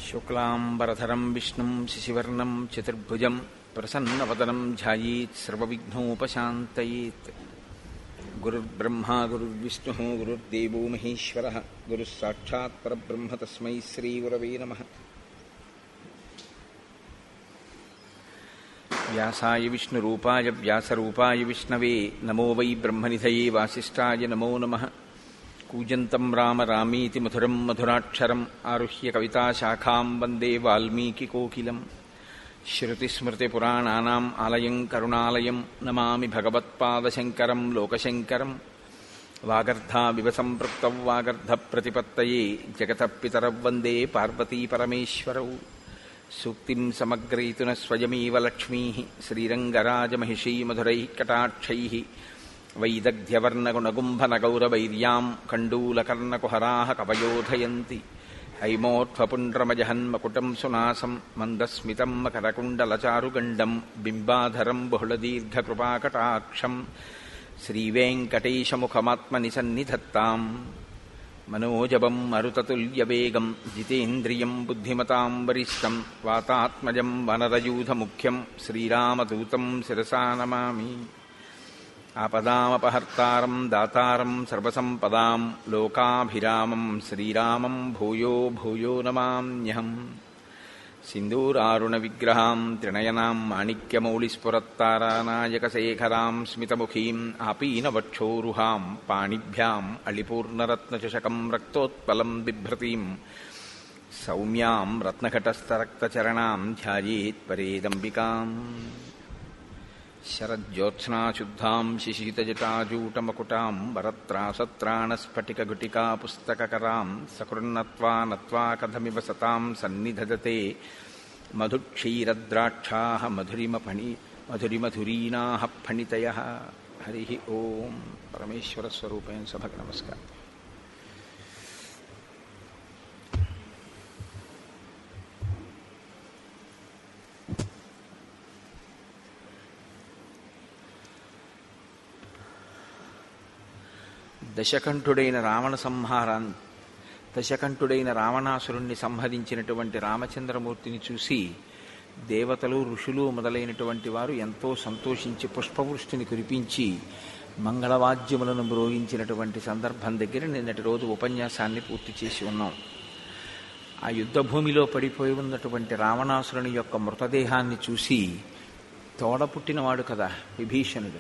శుక్లాంబరధరం విష్ణుం శశివర్ణం చతుర్భుజం ప్రసన్నవదనం ధ్యాయేత్ సర్వవిఘ్నోపశాంతయేత్ గురుర్బ్రహ్మా గురుర్విష్ణుः గురుర్దేవో మహేశ్వరः గురుः సాక్షాత్ పరబ్రహ్మ తస్మై శ్రీగురవే నమः వ్యాసాయ విష్ణురూపాయ వ్యాసరూపాయ విష్ణవే నమో వై బ్రహ్మనిధయే వాసిష్ఠాయ నమో నమః కూజంతం రామ రామీతి మధురం మధురాక్షరం ఆరుహ్య కవితాశాఖాం వందే వాల్మీకికోకిలం శృతిస్మృతిపురాణానాम् ఆలయం కరుణాలయం నమామి భగవత్పాదశంకరం లోకశంకరం వాగర్ధావివ సంపృక్తౌ వాగర్ధప్రతిపత్తయే జగతః పితరౌ వందే పార్వతీపరమేశ్వరౌ సూక్తిం సమగ్రయతున స్వయమేవ లక్ష్మీः శ్రీరంగరాజమహిషీమధురైः కటాక్షైः వైదగ్ధ్యవర్ణగుణగుంభనగౌరవైర్యాम् కण्डूलकर्णकुहराः कवयोधयन्ति हैमोत्फपुण्ड्रमजहन्मकुटम् सुनासम् मन्दस्मितम् मकरकुण्डलचारुगण्डम् बिम्बाधरम् बहुलदीर्घकृपाकटाक्षम् श्रीवेङ्कटेशमुखमात्मनि सन्निधत्ताम् मनोजवम् मरुततुल्यवेगम् जितेन्द्रियम् बुद्धिमताम् वरिष्ठम् वातात्मजम् वनरयूथमुख्यम् श्रीरामदूतम् शिरसा नमामि आपदामपहर्तारम् दातारम् सर्वसम्पदाम् लोकाभिरामम् श्रीरामम् भूयो भूयो नमाम्यहम् सिन्दूरारुणविग्रहाम् त्रिणयनाम् माणिक्यमौलिस्फुरत्तारानायकशेखराम् स्मितमुखीम् आपीनवक्षोरुहाम् पाणिभ्याम् अलिपूर्णरत्नचषकम् रक्तोत्पलम् बिभ्रतीम् सौम्याम् रत्नघटस्थरक्तचरणाम् ध्यायेत्परेदम्बिकाम् शरज्योत्स्नाशुद्धाम् शिशितजटाजूटमकुटाम् वरत्रासत्राणस्फटिकगुटिका पुस्तककराम् सकृन्नत्वा नत्वा कथमिव सताम् सन्निधदते मधुक्षीरद्राक्षाः मधुरिमफणि मधुरिमधुरीणाः फणितयः हरिः ओम् परमेश्वरस्वरूपेण सभक नमस्कार దశకంఠుడైన రావణ సంహారాన్ని దశకంఠుడైన రావణాసురుణ్ణి సంహరించినటువంటి రామచంద్రమూర్తిని చూసి దేవతలు ఋషులు మొదలైనటువంటి వారు ఎంతో సంతోషించి పుష్పవృష్టిని కురిపించి మంగళవాద్యములను మ్రోగించినటువంటి సందర్భం దగ్గర నిన్నటి రోజు ఉపన్యాసాన్ని పూర్తి చేసి ఉన్నాం ఆ యుద్ధభూమిలో పడిపోయి ఉన్నటువంటి రావణాసురుని యొక్క మృతదేహాన్ని చూసి తోడ పుట్టినవాడు కదా విభీషణుడు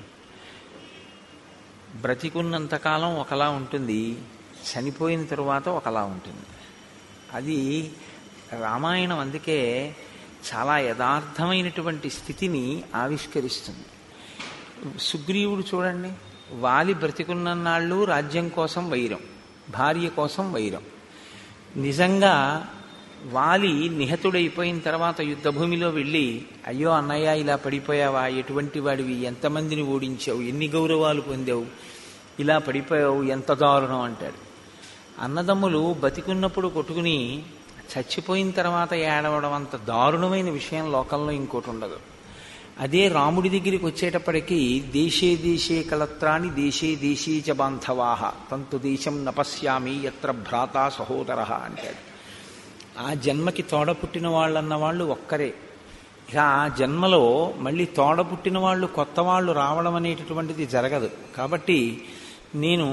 బ్రతికున్నంతకాలం ఒకలా ఉంటుంది చనిపోయిన తరువాత ఒకలా ఉంటుంది అది రామాయణం అందుకే చాలా యథార్థమైనటువంటి స్థితిని ఆవిష్కరిస్తుంది సుగ్రీవుడు చూడండి వాలి బ్రతికున్నన్నాళ్ళు రాజ్యం కోసం వైరం భార్య కోసం వైరం నిజంగా వాలి నిహతుడైపోయిన తర్వాత యుద్ధభూమిలో వెళ్ళి అయ్యో అన్నయ్య ఇలా పడిపోయావా ఎటువంటి వాడివి ఎంతమందిని ఓడించావు ఎన్ని గౌరవాలు పొందావు ఇలా పడిపోయావు ఎంత దారుణం అంటాడు అన్నదమ్ములు బతికున్నప్పుడు కొట్టుకుని చచ్చిపోయిన తర్వాత ఏడవడం అంత దారుణమైన విషయం లోకంలో ఇంకోటి ఉండదు అదే రాముడి దగ్గరికి వచ్చేటప్పటికీ దేశే దేశే కలత్రాని దేశే దేశీ చ బాంధవాహ తంతు దేశం నపశ్యామి ఎత్ర భ్రాత సహోదర అంటాడు ఆ జన్మకి తోడ పుట్టిన వాళ్ళన్న వాళ్ళు ఒక్కరే ఇక ఆ జన్మలో మళ్ళీ తోడ పుట్టిన వాళ్ళు కొత్త వాళ్ళు రావడం అనేటటువంటిది జరగదు కాబట్టి నేను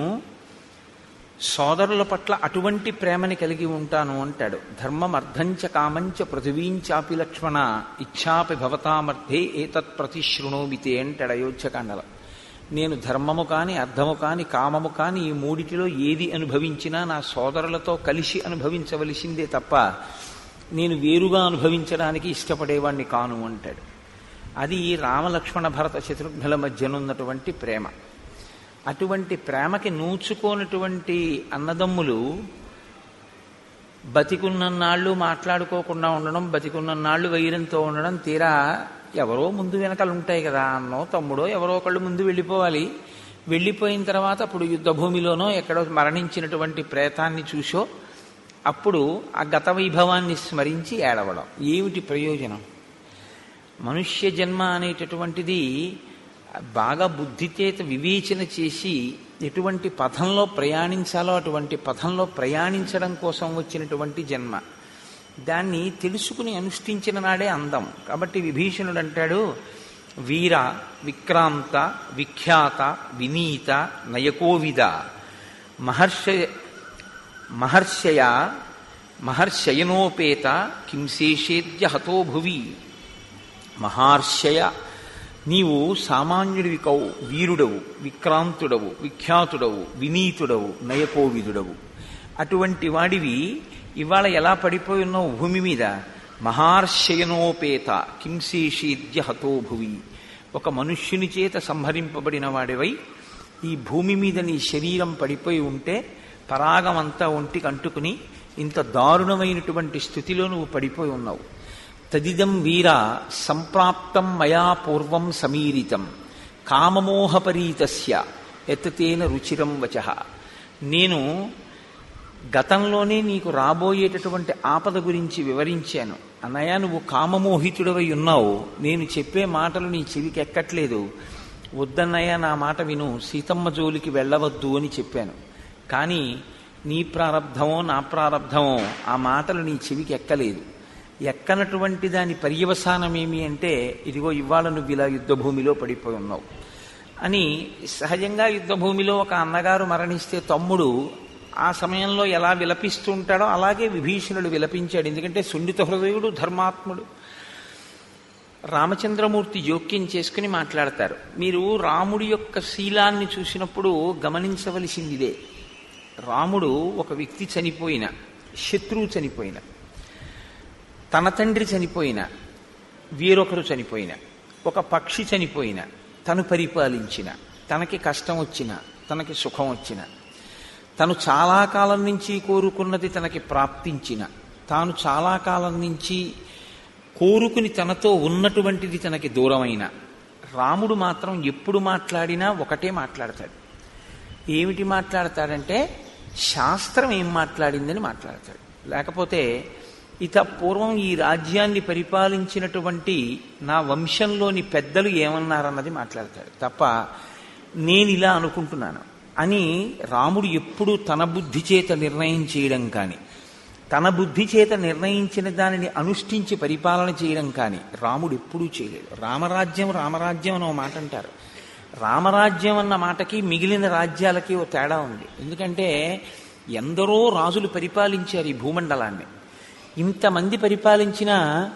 సోదరుల పట్ల అటువంటి ప్రేమని కలిగి ఉంటాను అంటాడు ధర్మం అర్ధంచ కామంచ పృథివీంచాపి లక్ష్మణ ఇచ్చాపి భవతామర్థే ఏతత్ ప్రతిశృణోమితే అంటాడు అయోధ్యకాండలో నేను ధర్మము కాని అర్థము కాని కామము కాని ఈ మూడిటిలో ఏది అనుభవించినా నా సోదరులతో కలిసి అనుభవించవలసిందే తప్ప నేను వేరుగా అనుభవించడానికి ఇష్టపడేవాణ్ణి కాను అంటాడు అది రామలక్ష్మణ భరత శత్రుఘ్నుల మధ్యనున్నటువంటి ప్రేమ అటువంటి ప్రేమకి నూచుకోనటువంటి అన్నదమ్ములు బతికున్నన్నాళ్ళు మాట్లాడుకోకుండా ఉండడం బతికున్నన్నాళ్ళు వైరంతో ఉండడం తీరా ఎవరో ముందు వెనకాల ఉంటాయి కదా అన్నో తమ్ముడో ఎవరో ఒకళ్ళు ముందు వెళ్ళిపోవాలి వెళ్ళిపోయిన తర్వాత అప్పుడు యుద్ధభూమిలోనో ఎక్కడో మరణించినటువంటి ప్రేతాన్ని చూసో అప్పుడు ఆ గత వైభవాన్ని స్మరించి ఏడవడం ఏమిటి ప్రయోజనం మనుష్య జన్మ అనేటటువంటిది బాగా బుద్ధిచేత వివేచన చేసి ఎటువంటి పథంలో ప్రయాణించాలో అటువంటి పథంలో ప్రయాణించడం కోసం వచ్చినటువంటి జన్మ దాన్ని తెలుసుకుని అనుష్ఠించిన నాడే అందం కాబట్టి విభీషణుడు అంటాడు వీర విక్రాంత విఖ్యాత వినీత నయకోవిద మహర్షయ మహర్షయ మహర్షయనోపేత కింశేషేద్య హతో భువి మహార్షయ నీవు సామాన్యుడివి కవు వీరుడవు విక్రాంతుడవు విఖ్యాతుడవు వినీతుడవు నయకోవిదుడవు అటువంటి వాడివి ఇవాళ ఎలా పడిపోయి ఉన్నావు భూమి మీద మహార్షయనోపేత కింశేషీద్య హతో భువి ఒక మనుష్యుని చేత సంహరింపబడిన వాడివై ఈ భూమి మీద నీ శరీరం పడిపోయి ఉంటే పరాగమంతా ఒంటికి అంటుకుని ఇంత దారుణమైనటువంటి స్థితిలో నువ్వు పడిపోయి ఉన్నావు తదిదం వీర సంప్రాప్తం మయా పూర్వం సమీరితం కామమోహపరీతస్య ఎత్తతేన రుచిరం వచ నేను గతంలోనే నీకు రాబోయేటటువంటి ఆపద గురించి వివరించాను అన్నయ్య నువ్వు కామమోహితుడవై ఉన్నావు నేను చెప్పే మాటలు నీ చెవికి ఎక్కట్లేదు వద్దన్నయ్య నా మాట విను సీతమ్మ జోలికి వెళ్ళవద్దు అని చెప్పాను కానీ నీ ప్రారంధమో నా ప్రారంధమో ఆ మాటలు నీ చెవికి ఎక్కలేదు ఎక్కనటువంటి దాని పర్యవసానం ఏమి అంటే ఇదిగో ఇవాళ నువ్వు ఇలా యుద్ధభూమిలో పడిపోయి ఉన్నావు అని సహజంగా యుద్ధభూమిలో ఒక అన్నగారు మరణిస్తే తమ్ముడు ఆ సమయంలో ఎలా విలపిస్తూ ఉంటాడో అలాగే విభీషణుడు విలపించాడు ఎందుకంటే సున్నిత హృదయుడు ధర్మాత్ముడు రామచంద్రమూర్తి జోక్యం చేసుకుని మాట్లాడతారు మీరు రాముడి యొక్క శీలాన్ని చూసినప్పుడు గమనించవలసింది ఇదే రాముడు ఒక వ్యక్తి చనిపోయిన శత్రువు చనిపోయిన తన తండ్రి చనిపోయిన వేరొకరు చనిపోయిన ఒక పక్షి చనిపోయిన తను పరిపాలించిన తనకి కష్టం వచ్చిన తనకి సుఖం వచ్చిన తను చాలా కాలం నుంచి కోరుకున్నది తనకి ప్రాప్తించిన తాను చాలా కాలం నుంచి కోరుకుని తనతో ఉన్నటువంటిది తనకి దూరమైన రాముడు మాత్రం ఎప్పుడు మాట్లాడినా ఒకటే మాట్లాడతాడు ఏమిటి మాట్లాడతాడంటే శాస్త్రం ఏం మాట్లాడిందని మాట్లాడతాడు లేకపోతే ఇత పూర్వం ఈ రాజ్యాన్ని పరిపాలించినటువంటి నా వంశంలోని పెద్దలు ఏమన్నారన్నది మాట్లాడతాడు తప్ప నేను ఇలా అనుకుంటున్నాను అని రాముడు ఎప్పుడూ తన బుద్ధి చేత నిర్ణయం చేయడం కానీ తన బుద్ధి చేత నిర్ణయించిన దానిని అనుష్ఠించి పరిపాలన చేయడం కానీ రాముడు ఎప్పుడూ చేయలేదు రామరాజ్యం రామరాజ్యం అని ఓ మాట అంటారు రామరాజ్యం అన్న మాటకి మిగిలిన రాజ్యాలకి ఓ తేడా ఉంది ఎందుకంటే ఎందరో రాజులు పరిపాలించారు ఈ భూమండలాన్ని ఇంతమంది పరిపాలించిన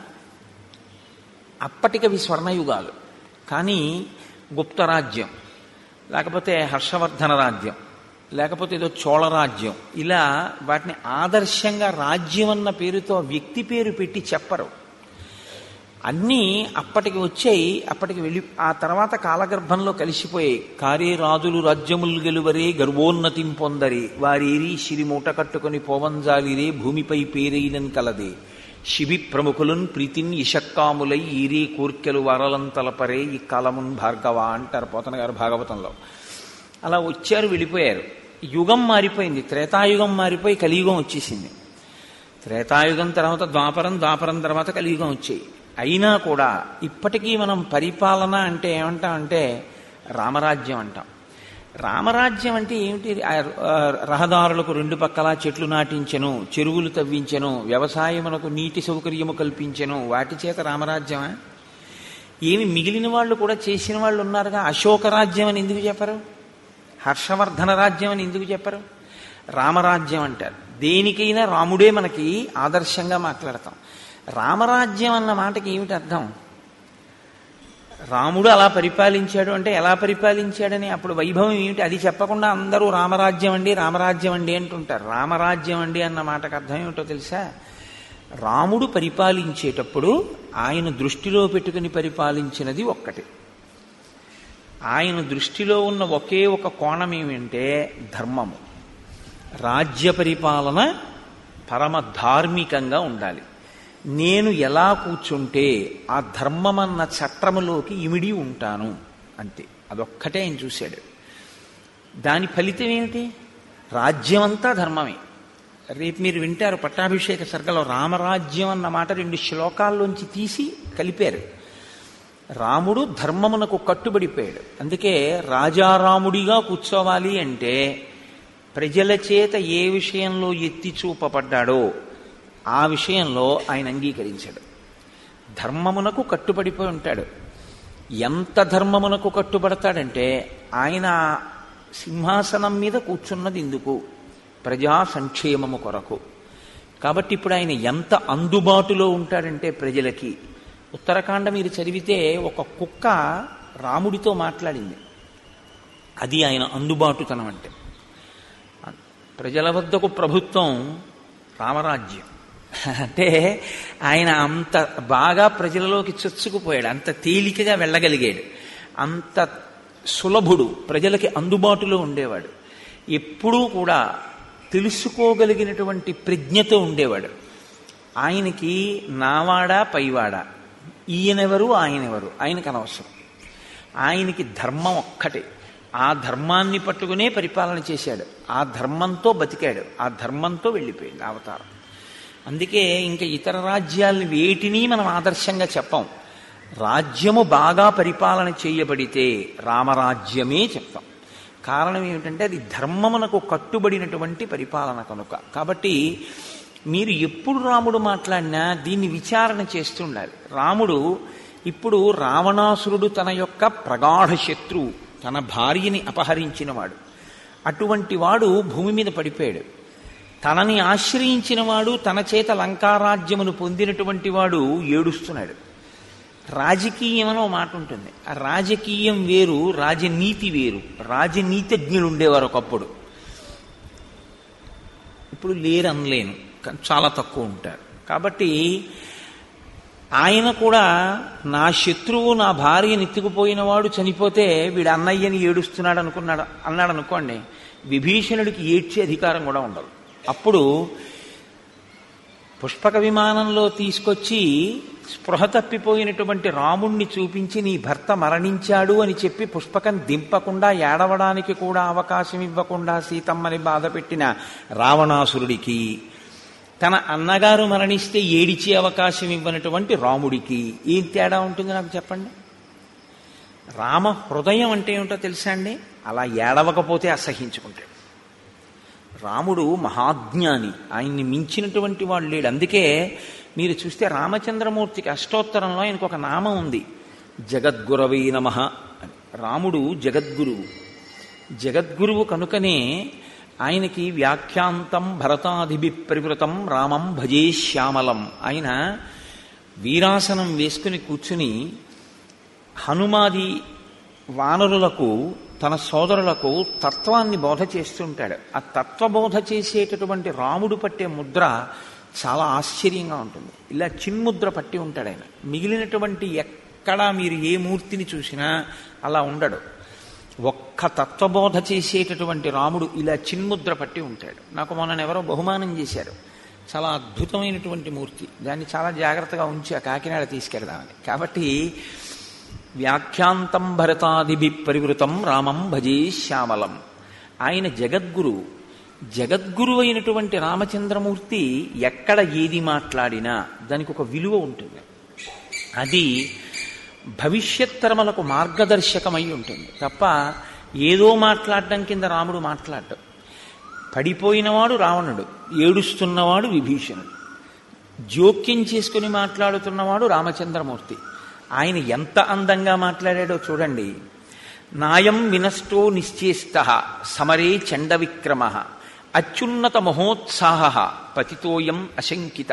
అప్పటికవి స్వర్ణయుగాలు కానీ గుప్తరాజ్యం లేకపోతే హర్షవర్ధన రాజ్యం లేకపోతే ఏదో చోళరాజ్యం ఇలా వాటిని ఆదర్శంగా రాజ్యం అన్న పేరుతో వ్యక్తి పేరు పెట్టి చెప్పరు అన్నీ అప్పటికి వచ్చాయి అప్పటికి వెళ్ళి ఆ తర్వాత కాలగర్భంలో కలిసిపోయాయి కారే రాజులు రాజ్యములు గెలువరే గర్వోన్నతిం పొందరే వారేరి సిరి మూట కట్టుకొని పోవంజాలిరే భూమిపై పేరైనన్ కలదే శిబి ప్రముఖులున్ ప్రీతిన్ ఇషక్కాములై ఈరే కోర్కెలు వరలంతలపరే ఈ కాలమున్ భార్గవ అంటారు పోతన గారు భాగవతంలో అలా వచ్చారు వెళ్ళిపోయారు యుగం మారిపోయింది త్రేతాయుగం మారిపోయి కలియుగం వచ్చేసింది త్రేతాయుగం తర్వాత ద్వాపరం ద్వాపరం తర్వాత కలియుగం వచ్చాయి అయినా కూడా ఇప్పటికీ మనం పరిపాలన అంటే ఏమంటాం అంటే రామరాజ్యం అంటాం రామరాజ్యం అంటే ఏమిటి ఆ, ఆ, రహదారులకు రెండు పక్కల చెట్లు నాటించెను చెరువులు తవ్వించెను వ్యవసాయమునకు నీటి సౌకర్యము కల్పించెను వాటి చేత రామరాజ్యమా ఏమి మిగిలిన వాళ్ళు కూడా చేసిన వాళ్ళు ఉన్నారుగా అశోక రాజ్యం అని ఎందుకు చెప్పరు హర్షవర్ధన రాజ్యం అని ఎందుకు చెప్పరు రామరాజ్యం అంటారు దేనికైనా రాముడే మనకి ఆదర్శంగా మాట్లాడతాం రామరాజ్యం అన్న మాటకి ఏమిటి అర్థం రాముడు అలా పరిపాలించాడు అంటే ఎలా పరిపాలించాడని అప్పుడు వైభవం ఏమిటి అది చెప్పకుండా అందరూ రామరాజ్యం అండి రామరాజ్యం అండి అంటుంటారు రామరాజ్యం అండి అన్న మాటకు అర్థం ఏమిటో తెలుసా రాముడు పరిపాలించేటప్పుడు ఆయన దృష్టిలో పెట్టుకుని పరిపాలించినది ఒక్కటి ఆయన దృష్టిలో ఉన్న ఒకే ఒక కోణం ఏమిటంటే ధర్మము రాజ్య పరిపాలన పరమ ధార్మికంగా ఉండాలి నేను ఎలా కూర్చుంటే ఆ ధర్మమన్న చట్రములోకి ఇమిడి ఉంటాను అంతే అదొక్కటే ఆయన చూశాడు దాని ఫలితం ఏమిటి రాజ్యమంతా ధర్మమే రేపు మీరు వింటారు పట్టాభిషేక సర్గలో రామరాజ్యం అన్న మాట రెండు శ్లోకాల్లోంచి తీసి కలిపారు రాముడు ధర్మమునకు కట్టుబడిపోయాడు అందుకే రాజారాముడిగా కూర్చోవాలి అంటే ప్రజల చేత ఏ విషయంలో ఎత్తి చూపబడ్డాడో ఆ విషయంలో ఆయన అంగీకరించాడు ధర్మమునకు కట్టుబడిపోయి ఉంటాడు ఎంత ధర్మమునకు కట్టుబడతాడంటే ఆయన సింహాసనం మీద కూర్చున్నది ఇందుకు ప్రజా సంక్షేమము కొరకు కాబట్టి ఇప్పుడు ఆయన ఎంత అందుబాటులో ఉంటాడంటే ప్రజలకి ఉత్తరాఖండ మీరు చదివితే ఒక కుక్క రాముడితో మాట్లాడింది అది ఆయన అందుబాటుతనం అంటే ప్రజల వద్దకు ప్రభుత్వం రామరాజ్యం అంటే ఆయన అంత బాగా ప్రజలలోకి చొచ్చుకుపోయాడు అంత తేలికగా వెళ్ళగలిగాడు అంత సులభుడు ప్రజలకి అందుబాటులో ఉండేవాడు ఎప్పుడూ కూడా తెలుసుకోగలిగినటువంటి ప్రజ్ఞతో ఉండేవాడు ఆయనకి నావాడా పైవాడా ఈయనెవరు ఆయనెవరు ఆయనకు అనవసరం ఆయనకి ధర్మం ఒక్కటే ఆ ధర్మాన్ని పట్టుకునే పరిపాలన చేశాడు ఆ ధర్మంతో బతికాడు ఆ ధర్మంతో వెళ్ళిపోయింది అవతారం అందుకే ఇంకా ఇతర రాజ్యాలను వేటిని మనం ఆదర్శంగా చెప్పం రాజ్యము బాగా పరిపాలన చేయబడితే రామరాజ్యమే చెప్తాం కారణం ఏమిటంటే అది ధర్మమునకు కట్టుబడినటువంటి పరిపాలన కనుక కాబట్టి మీరు ఎప్పుడు రాముడు మాట్లాడినా దీన్ని విచారణ చేస్తుండాలి రాముడు ఇప్పుడు రావణాసురుడు తన యొక్క ప్రగాఢ శత్రువు తన భార్యని అపహరించినవాడు అటువంటి వాడు భూమి మీద పడిపోయాడు తనని ఆశ్రయించిన వాడు తన చేత లంకారాజ్యమును పొందినటువంటి వాడు ఏడుస్తున్నాడు రాజకీయం అని మాట ఉంటుంది ఆ రాజకీయం వేరు రాజనీతి వేరు రాజనీతిజ్ఞులు ఉండేవారు ఒకప్పుడు ఇప్పుడు లేరు అనలేను చాలా తక్కువ ఉంటారు కాబట్టి ఆయన కూడా నా శత్రువు నా భార్యని ఎత్తుకుపోయిన వాడు చనిపోతే వీడు అన్నయ్యని ఏడుస్తున్నాడు అనుకున్నాడు అన్నాడు అనుకోండి విభీషణుడికి ఏడ్చే అధికారం కూడా ఉండదు అప్పుడు పుష్పక విమానంలో తీసుకొచ్చి స్పృహ తప్పిపోయినటువంటి రాముణ్ణి చూపించి నీ భర్త మరణించాడు అని చెప్పి పుష్పకం దింపకుండా ఏడవడానికి కూడా అవకాశం ఇవ్వకుండా సీతమ్మని బాధ పెట్టిన రావణాసురుడికి తన అన్నగారు మరణిస్తే ఏడిచే అవకాశం ఇవ్వనటువంటి రాముడికి ఏం తేడా ఉంటుంది నాకు చెప్పండి రామ హృదయం అంటే ఏమిటో తెలుసా అండి అలా ఏడవకపోతే అసహించుకుంటాడు రాముడు మహాజ్ఞాని ఆయన్ని మించినటువంటి వాడు లేడు అందుకే మీరు చూస్తే రామచంద్రమూర్తికి అష్టోత్తరంలో ఆయనకు ఒక నామం ఉంది జగద్గురవై నమ రాముడు జగద్గురువు జగద్గురువు కనుకనే ఆయనకి వ్యాఖ్యాంతం భరతాదిభి ప్రవృతం రామం భజే శ్యామలం ఆయన వీరాసనం వేసుకుని కూర్చుని హనుమాది వానరులకు తన సోదరులకు తత్వాన్ని బోధ చేస్తుంటాడు ఆ తత్వబోధ చేసేటటువంటి రాముడు పట్టే ముద్ర చాలా ఆశ్చర్యంగా ఉంటుంది ఇలా చిన్ముద్ర పట్టి ఉంటాడు ఆయన మిగిలినటువంటి ఎక్కడా మీరు ఏ మూర్తిని చూసినా అలా ఉండడు ఒక్క తత్వబోధ చేసేటటువంటి రాముడు ఇలా చిన్ముద్ర పట్టి ఉంటాడు నాకు మొన్న ఎవరో బహుమానం చేశారు చాలా అద్భుతమైనటువంటి మూర్తి దాన్ని చాలా జాగ్రత్తగా ఉంచి ఆ కాకినాడ తీసుకెళ్దామని కాబట్టి వ్యాఖ్యాంతం భరతాదిభి పరివృతం రామం భజే శ్యామలం ఆయన జగద్గురు జగద్గురు అయినటువంటి రామచంద్రమూర్తి ఎక్కడ ఏది మాట్లాడినా దానికి ఒక విలువ ఉంటుంది అది భవిష్యత్ తరములకు మార్గదర్శకమై ఉంటుంది తప్ప ఏదో మాట్లాడడం కింద రాముడు మాట్లాడటం పడిపోయినవాడు రావణుడు ఏడుస్తున్నవాడు విభీషణుడు జోక్యం చేసుకుని మాట్లాడుతున్నవాడు రామచంద్రమూర్తి ఆయన ఎంత అందంగా మాట్లాడాడో చూడండి నాయం వినష్టో నిశ్చేష్ట సమరే చండ విక్రమ అత్యున్నత మహోత్సాహ పతితోయం అశంకిత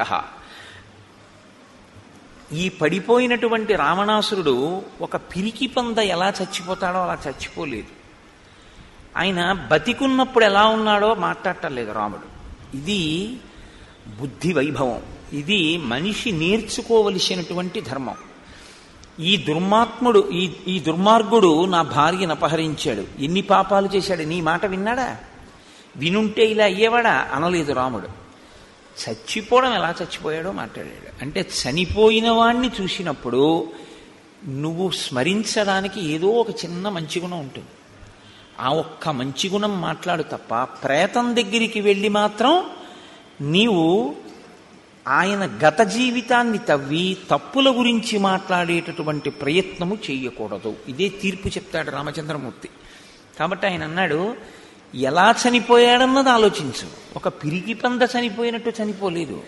ఈ పడిపోయినటువంటి రావణాసురుడు ఒక పిరికి పంద ఎలా చచ్చిపోతాడో అలా చచ్చిపోలేదు ఆయన బతికున్నప్పుడు ఎలా ఉన్నాడో మాట్లాడటం లేదు రాముడు ఇది బుద్ధి వైభవం ఇది మనిషి నేర్చుకోవలసినటువంటి ధర్మం ఈ దుర్మాత్ముడు ఈ ఈ దుర్మార్గుడు నా భార్యను అపహరించాడు ఎన్ని పాపాలు చేశాడు నీ మాట విన్నాడా వినుంటే ఇలా అయ్యేవాడా అనలేదు రాముడు చచ్చిపోవడం ఎలా చచ్చిపోయాడో మాట్లాడాడు అంటే చనిపోయిన వాణ్ణి చూసినప్పుడు నువ్వు స్మరించడానికి ఏదో ఒక చిన్న మంచి గుణం ఉంటుంది ఆ ఒక్క మంచి గుణం మాట్లాడు తప్ప ప్రేతం దగ్గరికి వెళ్ళి మాత్రం నీవు ఆయన గత జీవితాన్ని తవ్వి తప్పుల గురించి మాట్లాడేటటువంటి ప్రయత్నము చేయకూడదు ఇదే తీర్పు చెప్తాడు రామచంద్రమూర్తి కాబట్టి ఆయన అన్నాడు ఎలా చనిపోయాడన్నది ఆలోచించు ఒక పిరికి పంద చనిపోయినట్టు చనిపోలేదు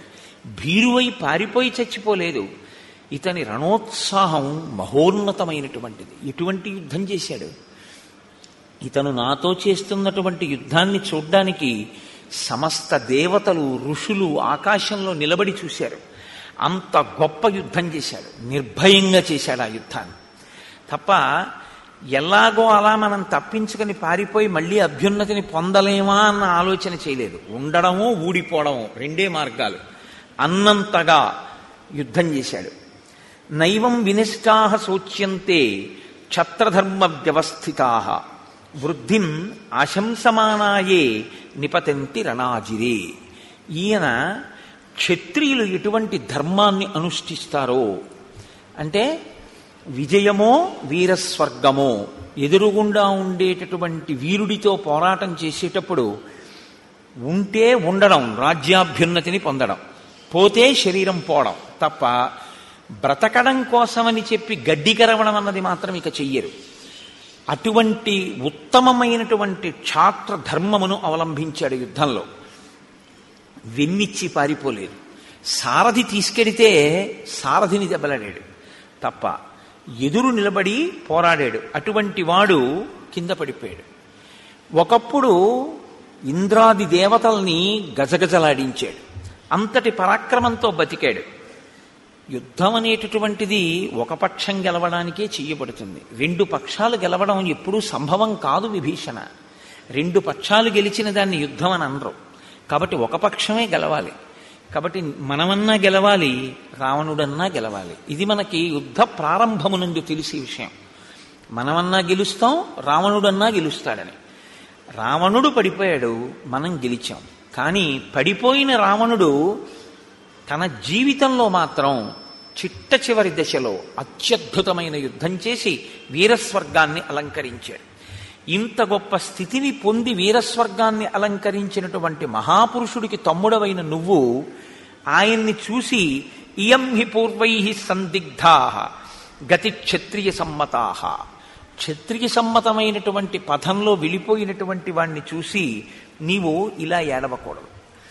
భీరువై పారిపోయి చచ్చిపోలేదు ఇతని రణోత్సాహం మహోన్నతమైనటువంటిది ఎటువంటి యుద్ధం చేశాడు ఇతను నాతో చేస్తున్నటువంటి యుద్ధాన్ని చూడ్డానికి సమస్త దేవతలు ఋషులు ఆకాశంలో నిలబడి చూశారు అంత గొప్ప యుద్ధం చేశాడు నిర్భయంగా చేశాడు ఆ యుద్ధాన్ని తప్ప ఎలాగో అలా మనం తప్పించుకొని పారిపోయి మళ్ళీ అభ్యున్నతిని పొందలేమా అన్న ఆలోచన చేయలేదు ఉండడము ఊడిపోవడము రెండే మార్గాలు అన్నంతగా యుద్ధం చేశాడు నైవం వినిష్టా శోచ్యంతే క్షత్రధర్మ వ్యవస్థితా వృద్ధిం ఆశంసమానాయే నిపతంతి రణాజిరే ఈయన క్షత్రియులు ఎటువంటి ధర్మాన్ని అనుష్ఠిస్తారో అంటే విజయమో వీరస్వర్గమో ఎదురుగుండా ఉండేటటువంటి వీరుడితో పోరాటం చేసేటప్పుడు ఉంటే ఉండడం రాజ్యాభ్యున్నతిని పొందడం పోతే శరీరం పోవడం తప్ప బ్రతకడం కోసమని చెప్పి గడ్డి కరవడం అన్నది మాత్రం ఇక చెయ్యరు అటువంటి ఉత్తమమైనటువంటి క్షాత్ర ధర్మమును అవలంబించాడు యుద్ధంలో వెన్నిచ్చి పారిపోలేదు సారథి తీసుకెడితే సారథిని దెబ్బలాడాడు తప్ప ఎదురు నిలబడి పోరాడాడు అటువంటి వాడు కింద పడిపోయాడు ఒకప్పుడు ఇంద్రాది దేవతల్ని గజగజలాడించాడు అంతటి పరాక్రమంతో బతికాడు యుద్ధం అనేటటువంటిది ఒక పక్షం గెలవడానికే చెయ్యబడుతుంది రెండు పక్షాలు గెలవడం ఎప్పుడూ సంభవం కాదు విభీషణ రెండు పక్షాలు గెలిచిన దాన్ని యుద్ధం అని అనరు కాబట్టి ఒక పక్షమే గెలవాలి కాబట్టి మనమన్నా గెలవాలి రావణుడన్నా గెలవాలి ఇది మనకి యుద్ధ ప్రారంభము నుండి తెలిసే విషయం మనమన్నా గెలుస్తాం రావణుడన్నా గెలుస్తాడని రావణుడు పడిపోయాడు మనం గెలిచాం కానీ పడిపోయిన రావణుడు తన జీవితంలో మాత్రం చిట్ట చివరి దశలో అత్యద్భుతమైన యుద్ధం చేసి వీరస్వర్గాన్ని అలంకరించాడు ఇంత గొప్ప స్థితిని పొంది వీరస్వర్గాన్ని అలంకరించినటువంటి మహాపురుషుడికి తమ్ముడవైన నువ్వు ఆయన్ని చూసి ఇయం హి పూర్వై సందిగ్ధా గతి క్షత్రియ సమ్మతా క్షత్రియ సమ్మతమైనటువంటి పథంలో వెళ్ళిపోయినటువంటి వాణ్ణి చూసి నీవు ఇలా ఏడవకూడదు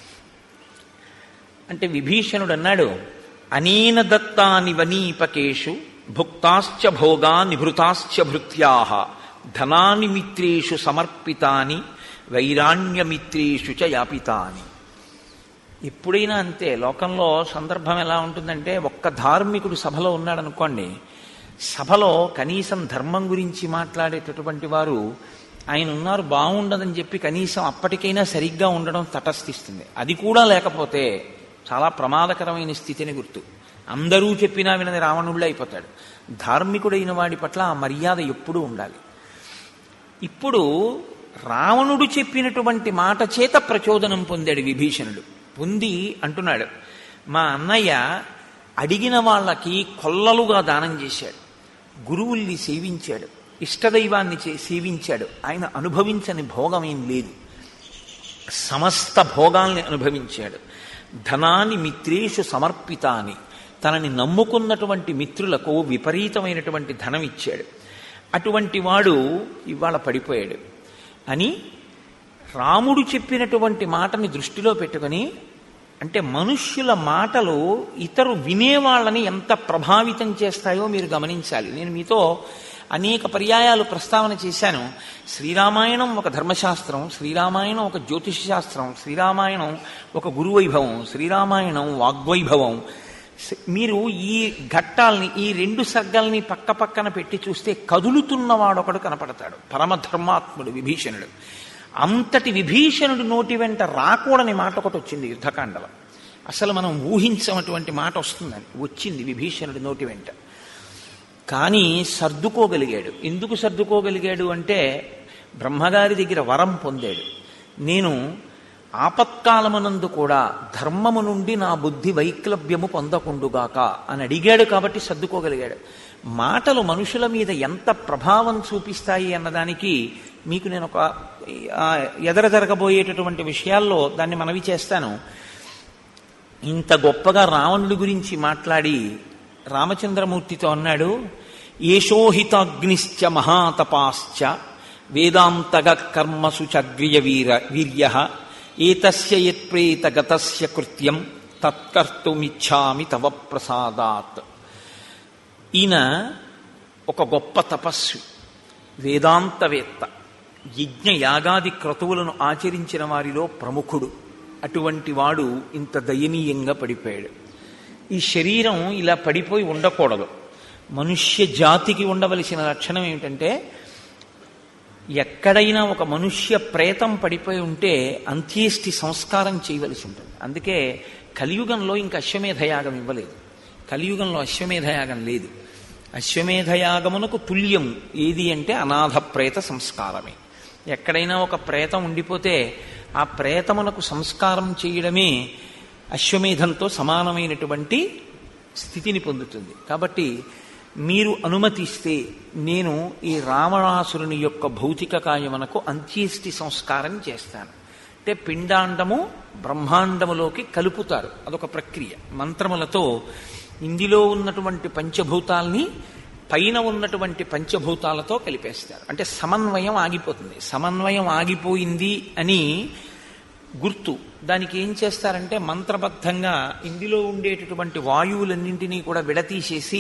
అంటే విభీషణుడు అన్నాడు అనేన దత్తాని వనీపకేషు భుక్తాశ్చ భోగా నిభృతాశ్చ భృత్యా ధనాని మిత్రేషు సమర్పితాని వైరాణ్యమిత్రేషు చ యాపితాని ఎప్పుడైనా అంతే లోకంలో సందర్భం ఎలా ఉంటుందంటే ఒక్క ధార్మికుడు సభలో ఉన్నాడనుకోండి సభలో కనీసం ధర్మం గురించి మాట్లాడేటటువంటి వారు ఆయన ఉన్నారు బాగుండదని చెప్పి కనీసం అప్పటికైనా సరిగ్గా ఉండడం తటస్థిస్తుంది అది కూడా లేకపోతే చాలా ప్రమాదకరమైన స్థితిని గుర్తు అందరూ చెప్పినా వినని రావణుళ్ళు అయిపోతాడు ధార్మికుడైన వాడి పట్ల ఆ మర్యాద ఎప్పుడూ ఉండాలి ఇప్పుడు రావణుడు చెప్పినటువంటి మాట చేత ప్రచోదనం పొందాడు విభీషణుడు పొంది అంటున్నాడు మా అన్నయ్య అడిగిన వాళ్ళకి కొల్లలుగా దానం చేశాడు గురువుల్ని సేవించాడు ఇష్టదైవాన్ని చే సేవించాడు ఆయన అనుభవించని భోగం ఏం లేదు సమస్త భోగాల్ని అనుభవించాడు ధనాన్ని మిత్రేషు సమర్పితాని తనని నమ్ముకున్నటువంటి మిత్రులకు విపరీతమైనటువంటి ధనం ఇచ్చాడు అటువంటి వాడు ఇవాళ పడిపోయాడు అని రాముడు చెప్పినటువంటి మాటని దృష్టిలో పెట్టుకొని అంటే మనుష్యుల మాటలు ఇతరు వినేవాళ్ళని ఎంత ప్రభావితం చేస్తాయో మీరు గమనించాలి నేను మీతో అనేక పర్యాయాలు ప్రస్తావన చేశాను శ్రీరామాయణం ఒక ధర్మశాస్త్రం శ్రీరామాయణం ఒక జ్యోతిష శాస్త్రం శ్రీరామాయణం ఒక గురువైభవం శ్రీరామాయణం వాగ్వైభవం మీరు ఈ ఘట్టాల్ని ఈ రెండు సర్గల్ని పక్క పక్కన పెట్టి చూస్తే కదులుతున్నవాడొకడు కనపడతాడు పరమధర్మాత్ముడు విభీషణుడు అంతటి విభీషణుడు నోటి వెంట రాకూడని మాట ఒకటి వచ్చింది యుద్ధకాండలో అసలు మనం ఊహించమటువంటి మాట వస్తుందని వచ్చింది విభీషణుడి నోటి వెంట కానీ సర్దుకోగలిగాడు ఎందుకు సర్దుకోగలిగాడు అంటే బ్రహ్మగారి దగ్గర వరం పొందాడు నేను ఆపత్కాలమునందు కూడా ధర్మము నుండి నా బుద్ధి వైక్లభ్యము పొందకుండుగాక అని అడిగాడు కాబట్టి సర్దుకోగలిగాడు మాటలు మనుషుల మీద ఎంత ప్రభావం చూపిస్తాయి అన్నదానికి మీకు నేను ఒక ఎదర జరగబోయేటటువంటి విషయాల్లో దాన్ని మనవి చేస్తాను ఇంత గొప్పగా రావణుడి గురించి మాట్లాడి రామచంద్రమూర్తితో అన్నాడు ఏషోహితాగ్నిశ్చ మహాతపాశ్చ వేదాంతగ కర్మసు చగ్రియ వీర వీర్య ఏతస్య యత్ప్రేత గతస్య కృత్యం తత్కర్తుమిచ్చామి తవ ప్రసాదాత్ ఈయన ఒక గొప్ప తపస్వి వేదాంతవేత్త యజ్ఞ యాగాది క్రతువులను ఆచరించిన వారిలో ప్రముఖుడు అటువంటి వాడు ఇంత దయనీయంగా పడిపోయాడు ఈ శరీరం ఇలా పడిపోయి ఉండకూడదు మనుష్య జాతికి ఉండవలసిన లక్షణం ఏమిటంటే ఎక్కడైనా ఒక మనుష్య ప్రేతం పడిపోయి ఉంటే అంత్యేష్టి సంస్కారం చేయవలసి ఉంటుంది అందుకే కలియుగంలో ఇంకా అశ్వమేధయాగం ఇవ్వలేదు కలియుగంలో అశ్వమేధయాగం లేదు అశ్వమేధయాగమునకు తుల్యం ఏది అంటే అనాథ ప్రేత సంస్కారమే ఎక్కడైనా ఒక ప్రేతం ఉండిపోతే ఆ ప్రేతమునకు సంస్కారం చేయడమే అశ్వమేధంతో సమానమైనటువంటి స్థితిని పొందుతుంది కాబట్టి మీరు అనుమతిస్తే నేను ఈ రావణాసురుని యొక్క భౌతిక కాయమునకు అంత్యేష్టి సంస్కారం చేస్తాను అంటే పిండాండము బ్రహ్మాండములోకి కలుపుతారు అదొక ప్రక్రియ మంత్రములతో ఇందులో ఉన్నటువంటి పంచభూతాల్ని పైన ఉన్నటువంటి పంచభూతాలతో కలిపేస్తారు అంటే సమన్వయం ఆగిపోతుంది సమన్వయం ఆగిపోయింది అని గుర్తు దానికి ఏం చేస్తారంటే మంత్రబద్ధంగా ఇందులో ఉండేటటువంటి వాయువులన్నింటినీ కూడా విడతీసేసి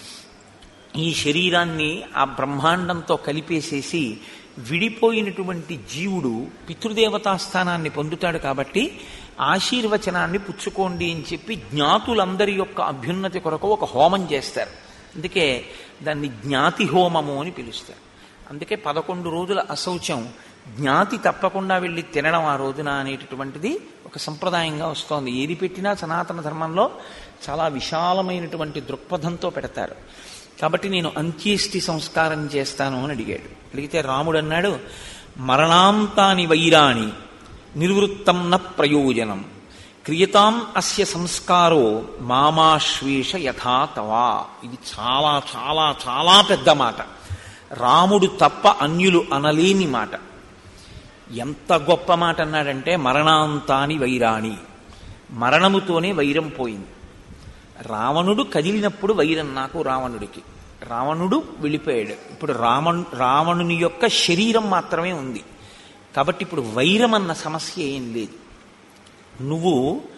ఈ శరీరాన్ని ఆ బ్రహ్మాండంతో కలిపేసేసి విడిపోయినటువంటి జీవుడు పితృదేవతా స్థానాన్ని పొందుతాడు కాబట్టి ఆశీర్వచనాన్ని పుచ్చుకోండి అని చెప్పి జ్ఞాతులందరి యొక్క అభ్యున్నతి కొరకు ఒక హోమం చేస్తారు అందుకే దాన్ని జ్ఞాతి హోమము అని పిలుస్తారు అందుకే పదకొండు రోజుల అశౌచం జ్ఞాతి తప్పకుండా వెళ్ళి తినడం ఆ రోజున అనేటటువంటిది ఒక సంప్రదాయంగా వస్తోంది ఏది పెట్టినా సనాతన ధర్మంలో చాలా విశాలమైనటువంటి దృక్పథంతో పెడతారు కాబట్టి నేను అంత్యేష్టి సంస్కారం చేస్తాను అని అడిగాడు అడిగితే రాముడు అన్నాడు మరణాంతాని వైరాణి నిర్వృత్తం న ప్రయోజనం క్రియతాం అస్య సంస్కారో మామాశ్వేష యథా తవా ఇది చాలా చాలా చాలా పెద్ద మాట రాముడు తప్ప అన్యులు అనలేని మాట ఎంత గొప్ప మాట అన్నాడంటే మరణాంతాని వైరాణి మరణముతోనే వైరం పోయింది రావణుడు కదిలినప్పుడు వైరం నాకు రావణుడికి రావణుడు వెళ్ళిపోయాడు ఇప్పుడు రావణు రావణుని యొక్క శరీరం మాత్రమే ఉంది కాబట్టి ఇప్పుడు వైరం అన్న సమస్య ఏం లేదు నువ్వు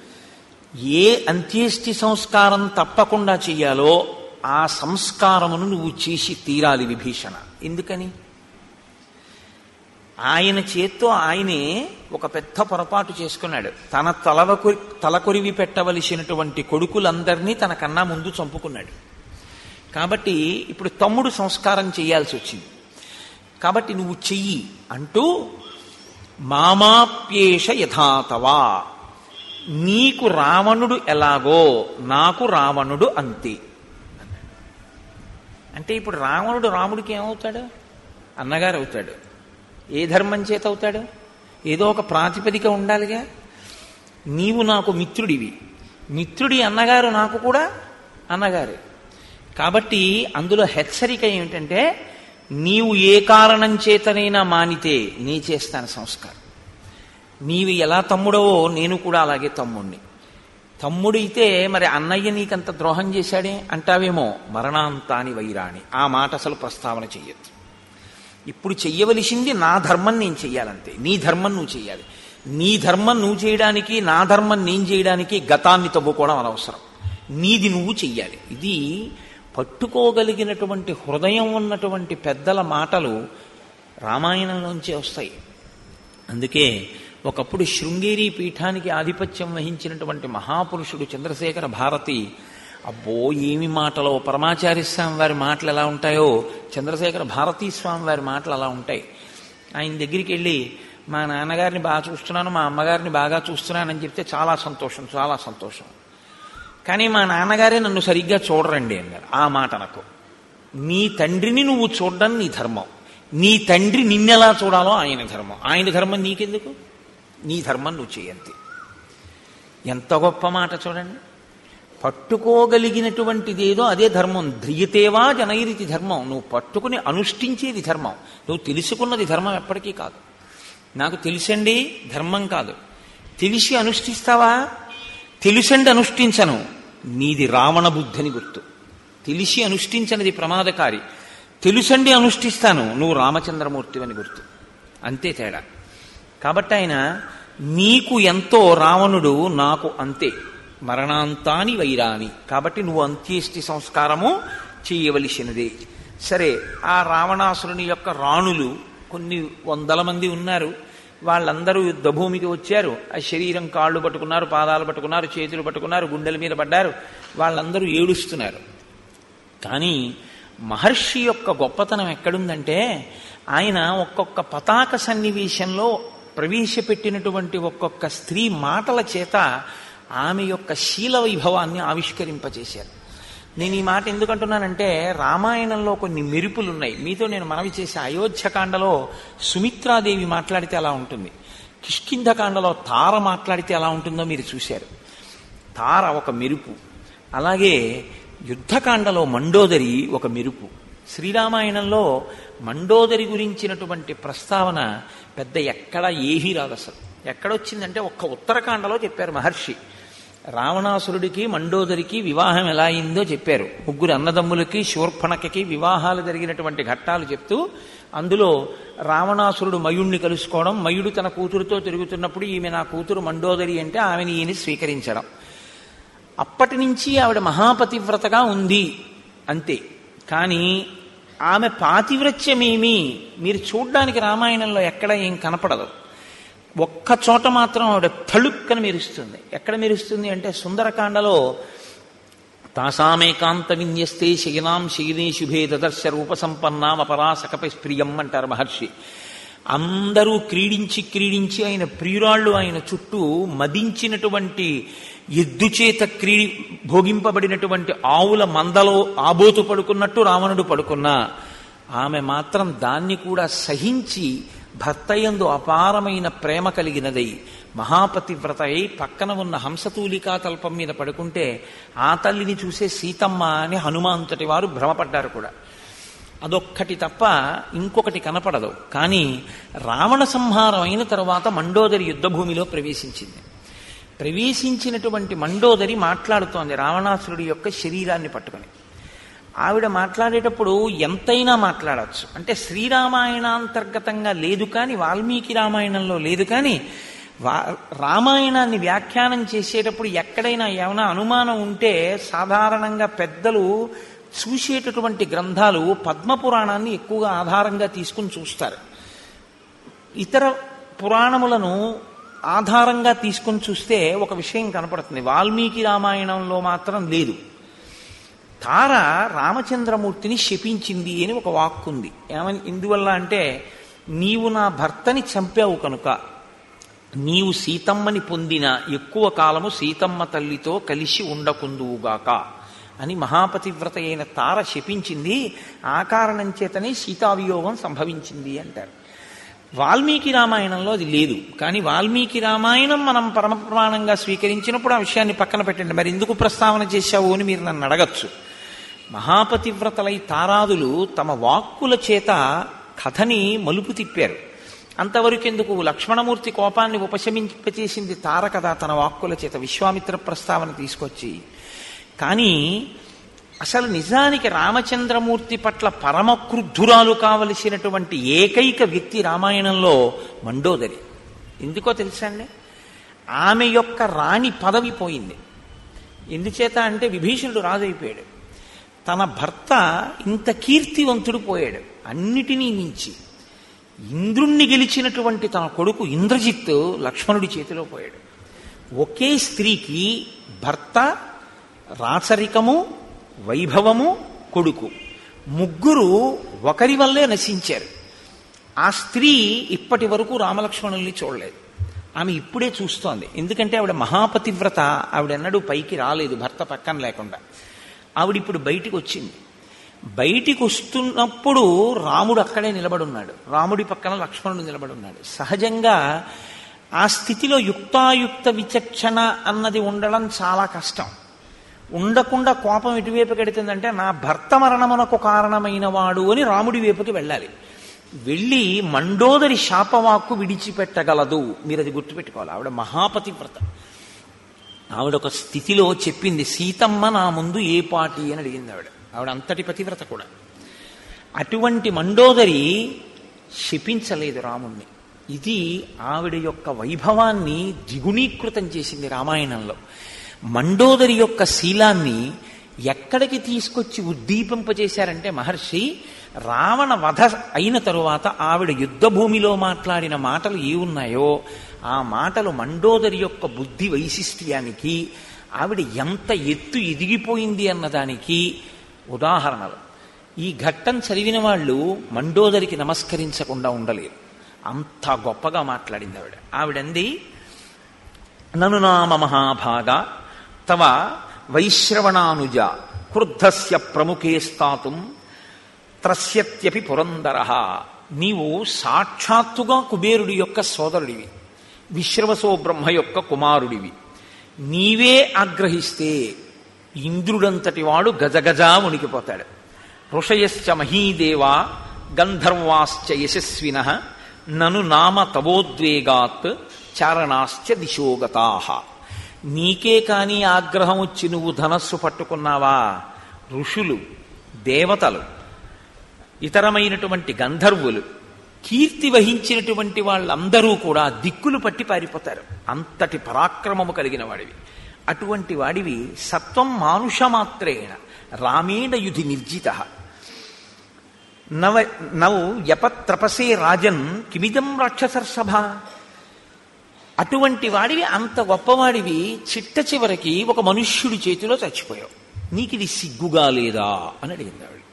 ఏ అంత్యేష్టి సంస్కారం తప్పకుండా చెయ్యాలో ఆ సంస్కారమును నువ్వు చేసి తీరాలి విభీషణ ఎందుకని ఆయన చేత్తో ఆయనే ఒక పెద్ద పొరపాటు చేసుకున్నాడు తన తలవకు తలకొరివి పెట్టవలసినటువంటి కొడుకులందరినీ తన కన్నా ముందు చంపుకున్నాడు కాబట్టి ఇప్పుడు తమ్ముడు సంస్కారం చేయాల్సి వచ్చింది కాబట్టి నువ్వు చెయ్యి అంటూ మామాప్యేష యథాతవా నీకు రావణుడు ఎలాగో నాకు రావణుడు అంతే అంటే ఇప్పుడు రావణుడు రాముడికి ఏమవుతాడు అన్నగారు అవుతాడు ఏ ధర్మం చేత అవుతాడు ఏదో ఒక ప్రాతిపదిక ఉండాలిగా నీవు నాకు మిత్రుడివి మిత్రుడి అన్నగారు నాకు కూడా అన్నగారు కాబట్టి అందులో హెచ్చరిక ఏమిటంటే నీవు ఏ కారణం చేతనైనా మానితే నీ చేస్తాను సంస్కారం నీవు ఎలా తమ్ముడవో నేను కూడా అలాగే తమ్ముణ్ణి తమ్ముడైతే మరి అన్నయ్య నీకంత ద్రోహం చేశాడే అంటావేమో మరణాంతాని వైరాణి ఆ మాట అసలు ప్రస్తావన చెయ్యొద్దు ఇప్పుడు చెయ్యవలసింది నా ధర్మం నేను చెయ్యాలంతే నీ ధర్మం నువ్వు చెయ్యాలి నీ ధర్మం నువ్వు చేయడానికి నా ధర్మం నేను చేయడానికి గతాన్ని తవ్వుకోవడం అనవసరం నీది నువ్వు చెయ్యాలి ఇది పట్టుకోగలిగినటువంటి హృదయం ఉన్నటువంటి పెద్దల మాటలు రామాయణంలోంచే వస్తాయి అందుకే ఒకప్పుడు శృంగేరి పీఠానికి ఆధిపత్యం వహించినటువంటి మహాపురుషుడు చంద్రశేఖర భారతి అబ్బో ఏమి మాటలో పరమాచార్య స్వామి వారి మాటలు ఎలా ఉంటాయో చంద్రశేఖర భారతీ స్వామి వారి మాటలు అలా ఉంటాయి ఆయన దగ్గరికి వెళ్ళి మా నాన్నగారిని బాగా చూస్తున్నాను మా అమ్మగారిని బాగా చూస్తున్నానని చెప్తే చాలా సంతోషం చాలా సంతోషం కానీ మా నాన్నగారే నన్ను సరిగ్గా చూడరండి అన్నారు ఆ మాట నాకు నీ తండ్రిని నువ్వు చూడడం నీ ధర్మం నీ తండ్రి నిన్నెలా చూడాలో ఆయన ధర్మం ఆయన ధర్మం నీకెందుకు నీ ధర్మం నువ్వు చేయంతే ఎంత గొప్ప మాట చూడండి పట్టుకోగలిగినటువంటిదేదో అదే ధర్మం ధ్రియతేవా జనైరితి ధర్మం నువ్వు పట్టుకుని అనుష్ఠించేది ధర్మం నువ్వు తెలుసుకున్నది ధర్మం ఎప్పటికీ కాదు నాకు తెలిసండి ధర్మం కాదు తెలిసి అనుష్ఠిస్తావా తెలుసండి అనుష్ఠించను నీది రావణ బుద్ధిని గుర్తు తెలిసి అనుష్ఠించనిది ప్రమాదకారి తెలుసండి అనుష్ఠిస్తాను నువ్వు రామచంద్రమూర్తివని గుర్తు అంతే తేడా కాబట్టి ఆయన నీకు ఎంతో రావణుడు నాకు అంతే మరణాంతాని వైరాని కాబట్టి నువ్వు అంత్యేష్టి సంస్కారము చేయవలసినదే సరే ఆ రావణాసురుని యొక్క రాణులు కొన్ని వందల మంది ఉన్నారు వాళ్ళందరూ యుద్ధభూమికి వచ్చారు ఆ శరీరం కాళ్ళు పట్టుకున్నారు పాదాలు పట్టుకున్నారు చేతులు పట్టుకున్నారు గుండెల మీద పడ్డారు వాళ్ళందరూ ఏడుస్తున్నారు కానీ మహర్షి యొక్క గొప్పతనం ఎక్కడుందంటే ఆయన ఒక్కొక్క పతాక సన్నివేశంలో ప్రవేశపెట్టినటువంటి ఒక్కొక్క స్త్రీ మాటల చేత ఆమె యొక్క శీల వైభవాన్ని ఆవిష్కరింపచేశారు నేను ఈ మాట ఎందుకంటున్నానంటే రామాయణంలో కొన్ని మెరుపులు ఉన్నాయి మీతో నేను మనవి చేసే అయోధ్యకాండలో సుమిత్రాదేవి మాట్లాడితే అలా ఉంటుంది కిష్కింధకాండలో తార మాట్లాడితే ఎలా ఉంటుందో మీరు చూశారు తార ఒక మెరుపు అలాగే యుద్ధకాండలో మండోదరి ఒక మెరుపు శ్రీరామాయణంలో మండోదరి గురించినటువంటి ప్రస్తావన పెద్ద ఎక్కడ ఏహీ రాదు అసలు ఎక్కడొచ్చిందంటే ఒక్క ఉత్తరకాండలో చెప్పారు మహర్షి రావణాసురుడికి మండోదరికి వివాహం ఎలా అయిందో చెప్పారు ముగ్గురు అన్నదమ్ములకి శూర్పణకకి వివాహాలు జరిగినటువంటి ఘట్టాలు చెప్తూ అందులో రావణాసురుడు మయుణ్ణి కలుసుకోవడం మయుడు తన కూతురుతో తిరుగుతున్నప్పుడు ఈమె నా కూతురు మండోదరి అంటే ఆమెని ఈయన స్వీకరించడం అప్పటి నుంచి ఆవిడ మహాపతివ్రతగా ఉంది అంతే కానీ ఆమె పాతివ్రత్యమేమి మీరు చూడ్డానికి రామాయణంలో ఎక్కడ ఏం కనపడదు ఒక్క చోట మాత్రం ఆవిడ తళుక్కన మెరుస్తుంది ఎక్కడ మెరుస్తుంది అంటే సుందరకాండలో తాసామేకాంత విన్యస్తే శయనాం శయనే శుభే దదర్శ రూపసంపన్నాం అపరాసకపై ప్రియం అంటారు మహర్షి అందరూ క్రీడించి క్రీడించి ఆయన ప్రియురాళ్ళు ఆయన చుట్టూ మదించినటువంటి ఎద్దు చేత క్రీడి భోగింపబడినటువంటి ఆవుల మందలో ఆబోతు పడుకున్నట్టు రావణుడు పడుకున్నా ఆమె మాత్రం దాన్ని కూడా సహించి భర్తయందు అపారమైన ప్రేమ కలిగినదై మహాపతివ్రత అయి పక్కన ఉన్న హంసతూలికా తల్పం మీద పడుకుంటే ఆ తల్లిని చూసే సీతమ్మ అని హనుమంతటి వారు భ్రమపడ్డారు కూడా అదొక్కటి తప్ప ఇంకొకటి కనపడదు కానీ రావణ సంహారం అయిన తరువాత మండోదరి యుద్ధభూమిలో ప్రవేశించింది ప్రవేశించినటువంటి మండోదరి మాట్లాడుతోంది రావణాసురుడి యొక్క శరీరాన్ని పట్టుకొని ఆవిడ మాట్లాడేటప్పుడు ఎంతైనా మాట్లాడచ్చు అంటే శ్రీరామాయణాంతర్గతంగా లేదు కానీ వాల్మీకి రామాయణంలో లేదు కానీ వా రామాయణాన్ని వ్యాఖ్యానం చేసేటప్పుడు ఎక్కడైనా ఏమైనా అనుమానం ఉంటే సాధారణంగా పెద్దలు చూసేటటువంటి గ్రంథాలు పద్మపురాణాన్ని ఎక్కువగా ఆధారంగా తీసుకుని చూస్తారు ఇతర పురాణములను ఆధారంగా తీసుకుని చూస్తే ఒక విషయం కనపడుతుంది వాల్మీకి రామాయణంలో మాత్రం లేదు తార రామచంద్రమూర్తిని శపించింది అని ఒక వాక్కు ఉంది ఏమని ఎందువల్ల అంటే నీవు నా భర్తని చంపావు కనుక నీవు సీతమ్మని పొందిన ఎక్కువ కాలము సీతమ్మ తల్లితో కలిసి ఉండకుందువుగాక అని మహాపతివ్రత అయిన తార శపించింది ఆ కారణం చేతనే సీతావియోగం సంభవించింది అంటారు వాల్మీకి రామాయణంలో అది లేదు కానీ వాల్మీకి రామాయణం మనం పరమ ప్రమాణంగా స్వీకరించినప్పుడు ఆ విషయాన్ని పక్కన పెట్టండి మరి ఎందుకు ప్రస్తావన చేశావు అని మీరు నన్ను అడగచ్చు మహాపతివ్రతలై తారాదులు తమ వాక్కుల చేత కథని మలుపు తిప్పారు అంతవరకు ఎందుకు లక్ష్మణమూర్తి కోపాన్ని ఉపశమింపచేసింది తార కదా తన వాక్కుల చేత విశ్వామిత్ర ప్రస్తావన తీసుకొచ్చి కానీ అసలు నిజానికి రామచంద్రమూర్తి పట్ల పరమ క్రుద్ధురాలు కావలసినటువంటి ఏకైక వ్యక్తి రామాయణంలో మండోదరి ఎందుకో తెలుసా అండి ఆమె యొక్క రాణి పదవి పోయింది ఎందుచేత అంటే విభీషణుడు రాజైపోయాడు తన భర్త ఇంత కీర్తివంతుడు పోయాడు అన్నిటినీ మించి ఇంద్రుణ్ణి గెలిచినటువంటి తన కొడుకు ఇంద్రజిత్ లక్ష్మణుడి చేతిలో పోయాడు ఒకే స్త్రీకి భర్త రాచరికము వైభవము కొడుకు ముగ్గురు ఒకరి వల్లే నశించారు ఆ స్త్రీ ఇప్పటి వరకు రామలక్ష్మణుల్ని చూడలేదు ఆమె ఇప్పుడే చూస్తోంది ఎందుకంటే ఆవిడ మహాపతివ్రత ఆవిడెన్నడూ పైకి రాలేదు భర్త పక్కన లేకుండా ఆవిడ ఇప్పుడు బయటికి వచ్చింది బయటికి వస్తున్నప్పుడు రాముడు అక్కడే నిలబడున్నాడు రాముడి పక్కన లక్ష్మణుడు నిలబడున్నాడు సహజంగా ఆ స్థితిలో యుక్తాయుక్త విచక్షణ అన్నది ఉండడం చాలా కష్టం ఉండకుండా కోపం ఎటువైపు కడుతుందంటే నా భర్త మరణమునకు కారణమైన వాడు అని రాముడి వైపుకి వెళ్ళాలి వెళ్ళి మండోదరి శాపవాక్కు విడిచిపెట్టగలదు మీరు అది గుర్తుపెట్టుకోవాలి ఆవిడ మహాపతివ్రత ఆవిడ ఒక స్థితిలో చెప్పింది సీతమ్మ నా ముందు ఏ పాటి అని అడిగింది ఆవిడ ఆవిడ అంతటి పతివ్రత కూడా అటువంటి మండోదరి శపించలేదు రాముణ్ణి ఇది ఆవిడ యొక్క వైభవాన్ని ద్విగుణీకృతం చేసింది రామాయణంలో మండోదరి యొక్క శీలాన్ని ఎక్కడికి తీసుకొచ్చి ఉద్దీపింపజేశారంటే మహర్షి రావణ వధ అయిన తరువాత ఆవిడ యుద్ధ భూమిలో మాట్లాడిన మాటలు ఏ ఉన్నాయో ఆ మాటలు మండోదరి యొక్క బుద్ధి వైశిష్ట్యానికి ఆవిడ ఎంత ఎత్తు ఎదిగిపోయింది అన్నదానికి ఉదాహరణలు ఈ ఘట్టం చదివిన వాళ్ళు మండోదరికి నమస్కరించకుండా ఉండలేరు అంత గొప్పగా మాట్లాడింది ఆవిడ ఆవిడంది నను నామ మహాభాగ తవ వైశ్రవణానుజ క్రుద్ధస్య ప్రముఖే స్థాతుం త్రస్యత్యపి పురందర నీవు సాక్షాత్తుగా కుబేరుడి యొక్క సోదరుడివి విశ్రవసో బ్రహ్మ యొక్క కుమారుడివి నీవే ఆగ్రహిస్తే ఇంద్రుడంతటి వాడు గజగజా ఉనికిపోతాడు ఋషయశ్చ మహీదేవా గంధర్వాశ్చ యశస్విన నను నామ తవోద్వేగాత్ చారణాశ్చ దిశోగతా నీకే కాని ఆగ్రహం వచ్చి నువ్వు ధనస్సు పట్టుకున్నావా ఋషులు దేవతలు ఇతరమైనటువంటి గంధర్వులు కీర్తి వహించినటువంటి వాళ్ళందరూ కూడా దిక్కులు పట్టి పారిపోతారు అంతటి పరాక్రమము కలిగిన వాడివి అటువంటి వాడివి సత్వం మానుషమాత్రేణ రామేణ యుధి నిర్జిత నవ నవు యపత్రపసే రాజన్ కిమిదం రాక్షసర్షభ అటువంటి వాడివి అంత గొప్పవాడివి చిట్ట చివరికి ఒక మనుష్యుడి చేతిలో చచ్చిపోయావు నీకు ఇది సిగ్గుగా లేదా అని అడిగింది ఆవిడ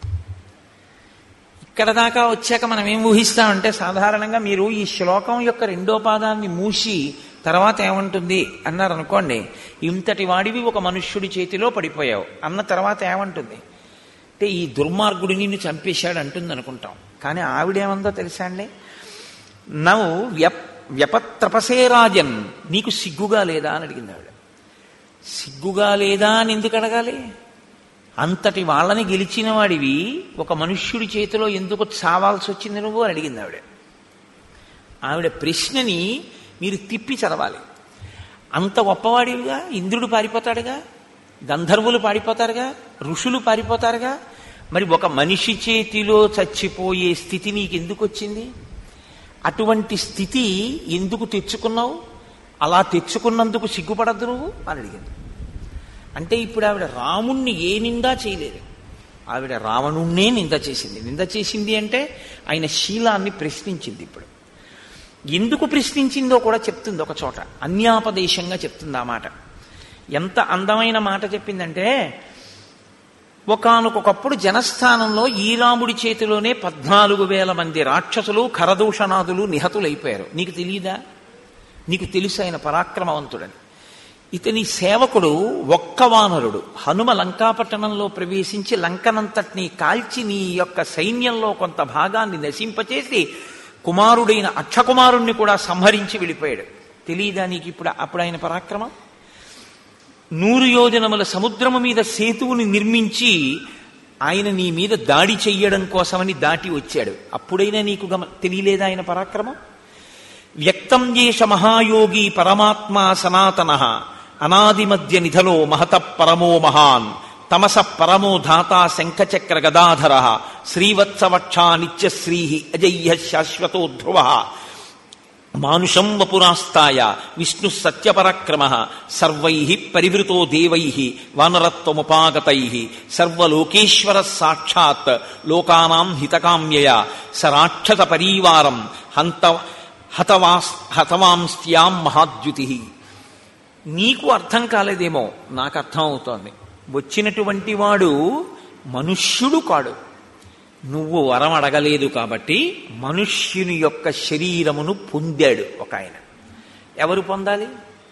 ఇక్కడ దాకా వచ్చాక మనం ఏం ఊహిస్తామంటే సాధారణంగా మీరు ఈ శ్లోకం యొక్క రెండో పాదాన్ని మూసి తర్వాత ఏమంటుంది అన్నారు అనుకోండి ఇంతటి వాడివి ఒక మనుష్యుడి చేతిలో పడిపోయావు అన్న తర్వాత ఏమంటుంది అంటే ఈ దుర్మార్గుడు నిన్ను చంపేశాడు అంటుంది అనుకుంటాం కానీ ఆవిడేమందో తెలుసా అండి నవ్వు వ్యప్ వ్యపత్రపసే రాజన్ నీకు సిగ్గుగా లేదా అని అడిగింది ఆవిడ సిగ్గుగా లేదా అని ఎందుకు అడగాలి అంతటి వాళ్ళని గెలిచిన వాడివి ఒక మనుష్యుడి చేతిలో ఎందుకు చావాల్సి వచ్చింది నువ్వు అని అడిగింది ఆవిడ ఆవిడ ప్రశ్నని మీరు తిప్పి చదవాలి అంత గొప్పవాడివిగా ఇంద్రుడు పారిపోతాడుగా గంధర్వులు పారిపోతారుగా ఋషులు పారిపోతారుగా మరి ఒక మనిషి చేతిలో చచ్చిపోయే స్థితి నీకు ఎందుకు వచ్చింది అటువంటి స్థితి ఎందుకు తెచ్చుకున్నావు అలా తెచ్చుకున్నందుకు సిగ్గుపడద్దు నువ్వు అని అడిగింది అంటే ఇప్పుడు ఆవిడ రాముణ్ణి ఏ నిందా చేయలేదు ఆవిడ రావణుణ్ణే నింద చేసింది నింద చేసింది అంటే ఆయన శీలాన్ని ప్రశ్నించింది ఇప్పుడు ఎందుకు ప్రశ్నించిందో కూడా చెప్తుంది ఒక చోట అన్యాపదేశంగా చెప్తుంది ఆ మాట ఎంత అందమైన మాట చెప్పిందంటే ఒకనకొకప్పుడు జనస్థానంలో ఈ రాముడి చేతిలోనే పద్నాలుగు వేల మంది రాక్షసులు ఖరదూషణాదులు నిహతులైపోయారు నీకు తెలియదా నీకు తెలుసు ఆయన పరాక్రమవంతుడని ఇతని సేవకుడు ఒక్క వానరుడు హనుమ లంకాపట్టణంలో ప్రవేశించి లంకనంతటినీ కాల్చి నీ యొక్క సైన్యంలో కొంత భాగాన్ని నశింపచేసి కుమారుడైన అక్షకుమారుణ్ణి కూడా సంహరించి వెళ్ళిపోయాడు తెలియదా నీకు ఇప్పుడు అప్పుడు ఆయన పరాక్రమం నూరు యోజనముల సముద్రము మీద సేతువుని నిర్మించి ఆయన నీ మీద దాడి చెయ్యడం కోసమని దాటి వచ్చాడు అప్పుడైనా నీకు గమ తెలియలేదా ఆయన పరాక్రమం వ్యక్తం చేష మహాయోగి పరమాత్మ సనాతన అనాది మధ్య నిధలో మహత పరమో మహాన్ తమస పరమో ధాత శంఖచక్ర గదాధర శ్రీవత్సవక్షా నిత్యశ్రీ అజయ్య శాశ్వతో ధ్రువ మానుషం వపురాస్తాయ విష్ణు సత్యపరక్రమ సర్వై పరివృతో దేవై వానరత్వముపాగతై సర్వలోకేశ్వర సాక్షాత్ లోకానాం హితకామ్యయ సరాక్షత పరీవారం హంత హతవాస్ హతవాంస్త్యాం మహాద్యుతి నీకు అర్థం కాలేదేమో నాకు అర్థం అవుతోంది వచ్చినటువంటి వాడు మనుష్యుడు కాడు నువ్వు వరం అడగలేదు కాబట్టి మనుష్యుని యొక్క శరీరమును పొందాడు ఒక ఆయన ఎవరు పొందాలి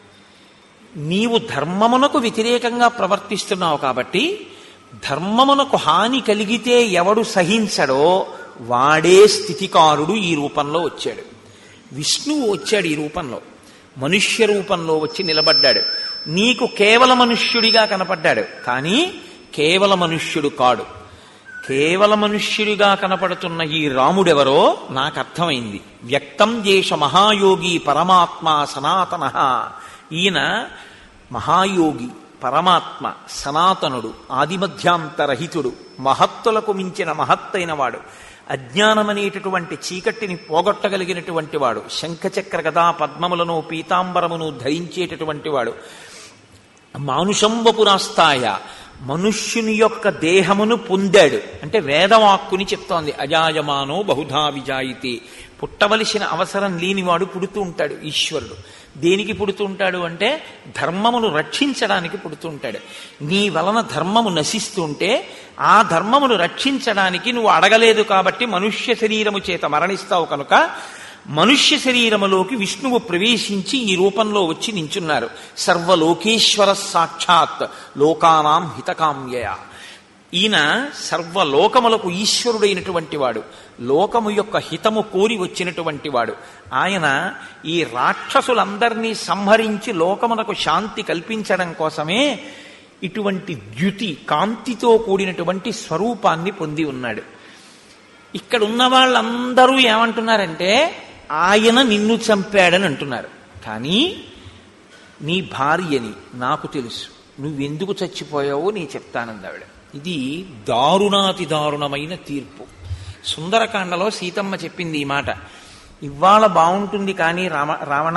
నీవు ధర్మమునకు వ్యతిరేకంగా ప్రవర్తిస్తున్నావు కాబట్టి ధర్మమునకు హాని కలిగితే ఎవడు సహించడో వాడే స్థితికారుడు ఈ రూపంలో వచ్చాడు విష్ణువు వచ్చాడు ఈ రూపంలో మనుష్య రూపంలో వచ్చి నిలబడ్డాడు నీకు కేవల మనుష్యుడిగా కనపడ్డాడు కానీ కేవల మనుష్యుడు కాడు కేవల మనుష్యుడిగా కనపడుతున్న ఈ రాముడెవరో నాకు అర్థమైంది వ్యక్తం చేష మహాయోగి పరమాత్మ సనాతన ఈయన మహాయోగి పరమాత్మ సనాతనుడు ఆదిమధ్యాంతరహితుడు మహత్తులకు మించిన మహత్తైన వాడు అజ్ఞానమనేటటువంటి చీకటిని పోగొట్టగలిగినటువంటి వాడు శంఖచక్ర గదా పద్మములను పీతాంబరమును ధరించేటటువంటి వాడు మానుషంబపురాస్తాయ మనుష్యుని యొక్క దేహమును పొందాడు అంటే వేదవాక్కుని చెప్తోంది అజాయమానో బహుధా విజాయితే పుట్టవలసిన అవసరం లేనివాడు పుడుతూ ఉంటాడు ఈశ్వరుడు దేనికి పుడుతూ ఉంటాడు అంటే ధర్మమును రక్షించడానికి పుడుతూ ఉంటాడు నీ వలన ధర్మము నశిస్తుంటే ఆ ధర్మమును రక్షించడానికి నువ్వు అడగలేదు కాబట్టి మనుష్య శరీరము చేత మరణిస్తావు కనుక మనుష్య శరీరములోకి విష్ణువు ప్రవేశించి ఈ రూపంలో వచ్చి నించున్నారు సర్వలోకేశ్వర సాక్షాత్ లోకానాం హితకామ్యయ ఈయన సర్వలోకములకు ఈశ్వరుడైనటువంటి వాడు లోకము యొక్క హితము కోరి వచ్చినటువంటి వాడు ఆయన ఈ రాక్షసులందరినీ సంహరించి లోకమునకు శాంతి కల్పించడం కోసమే ఇటువంటి ద్యుతి కాంతితో కూడినటువంటి స్వరూపాన్ని పొంది ఉన్నాడు ఇక్కడ ఉన్న వాళ్ళందరూ ఏమంటున్నారంటే ఆయన నిన్ను చంపాడని అంటున్నారు కానీ నీ భార్యని నాకు తెలుసు నువ్వెందుకు చచ్చిపోయావో నీ చెప్తానంది ఆవిడ ఇది దారుణాతి దారుణమైన తీర్పు సుందరకాండలో సీతమ్మ చెప్పింది ఈ మాట ఇవాళ బాగుంటుంది కానీ రామ రావణ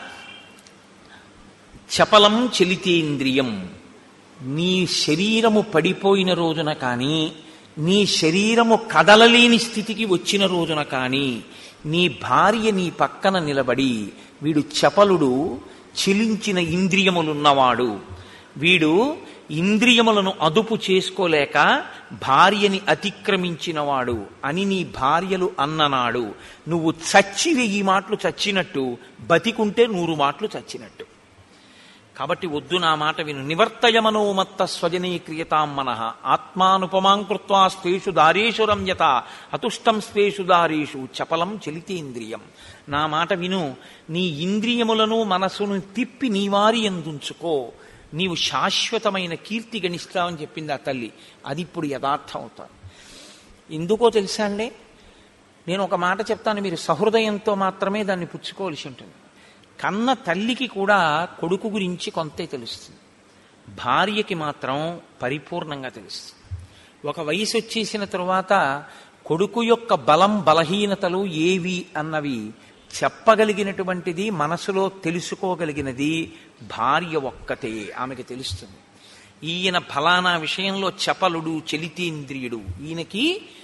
చపలం చలితేంద్రియం నీ శరీరము పడిపోయిన రోజున కానీ నీ శరీరము కదలలేని స్థితికి వచ్చిన రోజున కానీ నీ భార్య నీ పక్కన నిలబడి వీడు చపలుడు చిలించిన ఇంద్రియములున్నవాడు వీడు ఇంద్రియములను అదుపు చేసుకోలేక భార్యని అతిక్రమించినవాడు అని నీ భార్యలు అన్ననాడు నువ్వు చచ్చి వెయ్యి మాటలు చచ్చినట్టు బతికుంటే నూరు మాటలు చచ్చినట్టు కాబట్టి వద్దు నా మాట విను నివర్తయమనోమత్త స్వజనీక్రియతాం మనః ఆత్మానుపమాం కృత్వా స్వేషు దారేషు రమ్యత అతుష్టం స్వేషు దారేషు చపలం చలితేంద్రియం నా మాట విను నీ ఇంద్రియములను మనసును తిప్పి నీవారి ఎందుంచుకో నీవు శాశ్వతమైన కీర్తి గణిస్తావని చెప్పింది ఆ తల్లి అది ఇప్పుడు యథార్థం అవుతాను ఎందుకో తెలుసా అండి నేను ఒక మాట చెప్తాను మీరు సహృదయంతో మాత్రమే దాన్ని పుచ్చుకోవలసి ఉంటుంది కన్న తల్లికి కూడా కొడుకు గురించి కొంతే తెలుస్తుంది భార్యకి మాత్రం పరిపూర్ణంగా తెలుస్తుంది ఒక వయసు వచ్చేసిన తరువాత కొడుకు యొక్క బలం బలహీనతలు ఏవి అన్నవి చెప్పగలిగినటువంటిది మనసులో తెలుసుకోగలిగినది భార్య ఒక్కతే ఆమెకి తెలుస్తుంది ఈయన ఫలానా విషయంలో చపలుడు చలితేంద్రియుడు ఈయనకి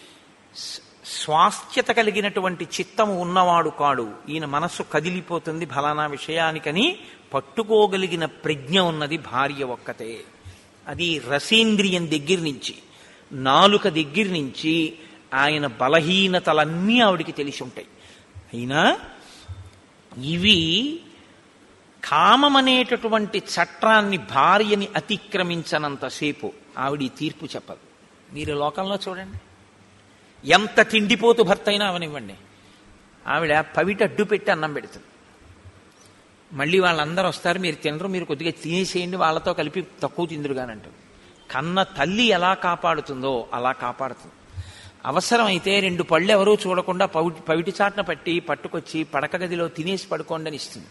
స్వాస్థ్యత కలిగినటువంటి చిత్తము ఉన్నవాడు కాడు ఈయన మనస్సు కదిలిపోతుంది ఫలానా విషయానికని పట్టుకోగలిగిన ప్రజ్ఞ ఉన్నది భార్య ఒక్కతే అది రసేంద్రియం దగ్గర నుంచి నాలుక దగ్గర నుంచి ఆయన బలహీనతలన్నీ ఆవిడికి తెలిసి ఉంటాయి అయినా ఇవి కామమనేటటువంటి చట్టాన్ని భార్యని అతిక్రమించనంతసేపు ఆవిడ ఈ తీర్పు చెప్పదు మీరు లోకంలో చూడండి ఎంత తిండిపోతు భర్త అయినా అవనివ్వండి ఆవిడ పవిట అడ్డు పెట్టి అన్నం పెడుతుంది మళ్ళీ వాళ్ళందరూ వస్తారు మీరు తినరు మీరు కొద్దిగా తినేసేయండి వాళ్ళతో కలిపి తక్కువ తిందురుగానంటారు కన్న తల్లి ఎలా కాపాడుతుందో అలా కాపాడుతుంది అవసరమైతే రెండు పళ్ళు ఎవరూ చూడకుండా పవిటి పవిటి చాట్న పట్టి పట్టుకొచ్చి పడక గదిలో తినేసి పడుకోండి అని ఇస్తుంది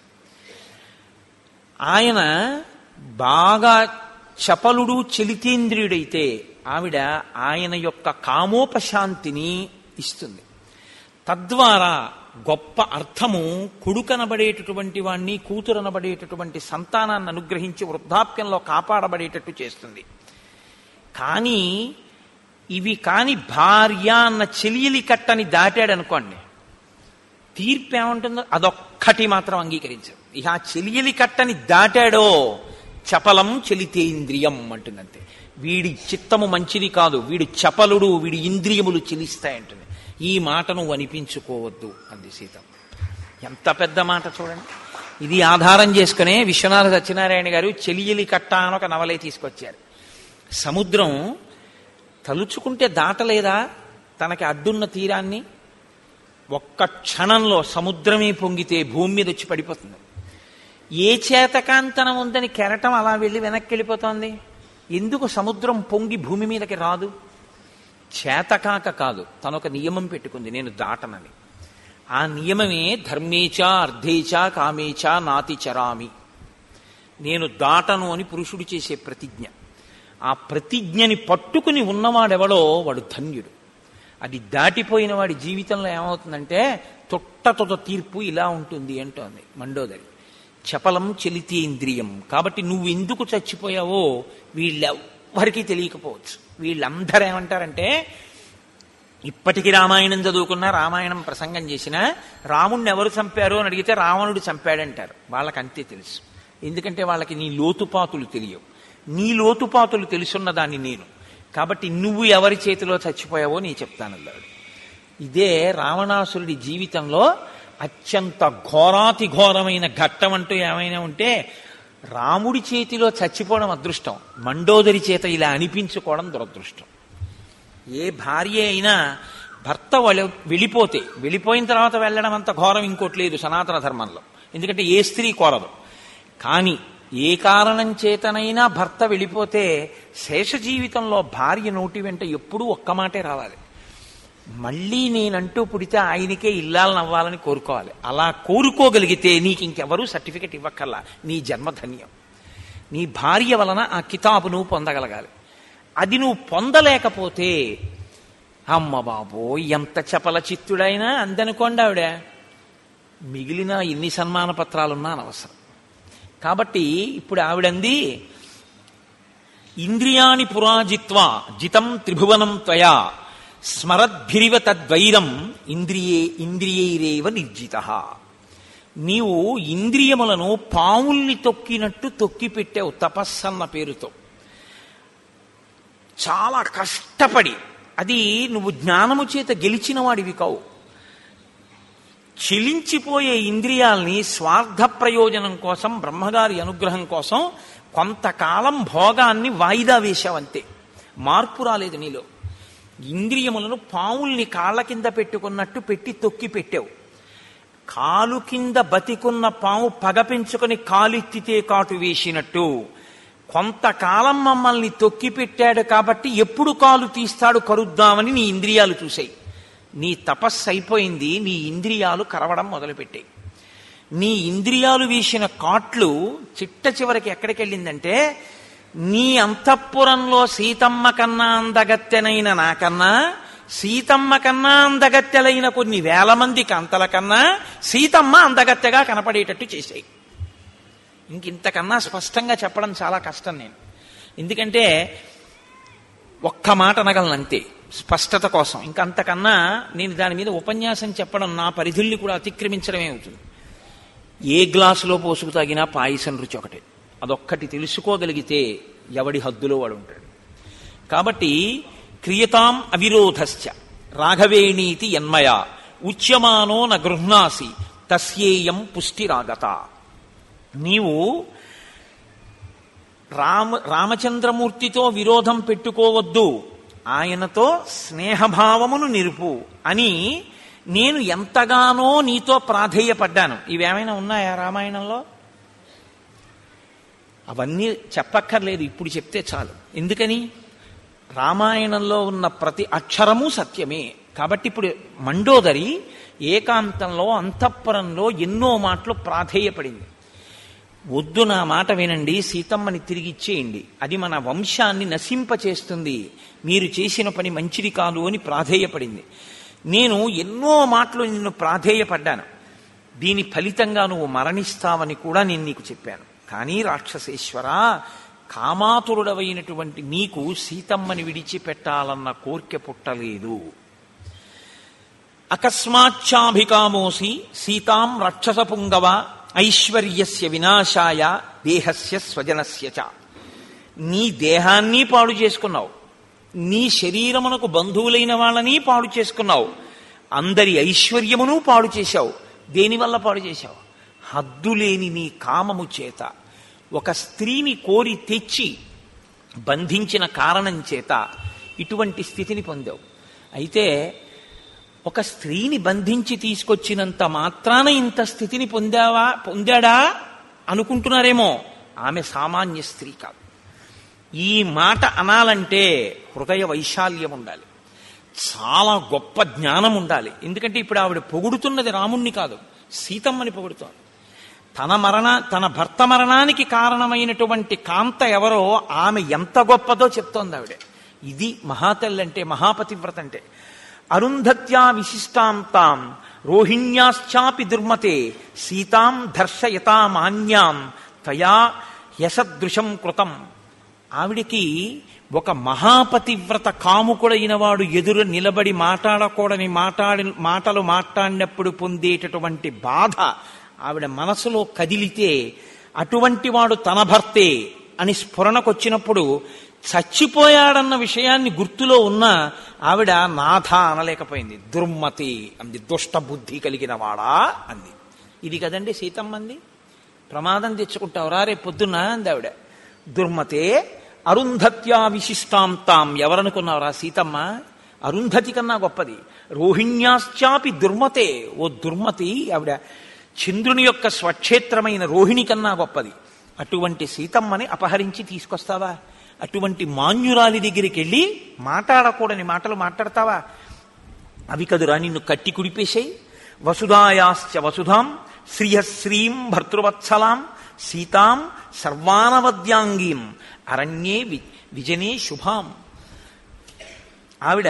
ఆయన బాగా చపలుడు చలితేంద్రియుడైతే ఆవిడ ఆయన యొక్క కామోపశాంతిని ఇస్తుంది తద్వారా గొప్ప అర్థము కొడుకనబడేటటువంటి వాణ్ణి కూతురనబడేటటువంటి సంతానాన్ని అనుగ్రహించి వృద్ధాప్యంలో కాపాడబడేటట్టు చేస్తుంది కానీ ఇవి కాని భార్య అన్న చెలియలి కట్టని దాటాడు అనుకోండి తీర్పు ఏముంటుందో అదొక్కటి మాత్రం అంగీకరించదు ఇక ఆ చెలియలి కట్టని దాటాడో చపలం చలితేంద్రియం అంటుందంతే వీడి చిత్తము మంచిది కాదు వీడు చపలుడు వీడి ఇంద్రియములు చెలిస్తాయంటుంది ఈ మాట నువ్వు అనిపించుకోవద్దు అంది సీత ఎంత పెద్ద మాట చూడండి ఇది ఆధారం చేసుకునే విశ్వనాథ సత్యనారాయణ గారు చెలియలి కట్ట అని ఒక నవలే తీసుకొచ్చారు సముద్రం తలుచుకుంటే దాటలేదా తనకి అడ్డున్న తీరాన్ని ఒక్క క్షణంలో సముద్రమే పొంగితే భూమి మీద వచ్చి పడిపోతుంది ఏ చేతకాంతనం ఉందని కెరటం అలా వెళ్ళి వెనక్కి వెళ్ళిపోతోంది ఎందుకు సముద్రం పొంగి భూమి మీదకి రాదు చేతకాక కాదు తనొక నియమం పెట్టుకుంది నేను దాటనని ఆ నియమమే ధర్మేచ అర్ధేచ కామేచ నాతి చరామి నేను దాటను అని పురుషుడు చేసే ప్రతిజ్ఞ ఆ ప్రతిజ్ఞని పట్టుకుని ఉన్నవాడెవడో వాడు ధన్యుడు అది దాటిపోయిన వాడి జీవితంలో ఏమవుతుందంటే తొట్ట తొట తీర్పు ఇలా ఉంటుంది అంటోంది మండోదరి చపలం చలితేంద్రియం కాబట్టి నువ్వు ఎందుకు చచ్చిపోయావో వీళ్ళెవ్వరికీ తెలియకపోవచ్చు వీళ్ళందరూ ఏమంటారంటే ఇప్పటికి రామాయణం చదువుకున్నా రామాయణం ప్రసంగం చేసినా రాముణ్ణి ఎవరు చంపారు అని అడిగితే రావణుడు చంపాడంటారు వాళ్ళకి అంతే తెలుసు ఎందుకంటే వాళ్ళకి నీ లోతుపాతులు తెలియవు నీ లోతుపాతులు తెలుసున్న దాన్ని నేను కాబట్టి నువ్వు ఎవరి చేతిలో చచ్చిపోయావో నీ చెప్తాను అన్నాడు ఇదే రావణాసురుడి జీవితంలో అత్యంత ఘోరాతి ఘోరమైన ఘట్టం అంటూ ఏమైనా ఉంటే రాముడి చేతిలో చచ్చిపోవడం అదృష్టం మండోదరి చేత ఇలా అనిపించుకోవడం దురదృష్టం ఏ భార్య అయినా భర్త వాళ్ళ వెళ్ళిపోతే వెళ్ళిపోయిన తర్వాత వెళ్ళడం అంత ఘోరం ఇంకోటి లేదు సనాతన ధర్మంలో ఎందుకంటే ఏ స్త్రీ కోరదు కానీ ఏ కారణం చేతనైనా భర్త వెళ్ళిపోతే శేష జీవితంలో భార్య నోటి వెంట ఎప్పుడూ ఒక్క మాటే రావాలి మళ్ళీ నేనంటూ పుడితే ఆయనకే ఇల్లాలని అవ్వాలని కోరుకోవాలి అలా కోరుకోగలిగితే నీకు ఇంకెవరూ సర్టిఫికెట్ ఇవ్వక్కల్లా నీ జన్మధన్యం నీ భార్య వలన ఆ కితాబు నువ్వు పొందగలగాలి అది నువ్వు పొందలేకపోతే అమ్మ బాబో ఎంత చపల చిత్తుడైనా అందనుకోండి ఆవిడ మిగిలిన ఎన్ని సన్మాన పత్రాలున్నా అనవసరం కాబట్టి ఇప్పుడు ఆవిడంది ఇంద్రియాణి పురాజిత్వా జితం త్రిభువనం త్వయా స్మరద్భిరివ తద్వైరం ఇంద్రియే ఇంద్రియైరేవ నిర్జిత నీవు ఇంద్రియములను పావుల్ని తొక్కినట్టు తొక్కి పెట్టావు తపస్సన్న పేరుతో చాలా కష్టపడి అది నువ్వు జ్ఞానము చేత గెలిచిన వాడివి కావు చెలించిపోయే ఇంద్రియాల్ని స్వార్థ ప్రయోజనం కోసం బ్రహ్మగారి అనుగ్రహం కోసం కొంతకాలం భోగాన్ని వాయిదా వేశావంతే మార్పు రాలేదు నీలో ఇంద్రియములను పావుల్ని కాళ్ళ కింద పెట్టుకున్నట్టు పెట్టి తొక్కి పెట్టావు కాలు కింద బతికున్న పాము పగ పెంచుకొని కాలెత్తితే కాటు వేసినట్టు కొంతకాలం మమ్మల్ని తొక్కి పెట్టాడు కాబట్టి ఎప్పుడు కాలు తీస్తాడు కరుద్దామని నీ ఇంద్రియాలు చూసాయి నీ తపస్సు అయిపోయింది నీ ఇంద్రియాలు కరవడం మొదలుపెట్టాయి నీ ఇంద్రియాలు వేసిన కాట్లు చిట్ట చివరికి ఎక్కడికి వెళ్ళిందంటే నీ అంతఃపురంలో సీతమ్మ కన్నా అందగత్తెనైన నాకన్నా సీతమ్మ కన్నా అందగత్తెలైన కొన్ని వేల మంది కాంతల కన్నా సీతమ్మ అందగత్తెగా కనపడేటట్టు చేశాయి ఇంకింతకన్నా స్పష్టంగా చెప్పడం చాలా కష్టం నేను ఎందుకంటే ఒక్క మాట అనగలను అంతే స్పష్టత కోసం ఇంకంతకన్నా నేను దాని మీద ఉపన్యాసం చెప్పడం నా పరిధుల్ని కూడా అతిక్రమించడమే అవుతుంది ఏ గ్లాసులో పోసుకు తాగినా పాయసం రుచి ఒకటే అదొక్కటి తెలుసుకోగలిగితే ఎవడి హద్దులో వాడు ఉంటాడు కాబట్టి క్రియతాం అవిరోధశ్చ రాఘవేణీతి యన్మయ ఉచ్యమానో న గృహ్ణాసి తస్యేయం పుష్టిరాగత నీవు రామ రామచంద్రమూర్తితో విరోధం పెట్టుకోవద్దు ఆయనతో స్నేహభావమును నిరుపు అని నేను ఎంతగానో నీతో ప్రాధేయపడ్డాను ఇవేమైనా ఉన్నాయా రామాయణంలో అవన్నీ చెప్పక్కర్లేదు ఇప్పుడు చెప్తే చాలు ఎందుకని రామాయణంలో ఉన్న ప్రతి అక్షరము సత్యమే కాబట్టి ఇప్పుడు మండోదరి ఏకాంతంలో అంతఃపురంలో ఎన్నో మాటలు ప్రాధేయపడింది వద్దు నా మాట వినండి సీతమ్మని తిరిగిచ్చేయండి అది మన వంశాన్ని నశింపచేస్తుంది మీరు చేసిన పని మంచిది కాదు అని ప్రాధేయపడింది నేను ఎన్నో మాటలు నిన్ను ప్రాధేయపడ్డాను దీని ఫలితంగా నువ్వు మరణిస్తావని కూడా నేను నీకు చెప్పాను కానీ రాక్షసేశ్వర కామాతురుడవైనటువంటి నీకు సీతమ్మని విడిచిపెట్టాలన్న కోర్కె పుట్టలేదు అకస్మాచ్చాభికామోసి సీతాం రక్షస పుంగవ ఐశ్వర్యస్య వినాశాయ దేహస్య స్వజనస్య చ నీ దేహాన్ని పాడు చేసుకున్నావు నీ శరీరమునకు బంధువులైన వాళ్ళని పాడు చేసుకున్నావు అందరి ఐశ్వర్యమును పాడు చేశావు దేనివల్ల పాడు చేశావు హద్దులేని నీ కామము చేత ఒక స్త్రీని కోరి తెచ్చి బంధించిన కారణం చేత ఇటువంటి స్థితిని పొందావు అయితే ఒక స్త్రీని బంధించి తీసుకొచ్చినంత మాత్రాన ఇంత స్థితిని పొందావా పొందాడా అనుకుంటున్నారేమో ఆమె సామాన్య స్త్రీ కాదు ఈ మాట అనాలంటే హృదయ వైశాల్యం ఉండాలి చాలా గొప్ప జ్ఞానం ఉండాలి ఎందుకంటే ఇప్పుడు ఆవిడ పొగుడుతున్నది రాముణ్ణి కాదు సీతమ్మని పొగుడుతోంది తన మరణ తన భర్త మరణానికి కారణమైనటువంటి కాంత ఎవరో ఆమె ఎంత గొప్పదో చెప్తోంది ఆవిడ ఇది మహాతల్లి అంటే మహాపతివ్రత అంటే అరుంధత్యా విశిష్టాంతాం రోహిణ్యాశ్చాపి దుర్మతే సీతాం దర్శయతామాన్యాం తయా యశదృశం కృతం ఆవిడికి ఒక మహాపతివ్రత కాముకుడైన వాడు ఎదురు నిలబడి మాట్లాడకూడని మాట్లాడి మాటలు మాట్లాడినప్పుడు పొందేటటువంటి బాధ ఆవిడ మనసులో కదిలితే అటువంటి వాడు తన భర్తే అని స్ఫురణకొచ్చినప్పుడు చచ్చిపోయాడన్న విషయాన్ని గుర్తులో ఉన్న ఆవిడ నాథ అనలేకపోయింది దుర్మతి అంది దుష్ట బుద్ధి కలిగిన వాడా అంది ఇది కదండి సీతమ్మంది ప్రమాదం తెచ్చుకుంటావురా రేపు పొద్దున్న అంది ఆవిడ దుర్మతే అరుంధత్యా విశిష్టాంతాం ఎవరనుకున్నావురా సీతమ్మ అరుంధతి కన్నా గొప్పది రోహిణ్యాశ్చాపి దుర్మతే ఓ దుర్మతి ఆవిడ చంద్రుని యొక్క స్వక్షేత్రమైన రోహిణి కన్నా గొప్పది అటువంటి సీతమ్మని అపహరించి తీసుకొస్తావా అటువంటి మాన్యురాలి దగ్గరికి వెళ్ళి మాట్లాడకూడని మాటలు మాట్లాడతావా అవి కదురా నిన్ను కట్టి కుడిపేశాయి వసుధాయాశ్చ వసుధాం శ్రీయశ్రీం భర్తృవత్సలాం సీతాం సర్వానవద్యాంగీం అరణ్యే వి విజనే శుభాం ఆవిడ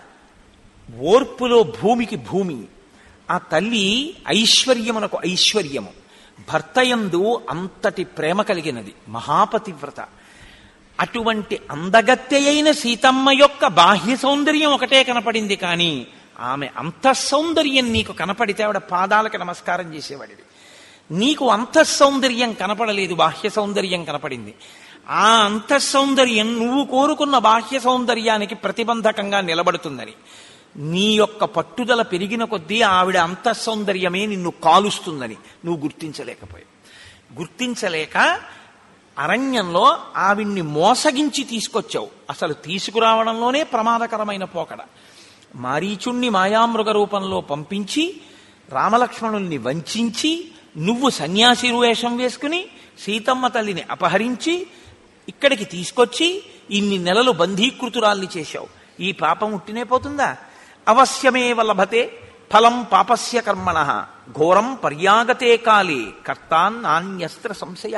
ఓర్పులో భూమికి భూమి ఆ తల్లి ఐశ్వర్యమునకు ఐశ్వర్యము భర్తయందు అంతటి ప్రేమ కలిగినది మహాపతివ్రత అటువంటి అందగత్తె అయిన సీతమ్మ యొక్క బాహ్య సౌందర్యం ఒకటే కనపడింది కానీ ఆమె అంతఃసౌందర్యం నీకు కనపడితే ఆవిడ పాదాలకు నమస్కారం చేసేవాడివి నీకు అంతఃసౌందర్యం కనపడలేదు బాహ్య సౌందర్యం కనపడింది ఆ అంతఃసౌందర్యం నువ్వు కోరుకున్న బాహ్య సౌందర్యానికి ప్రతిబంధకంగా నిలబడుతుందని నీ యొక్క పట్టుదల పెరిగిన కొద్దీ ఆవిడ అంతఃసౌందర్యమే నిన్ను కాలుస్తుందని నువ్వు గుర్తించలేకపోయావు గుర్తించలేక అరణ్యంలో ఆవిడ్ని మోసగించి తీసుకొచ్చావు అసలు తీసుకురావడంలోనే ప్రమాదకరమైన పోకడ మారీచుణ్ణి మాయామృగ రూపంలో పంపించి రామలక్ష్మణుల్ని వంచి నువ్వు సన్యాసి వేషం వేసుకుని సీతమ్మ తల్లిని అపహరించి ఇక్కడికి తీసుకొచ్చి ఇన్ని నెలలు బంధీకృతురాల్ని చేశావు ఈ పాపం ఉట్టినే పోతుందా అవశ్యమే లభతే ఫలం పాపస్య కర్మణ ఘోరం పర్యాగతే కాలే కర్తాన్ నాణ్యస్త్ర సంశయ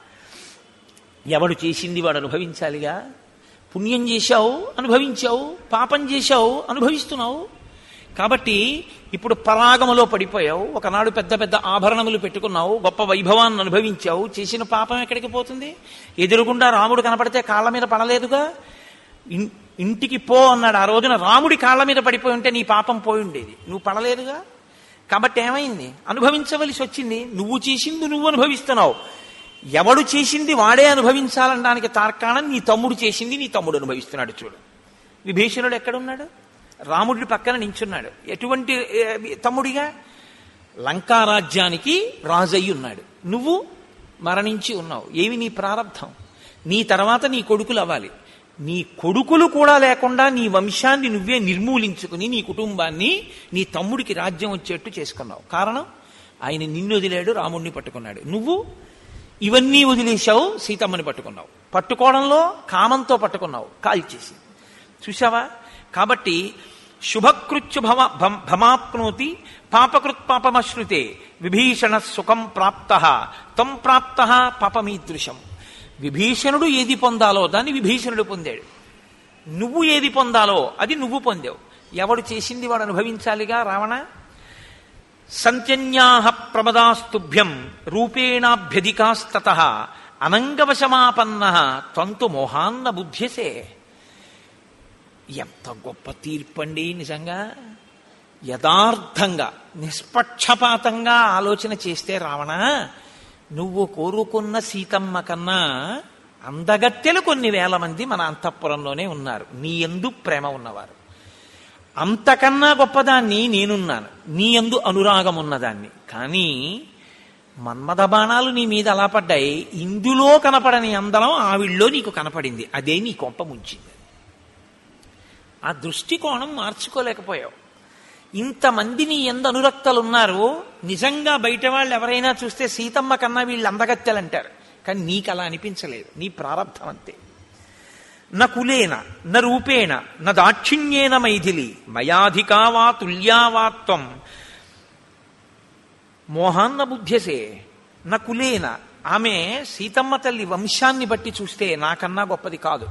ఎవడు చేసింది వాడు అనుభవించాలిగా పుణ్యం చేశావు అనుభవించావు పాపం చేశావు అనుభవిస్తున్నావు కాబట్టి ఇప్పుడు పరాగములో పడిపోయావు ఒకనాడు పెద్ద పెద్ద ఆభరణములు పెట్టుకున్నావు గొప్ప వైభవాన్ని అనుభవించావు చేసిన పాపం ఎక్కడికి పోతుంది ఎదురుగుండా రాముడు కనపడితే కాళ్ళ మీద పడలేదుగా ఇన్- ఇంటికి పో అన్నాడు ఆ రోజున రాముడి కాళ్ళ మీద పడిపోయి ఉంటే నీ పాపం పోయి ఉండేది నువ్వు పడలేదుగా కాబట్టి ఏమైంది అనుభవించవలసి వచ్చింది నువ్వు చేసింది నువ్వు అనుభవిస్తున్నావు ఎవడు చేసింది వాడే అనుభవించాలనడానికి తార్కాణం నీ తమ్ముడు చేసింది నీ తమ్ముడు అనుభవిస్తున్నాడు చూడు విభీషణుడు ఎక్కడున్నాడు రాముడి పక్కన నించున్నాడు ఎటువంటి ఏ, తమ్ముడిగా లంకారాజ్యానికి రాజయ్యి ఉన్నాడు నువ్వు మరణించి ఉన్నావు ఏమి నీ ప్రారంధం నీ తర్వాత నీ కొడుకులు అవ్వాలి నీ కొడుకులు కూడా లేకుండా నీ వంశాన్ని నువ్వే నిర్మూలించుకుని నీ కుటుంబాన్ని నీ తమ్ముడికి రాజ్యం వచ్చేట్టు చేసుకున్నావు కారణం ఆయన నిన్ను వదిలాడు రాముడిని పట్టుకున్నాడు నువ్వు ఇవన్నీ వదిలేశావు సీతమ్మని పట్టుకున్నావు పట్టుకోవడంలో కామంతో పట్టుకున్నావు కాల్చేసి చూసావా కాబట్టి శుభకృత్యు భవ భం- భమాప్నోతి పాపకృత్ పాపమశ్నుతే విభీషణ సుఖం ప్రాప్త తం ప్రాప్త పాపమీదృశం విభీషణుడు ఏది పొందాలో దాన్ని విభీషణుడు పొందాడు నువ్వు ఏది పొందాలో అది నువ్వు పొందావు ఎవడు చేసింది వాడు అనుభవించాలిగా రావణ సంత్యన్యాహ ప్రమదాస్తుభ్యం రూపేణాభ్యధికాస్తత అనంగవశమాపన్న త్వంతు మోహాన్న బుద్ధ్యసే ఎంత గొప్ప తీర్పండి నిజంగా యథార్థంగా నిష్పక్షపాతంగా ఆలోచన చేస్తే రావణ నువ్వు కోరుకున్న సీతమ్మ కన్నా అందగత్తెలు కొన్ని వేల మంది మన అంతఃపురంలోనే ఉన్నారు నీ ఎందు ప్రేమ ఉన్నవారు అంతకన్నా గొప్పదాన్ని నేనున్నాను నీ ఎందు అనురాగం ఉన్నదాన్ని కానీ మన్మథ బాణాలు నీ మీద అలా పడ్డాయి ఇందులో కనపడని అందరం ఆవిళ్ళలో నీకు కనపడింది అదే నీ కొంప ముంచింది ఆ దృష్టికోణం మార్చుకోలేకపోయావు ఇంతమంది నీ ఎందు అనురక్తలు ఉన్నారు నిజంగా బయట వాళ్ళు ఎవరైనా చూస్తే సీతమ్మ కన్నా వీళ్ళు అందగత్తెలంటారు కానీ నీకు అలా అనిపించలేదు నీ ప్రారంధం అంతే న కులేన న రూపేణ న దాక్షిణ్యేన మైథిలి మయాధికా వా తుల్యా వా త్వం మోహాన్న బుద్ధ్యసే న కులేన ఆమె సీతమ్మ తల్లి వంశాన్ని బట్టి చూస్తే నాకన్నా గొప్పది కాదు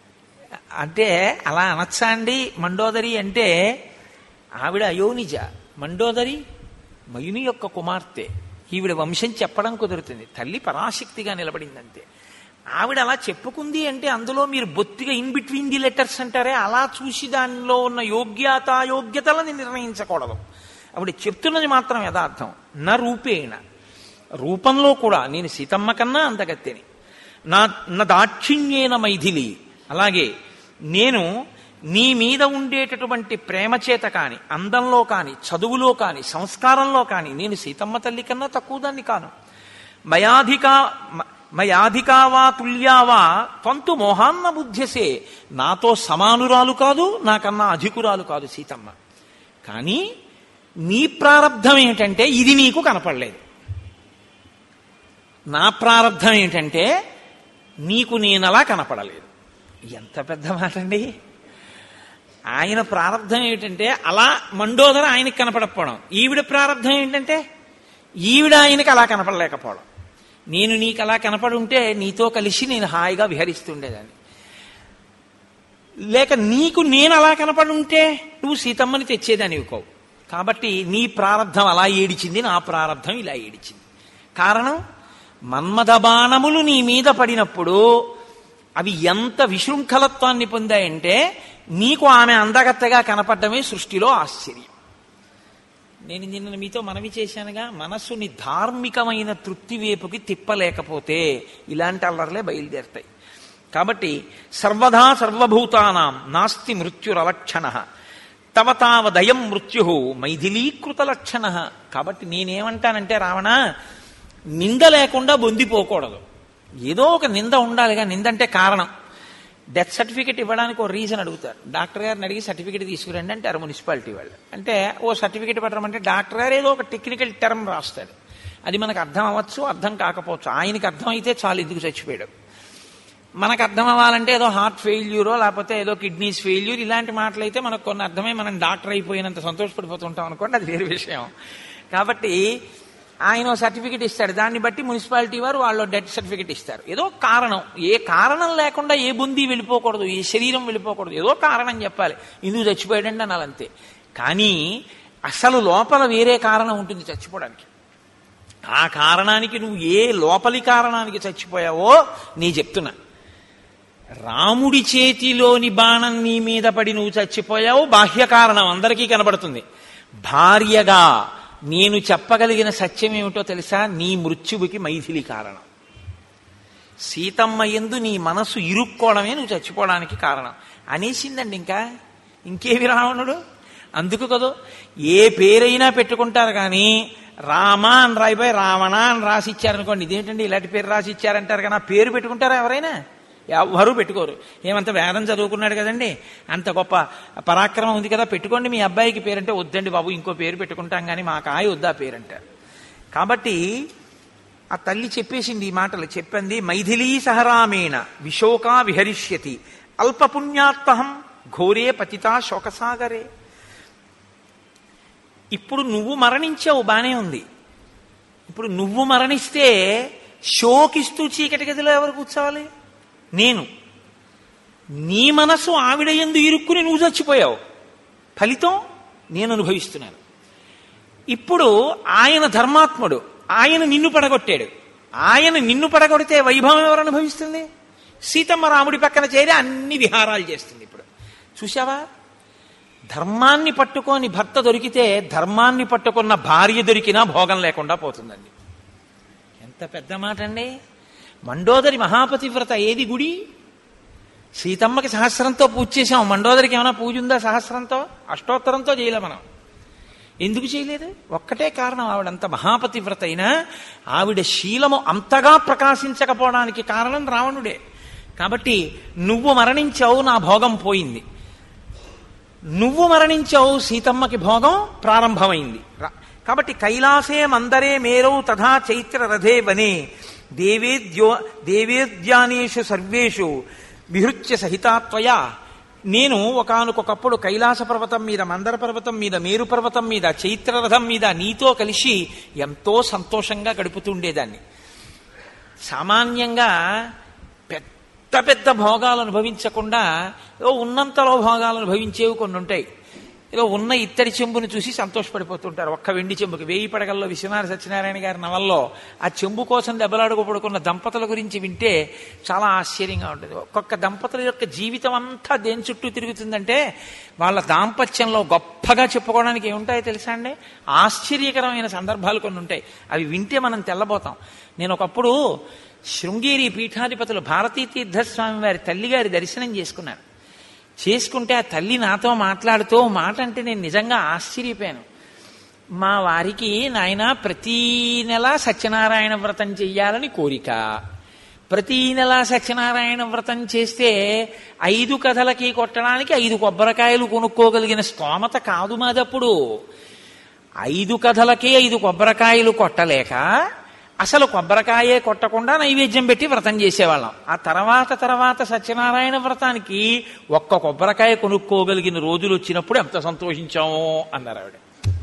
అంటే అలా అనొచ్చా అండి మండోదరి అంటే ఆవిడ అయోనిజ మండోదరి మయుని యొక్క కుమార్తె ఈవిడ వంశం చెప్పడం కుదురుతుంది తల్లి పరాశక్తిగా నిలబడిందంతే ఆవిడ అలా చెప్పుకుంది అంటే అందులో మీరు బొత్తిగా ఇన్ బిట్వీన్ ది లెటర్స్ అంటారే అలా చూసి దానిలో ఉన్న యోగ్యతాయోగ్యతలని నిర్ణయించకూడదు ఆవిడ చెప్తున్నది మాత్రం యథార్థం నా రూపేణ రూపంలో కూడా నేను సీతమ్మ కన్నా అందగత్తెని నా నా దాక్షిణ్యేన మైథిలి అలాగే నేను నీ మీద ఉండేటటువంటి ప్రేమ చేత కాని అందంలో కాని చదువులో కాని సంస్కారంలో కాని నేను సీతమ్మ తల్లి కన్నా తక్కువ దాన్ని కాను మయాధికా మ- మయాధికావా తుల్యావా త్వంతు మోహాన్న బుద్ధ్యసే నాతో సమానురాలు కాదు నాకన్నా అధికురాలు కాదు సీతమ్మ కానీ నీ ప్రారంధం ఏంటంటే ఇది నీకు కనపడలేదు నా ప్రారంధం ఏంటంటే నీకు నేనలా కనపడలేదు ఎంత పెద్ద మాట అండి ఆయన ప్రారంధం ఏంటంటే అలా మండోదర ఆయనకి కనపడకపోవడం ఈవిడ ప్రారంధం ఏంటంటే ఈవిడ ఆయనకి అలా కనపడలేకపోవడం నేను నీకు అలా కనపడి ఉంటే నీతో కలిసి నేను హాయిగా విహరిస్తుండేదాన్ని లేక నీకు నేను అలా కనపడి ఉంటే నువ్వు సీతమ్మని తెచ్చేదానివి కోవు కాబట్టి నీ ప్రారంధం అలా ఏడిచింది నా ప్రారంధం ఇలా ఏడిచింది కారణం మన్మథ బాణములు నీ మీద పడినప్పుడు అవి ఎంత విశృంఖలత్వాన్ని పొందాయంటే నీకు ఆమె అందగత్తగా కనపడమే సృష్టిలో ఆశ్చర్యం నేను నిన్న మీతో మనవి చేశానుగా మనస్సుని ధార్మికమైన తృప్తి వైపుకి తిప్పలేకపోతే ఇలాంటి అల్లర్లే బయలుదేరుతాయి కాబట్టి సర్వదా సర్వభూతానాం నాస్తి మృత్యురలక్షణ తవ తావదయం మృత్యు మైథిలీకృత లక్షణ కాబట్టి నేనేమంటానంటే రావణ నింద లేకుండా బొందిపోకూడదు ఏదో ఒక నింద ఉండాలిగా నింద అంటే కారణం డెత్ సర్టిఫికేట్ ఇవ్వడానికి ఒక రీజన్ అడుగుతారు డాక్టర్ గారిని అడిగి సర్టిఫికేట్ తీసుకురండి అంటారు మున్సిపాలిటీ వాళ్ళు అంటే ఓ సర్టిఫికేట్ పెట్టమంటే డాక్టర్ గారు ఏదో ఒక టెక్నికల్ టర్మ్ రాస్తాడు అది మనకు అర్థం అవ్వచ్చు అర్థం కాకపోవచ్చు ఆయనకి అర్థం అయితే చాలు ఎందుకు చచ్చిపోయాడు మనకు అర్థం అవ్వాలంటే ఏదో హార్ట్ ఫెయిల్యూరో లేకపోతే ఏదో కిడ్నీస్ ఫెయిల్యూర్ ఇలాంటి మాటలైతే మనకు కొన్ని అర్థమై మనం డాక్టర్ అయిపోయినంత సంతోషపడిపోతుంటాం అనుకోండి అది వేరే విషయం కాబట్టి ఆయన సర్టిఫికెట్ ఇస్తాడు దాన్ని బట్టి మున్సిపాలిటీ వారు వాళ్ళు డెత్ సర్టిఫికెట్ ఇస్తారు ఏదో కారణం ఏ కారణం లేకుండా ఏ బుంది వెళ్ళిపోకూడదు ఏ శరీరం వెళ్ళిపోకూడదు ఏదో కారణం చెప్పాలి ఇందుకు చచ్చిపోయాడండి అనాలంతే కానీ అసలు లోపల వేరే కారణం ఉంటుంది చచ్చిపోవడానికి ఆ కారణానికి నువ్వు ఏ లోపలి కారణానికి చచ్చిపోయావో నీ చెప్తున్నా రాముడి చేతిలోని బాణం నీ మీద పడి నువ్వు చచ్చిపోయావు బాహ్య కారణం అందరికీ కనబడుతుంది భార్యగా నేను చెప్పగలిగిన సత్యం ఏమిటో తెలుసా నీ మృత్యువుకి మైథిలి కారణం సీతమ్మ ఎందు నీ మనస్సు ఇరుక్కోవడమే నువ్వు చచ్చిపోవడానికి కారణం అనేసిందండి ఇంకా ఇంకేవి రావణుడు అందుకు కదో ఏ పేరైనా పెట్టుకుంటారు కానీ రామ అని రాయిపోయి రావణ అని రాసి ఇచ్చారనుకోండి ఇదేంటండి ఇలాంటి పేరు రాసి ఇచ్చారంటారు కానీ ఆ పేరు పెట్టుకుంటారా ఎవరైనా ఎవరు పెట్టుకోరు ఏమంత వేదం చదువుకున్నాడు కదండి అంత గొప్ప పరాక్రమం ఉంది కదా పెట్టుకోండి మీ అబ్బాయికి పేరంటే వద్దండి బాబు ఇంకో పేరు పెట్టుకుంటాం కానీ మా కాయ వద్దా పేరు అంటారు కాబట్టి ఆ తల్లి చెప్పేసింది ఈ మాటలు చెప్పింది మైథిలీ సహరామేణ విశోకా విహరిష్యతి అల్పపుణ్యాత్మహం ఘోరే పతితా శోకసాగరే ఇప్పుడు నువ్వు మరణించావు బానే ఉంది ఇప్పుడు నువ్వు మరణిస్తే శోకిస్తూ చీకటి గదిలో ఎవరు కూర్చోవాలి నేను నీ మనసు ఆవిడ ఎందు ఇరుక్కుని నువ్వు చచ్చిపోయావు ఫలితం నేను అనుభవిస్తున్నాను ఇప్పుడు ఆయన ధర్మాత్ముడు ఆయన నిన్ను పడగొట్టాడు ఆయన నిన్ను పడగొడితే వైభవం ఎవరు అనుభవిస్తుంది సీతమ్మ రాముడి పక్కన చేరి అన్ని విహారాలు చేస్తుంది ఇప్పుడు చూసావా ధర్మాన్ని పట్టుకొని భర్త దొరికితే ధర్మాన్ని పట్టుకున్న భార్య దొరికినా భోగం లేకుండా పోతుందండి ఎంత పెద్ద మాట అండి మండోదరి మహాపతివ్రత ఏది గుడి సీతమ్మకి సహస్రంతో పూజ చేసాం మండోదరికి ఏమైనా పూజ ఉందా సహస్రంతో అష్టోత్తరంతో చేయలే మనం ఎందుకు చేయలేదు ఒక్కటే కారణం ఆవిడంత మహాపతివ్రత అయినా ఆవిడ శీలము అంతగా ప్రకాశించకపోవడానికి కారణం రావణుడే కాబట్టి నువ్వు మరణించావు నా భోగం పోయింది నువ్వు మరణించావు సీతమ్మకి భోగం ప్రారంభమైంది రా- కాబట్టి కైలాసే మందరే మేరౌ తథా చైత్ర రథే వనే దేవేద్యో దేవేద్యానేషు సర్వేషు విహృత్య సహితాత్వయా నేను ఒకానొకప్పుడు కైలాస పర్వతం మీద మందర పర్వతం మీద మేరు పర్వతం మీద చైత్రరథం మీద నీతో కలిసి ఎంతో సంతోషంగా గడుపుతుండేదాన్ని సామాన్యంగా పెద్ద పెద్ద భోగాలు అనుభవించకుండా ఏదో ఉన్నంతలో భోగాలు అనుభవించేవి కొన్ని ఉంటాయి ఏదో ఉన్న ఇత్తడి చెంబుని చూసి సంతోషపడిపోతుంటారు ఒక్క వెండి చెంబుకి వేయి పడగల్లో విశ్వనాథ సత్యనారాయణ గారి నవల్లో ఆ చెంబు కోసం దెబ్బలాడుకోబడుకున్న దంపతుల గురించి వింటే చాలా ఆశ్చర్యంగా ఉంటుంది ఒక్కొక్క దంపతుల యొక్క జీవితం అంతా దేని చుట్టూ తిరుగుతుందంటే వాళ్ళ దాంపత్యంలో గొప్పగా చెప్పుకోవడానికి ఏముంటాయో తెలుసా అండి ఆశ్చర్యకరమైన సందర్భాలు కొన్ని ఉంటాయి అవి వింటే మనం తెల్లబోతాం నేను ఒకప్పుడు శృంగేరి పీఠాధిపతులు భారతీ తీర్థస్వామి వారి తల్లిగారి దర్శనం చేసుకున్నాను చేసుకుంటే ఆ తల్లి నాతో మాట్లాడుతూ ఓ మాట అంటే నేను నిజంగా ఆశ్చర్యపోయాను మా వారికి నాయన ప్రతీ నెల సత్యనారాయణ వ్రతం చెయ్యాలని కోరిక ప్రతీ నెల సత్యనారాయణ వ్రతం చేస్తే ఐదు కథలకి కొట్టడానికి ఐదు కొబ్బరికాయలు కొనుక్కోగలిగిన స్తోమత కాదు మాదప్పుడు ఐదు కథలకి ఐదు కొబ్బరికాయలు కొట్టలేక అసలు కొబ్బరికాయే కొట్టకుండా నైవేద్యం పెట్టి వ్రతం చేసేవాళ్ళం ఆ తర్వాత తర్వాత సత్యనారాయణ వ్రతానికి ఒక్క కొబ్బరికాయ కొనుక్కోగలిగిన రోజులు వచ్చినప్పుడు ఎంత సంతోషించామో అన్నారు ఆవిడ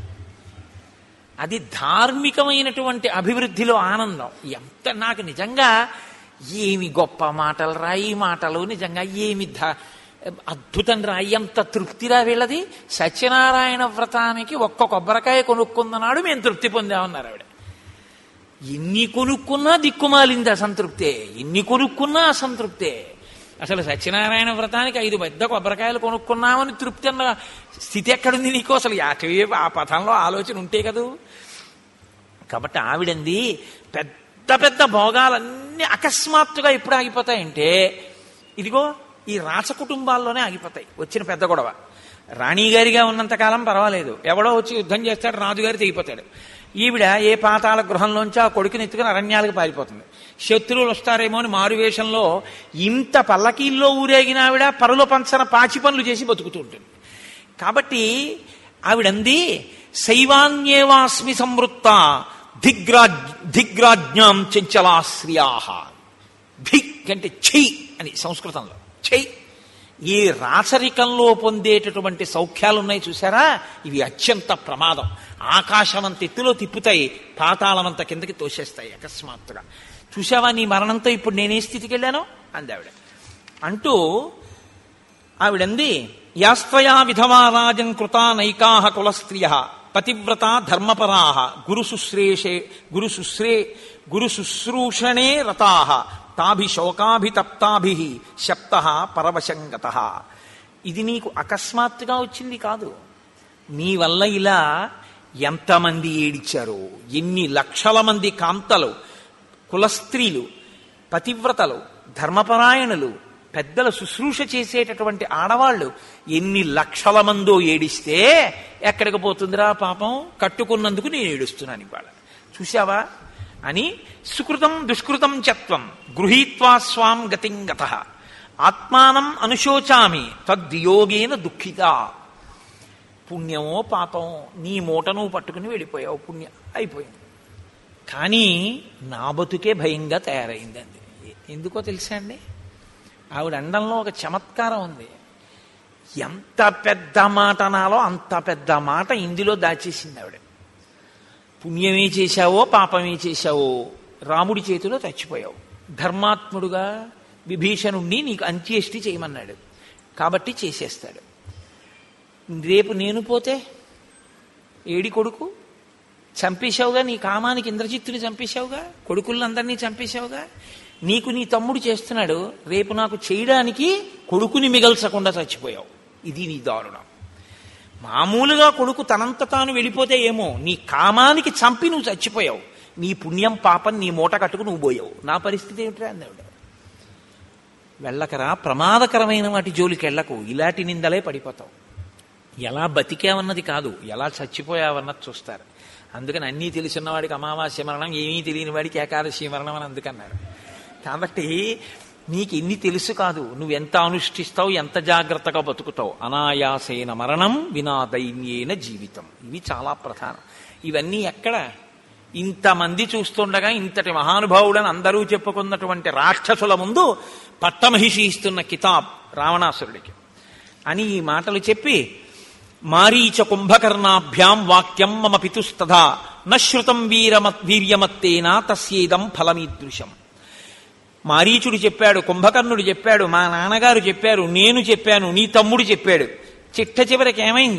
అది ధార్మికమైనటువంటి అభివృద్ధిలో ఆనందం ఎంత నాకు నిజంగా ఏమి గొప్ప మాటలు రా ఈ మాటలు నిజంగా ఏమి ధ- అద్భుతం రా ఎంత తృప్తిరా వీళ్ళది సత్యనారాయణ వ్రతానికి ఒక్క కొబ్బరికాయ కొనుక్కున్ననాడు మేము తృప్తి పొందామన్నారు ఆవిడ ఎన్ని కొనుక్కున్నా దిక్కుమాలింది అసంతృప్తే ఎన్ని కొనుక్కున్నా అసంతృప్తే అసలు సత్యనారాయణ వ్రతానికి ఐదు పెద్ద కొబ్బరికాయలు కొనుక్కున్నామని తృప్తి అన్న స్థితి ఎక్కడుంది నీకు అసలు అటువైపు ఆ పథంలో ఆలోచన ఉంటే కదూ కాబట్టి ఆవిడంది పెద్ద పెద్ద భోగాలన్నీ అకస్మాత్తుగా ఎప్పుడు ఆగిపోతాయంటే ఇదిగో ఈ రాచ కుటుంబాల్లోనే ఆగిపోతాయి వచ్చిన పెద్ద గొడవ రాణిగారిగా ఉన్నంతకాలం పర్వాలేదు ఎవడో వచ్చి యుద్ధం చేస్తాడు రాజుగారి తెగిపోతాడు ఈవిడ ఏ పాతాళ గృహంలోంచి ఆ కొడుకుని ఎత్తుకుని అరణ్యాలకు పారిపోతుంది శత్రువులు వస్తారేమో అని మారువేషంలో ఇంత పల్లకీల్లో ఊరేగిన ఆవిడ పరుల పంచన పాచి పనులు చేసి బతుకుతూ ఉంటుంది కాబట్టి ఆవిడంది శైవాన్యేవాస్మి సంవృత్త దిగ్రాజ్ దిగ్రాజ్ఞాం చంచలాశ్రియాహ ధిక్ అంటే చెయ్యి అని సంస్కృతంలో చెయ్యి ఈ రాచరికంలో పొందేటటువంటి సౌఖ్యాలు ఉన్నాయి చూసారా ఇవి అత్యంత ప్రమాదం ఆకాశమంత ఎత్తులో తిప్పుతాయి పాతాళమంత కిందకి తోసేస్తాయి అకస్మాత్తుగా చూసావా నీ మరణంతో ఇప్పుడు నేనే స్థితికి వెళ్ళాను అంది ఆవిడ అంటూ ఆవిడంది యాస్త్వయా విధవా రాజన్ కృతా నైకాహ కులస్త్రియ పతివ్రత ధర్మపరా గురు శుశ్రేషే గురు శుశ్రే గురు శుశ్రూషణే రతా తాభి శోకాభితప్తాభి శప్త పరవశంగత ఇది నీకు అకస్మాత్తుగా వచ్చింది కాదు నీ వల్ల ఇలా ఎంతమంది ఏడిచారు ఎన్ని లక్షల మంది కాంతలు కులస్త్రీలు పతివ్రతలు ధర్మపరాయణులు పెద్దల శుశ్రూష చేసేటటువంటి ఆడవాళ్ళు ఎన్ని లక్షల మందో ఏడిస్తే ఎక్కడికి పోతుందిరా పాపం కట్టుకున్నందుకు నేను ఏడుస్తున్నాను ఇవాళ చూశావా అని సుకృతం దుష్కృతం చత్వం గృహీత్వా స్వాం గతిం గత ఆత్మానం అనుశోచామి తద్వియోగేన దుఃఖిత పుణ్యమో పాపం నీ మూట నువ్వు పట్టుకుని వెళ్ళిపోయావు పుణ్యం అయిపోయింది కానీ నా బతుకే భయంగా తయారైందండి ఎందుకో తెలుసా అండి ఆవిడ అండంలో ఒక చమత్కారం ఉంది ఎంత పెద్ద మాట అనాలో అంత పెద్ద మాట ఇందులో దాచేసింది ఆవిడ పుణ్యమే చేశావో పాపమే చేశావో రాముడి చేతిలో చచ్చిపోయావు ధర్మాత్ముడుగా విభీషణుణ్ణి నీకు అంత్యేష్టి చేయమన్నాడు కాబట్టి చేసేస్తాడు రేపు నేను పోతే ఏడి కొడుకు చంపేశావుగా నీ కామానికి ఇంద్రజిత్తుని చంపేశావుగా కొడుకులందరినీ చంపేశావుగా నీకు నీ తమ్ముడు చేస్తున్నాడు రేపు నాకు చేయడానికి కొడుకుని మిగల్చకుండా చచ్చిపోయావు ఇది నీ దారుణం మామూలుగా కొడుకు తనంత తాను వెళ్ళిపోతే ఏమో నీ కామానికి చంపి నువ్వు చచ్చిపోయావు నీ పుణ్యం పాపం నీ మూట కట్టుకు నువ్వు పోయావు నా పరిస్థితి ఏమిట్రా అందావిడ వెళ్ళకరా ప్రమాదకరమైన వాటి జోలికి వెళ్ళకు ఇలాంటి నిందలే పడిపోతావు ఎలా బతికావన్నది కాదు ఎలా చచ్చిపోయావన్నది చూస్తారు అందుకని అన్నీ తెలిసిన వాడికి అమావాస్య మరణం ఏమీ తెలియని వాడికి ఏకాదశి మరణం అని అందుకన్నారు కాబట్టి నీకు ఇన్ని తెలుసు కాదు నువ్వు ఎంత అనుష్ఠిస్తావు ఎంత జాగ్రత్తగా బతుకుతావు అనాయాసేన మరణం వినా దైన్యేన జీవితం ఇవి చాలా ప్రధానం ఇవన్నీ ఎక్కడ ఇంతమంది చూస్తుండగా ఇంతటి మహానుభావుడని అందరూ చెప్పుకున్నటువంటి రాక్షసుల ముందు పట్టమహిషి ఇస్తున్న కితాబ్ రావణాసురుడికి అని ఈ మాటలు చెప్పి మారీచ కుంభకర్ణాభ్యాం వాక్యం మమ పితుస్తథా నశ్రుతం వీరమత్ వీర్యమత్తేన తస్యేదం ఫలమీదృశం మారీచుడు చెప్పాడు కుంభకర్ణుడు చెప్పాడు మా నాన్నగారు చెప్పారు నేను చెప్పాను నీ తమ్ముడు చెప్పాడు చిట్ట చివరికి ఏమైంది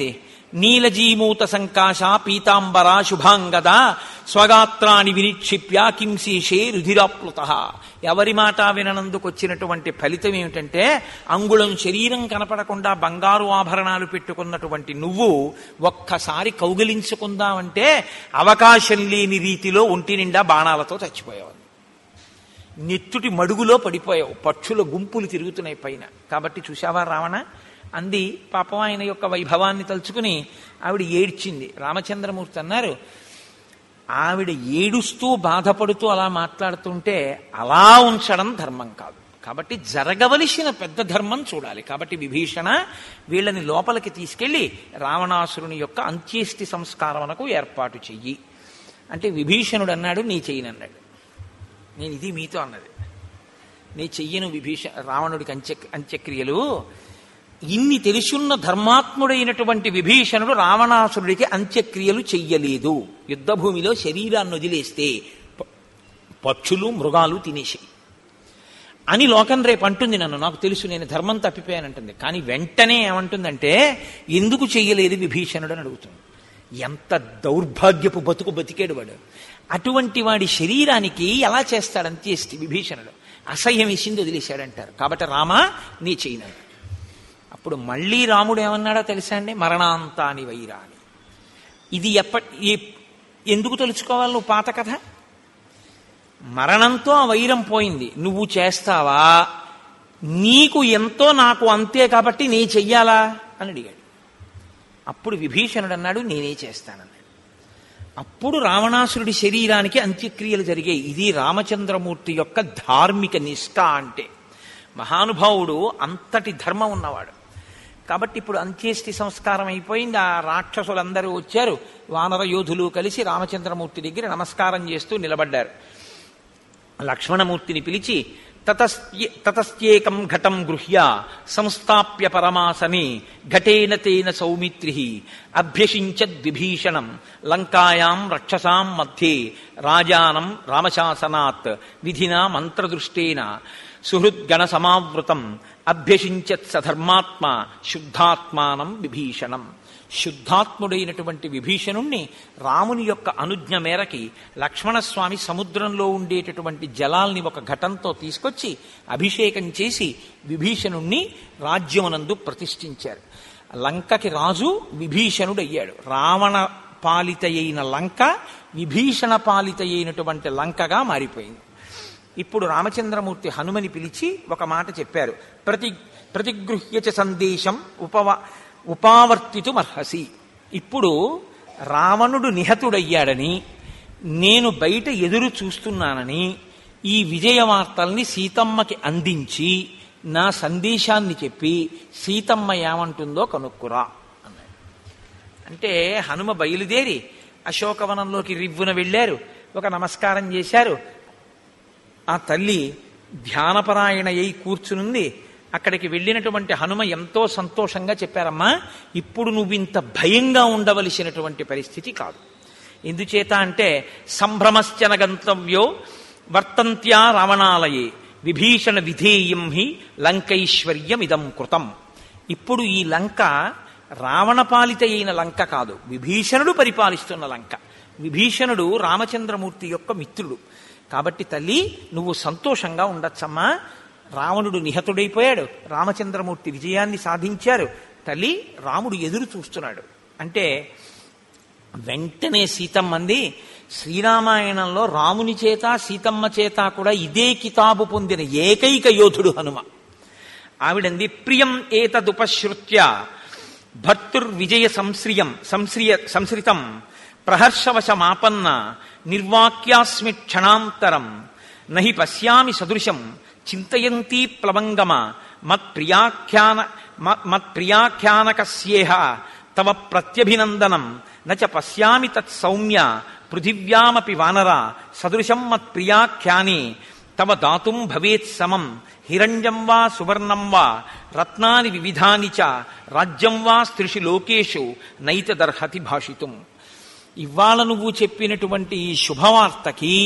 నీలజీమూత సంకాశ పీతాంబర శుభాంగద స్వగాత్రాన్ని వినిక్షిప్య కింశీషే రుధిరాప్లుత ఎవరి మాట విననందుకు వచ్చినటువంటి ఫలితం ఏమిటంటే అంగుళం శరీరం కనపడకుండా బంగారు ఆభరణాలు పెట్టుకున్నటువంటి నువ్వు ఒక్కసారి కౌగిలించుకుందామంటే అవకాశం లేని రీతిలో ఒంటి నిండా బాణాలతో చచ్చిపోయావు నెత్తుటి మడుగులో పడిపోయావు పక్షుల గుంపులు తిరుగుతున్నాయి పైన కాబట్టి చూశావా రావణ అంది పాపం ఆయన యొక్క వైభవాన్ని తలుచుకుని ఆవిడ ఏడ్చింది రామచంద్రమూర్తి అన్నారు ఆవిడ ఏడుస్తూ బాధపడుతూ అలా మాట్లాడుతుంటే అలా ఉంచడం ధర్మం కాదు కాబట్టి జరగవలసిన పెద్ద ధర్మం చూడాలి కాబట్టి విభీషణ వీళ్ళని లోపలికి తీసుకెళ్లి రావణాసురుని యొక్క అంత్యేష్టి సంస్కారమునకు ఏర్పాటు చెయ్యి అంటే విభీషణుడు అన్నాడు నీ చెయ్యనన్నాడు నేను ఇది మీతో అన్నది నీ చెయ్యను విభీష రావణుడికి అంత్య అంత్యక్రియలు ఇన్ని తెలుసున్న ధర్మాత్ముడైనటువంటి విభీషణుడు రావణాసురుడికి అంత్యక్రియలు చెయ్యలేదు యుద్ధభూమిలో శరీరాన్ని వదిలేస్తే ప- పక్షులు మృగాలు తినేసాయి అని లోకం రేపు అంటుంది నన్ను నాకు తెలుసు నేను ధర్మం తప్పిపోయానంటుంది కానీ వెంటనే ఏమంటుందంటే ఎందుకు చెయ్యలేదు విభీషణుడు అని అడుగుతుంది ఎంత దౌర్భాగ్యపు బతుకు బతికేడు వాడు అటువంటి వాడి శరీరానికి ఎలా చేస్తాడు అంత్యేష్టి విభీషణుడు అసహ్యం వేసింది వదిలేశాడంటారు కాబట్టి రామా నీ చేయనడు అప్పుడు మళ్ళీ రాముడు ఏమన్నాడో తెలుసా అండి మరణాంతాని వైరాని ఇది ఎప్పటి ఈ- ఎందుకు తెలుసుకోవాలి నువ్వు పాత కథ మరణంతో ఆ వైరం పోయింది నువ్వు చేస్తావా నీకు ఎంతో నాకు అంతే కాబట్టి నీ చెయ్యాలా అని అడిగాడు అప్పుడు విభీషణుడు అన్నాడు నేనే చేస్తానన్నాడు అప్పుడు రావణాసురుడి శరీరానికి అంత్యక్రియలు జరిగాయి ఇది రామచంద్రమూర్తి యొక్క ధార్మిక నిష్ఠ అంటే మహానుభావుడు అంతటి ధర్మం ఉన్నవాడు కాబట్టి ఇప్పుడు అంత్యేష్టి సంస్కారం అయిపోయింది ఆ రాక్షసులందరూ వచ్చారు వానర యోధులు కలిసి రామచంద్రమూర్తి దగ్గర నమస్కారం చేస్తూ నిలబడ్డారు లక్ష్మణమూర్తిని పిలిచి తతస్య తతస్యేకం ఘటం గృహ్య సంస్థాప్య పరమాసనే ఘటేన తేన సౌమిత్రి అభ్యసించద్విభీషణం లంకాయాం రక్షసాం మధ్యే రాజానం రామశాసనాత్ విధినా మంత్రదృష్టేన సుహృద్గణ సమావృతం అభ్యసించత్ సధర్మాత్మ శుద్ధాత్మానం విభీషణం శుద్ధాత్ముడైనటువంటి విభీషణుణ్ణి రాముని యొక్క అనుజ్ఞ మేరకి లక్ష్మణస్వామి సముద్రంలో ఉండేటటువంటి జలాల్ని ఒక ఘటంతో తీసుకొచ్చి అభిషేకం చేసి విభీషణుణ్ణి రాజ్యమునందు ప్రతిష్ఠించారు లంకకి రాజు విభీషణుడయ్యాడు రావణ పాలిత అయిన లంక విభీషణ పాలిత అయినటువంటి లంకగా మారిపోయింది ఇప్పుడు రామచంద్రమూర్తి హనుమని పిలిచి ఒక మాట చెప్పారు ప్రతి ప్రతిగృహ్యచ సందేశం ఉపవ ఉపావర్తితుమర్హసి ఇప్పుడు రావణుడు నిహతుడయ్యాడని నేను బయట ఎదురు చూస్తున్నానని ఈ విజయ వార్తల్ని సీతమ్మకి అందించి నా సందేశాన్ని చెప్పి సీతమ్మ ఏమంటుందో కనుక్కురా అన్నాడు అంటే హనుమ బయలుదేరి అశోకవనంలోకి రివ్వున వెళ్ళారు ఒక నమస్కారం చేశారు ఆ తల్లి ధ్యానపరాయణ అయి కూర్చునుంది అక్కడికి వెళ్ళినటువంటి హనుమ ఎంతో సంతోషంగా చెప్పారమ్మా ఇప్పుడు నువ్వు ఇంత భయంగా ఉండవలసినటువంటి పరిస్థితి కాదు ఎందుచేత అంటే సంభ్రమశ్చన గంతవ్యో వర్తంత్యా రావణాలయే విభీషణ విధేయం హి లంకైశ్వర్యమిదం కృతం ఇప్పుడు ఈ లంక రావణపాలిత అయిన లంక కాదు విభీషణుడు పరిపాలిస్తున్న లంక విభీషణుడు రామచంద్రమూర్తి యొక్క మిత్రుడు కాబట్టి తల్లి నువ్వు సంతోషంగా ఉండొచ్చమ్మా రావణుడు నిహతుడైపోయాడు రామచంద్రమూర్తి విజయాన్ని సాధించారు తల్లి రాముడు ఎదురు చూస్తున్నాడు అంటే వెంటనే సీతమ్మంది శ్రీరామాయణంలో రాముని చేత సీతమ్మ చేత కూడా ఇదే కితాబు పొందిన ఏకైక యోధుడు హనుమ ఆవిడంది ప్రియం ఏతదుపశ్రుత్య భర్తుర్విజయ సంశ్రియం సంశ్రియ సంశ్రితం ప్రహర్షవశమాపన్న నిర్వాక్యాస్మి క్షణాంతరం నహి పశ్యామి సదృశం చింతయంతీ ప్లవంగమ మత్ప్రియాఖ్యాన మ- మత్ప్రియాఖ్యానకస్యేహ తవ ప్రత్యభినందనం నచ పశ్యామి తత్ సౌమ్య పృథివ్యామపి వానర సదృశం మత్ప్రియాఖ్యానే తవ దాతుం భవేత్ సమం హిరణ్యం వా సువర్ణం వా రత్నాని వివిధాని చ రాజ్యం వా స్త్రిషు లోకేషు నైతదర్హతి భాషితుం ఇవాళ నువ్వు చెప్పినటువంటి ఈ శుభవార్తకి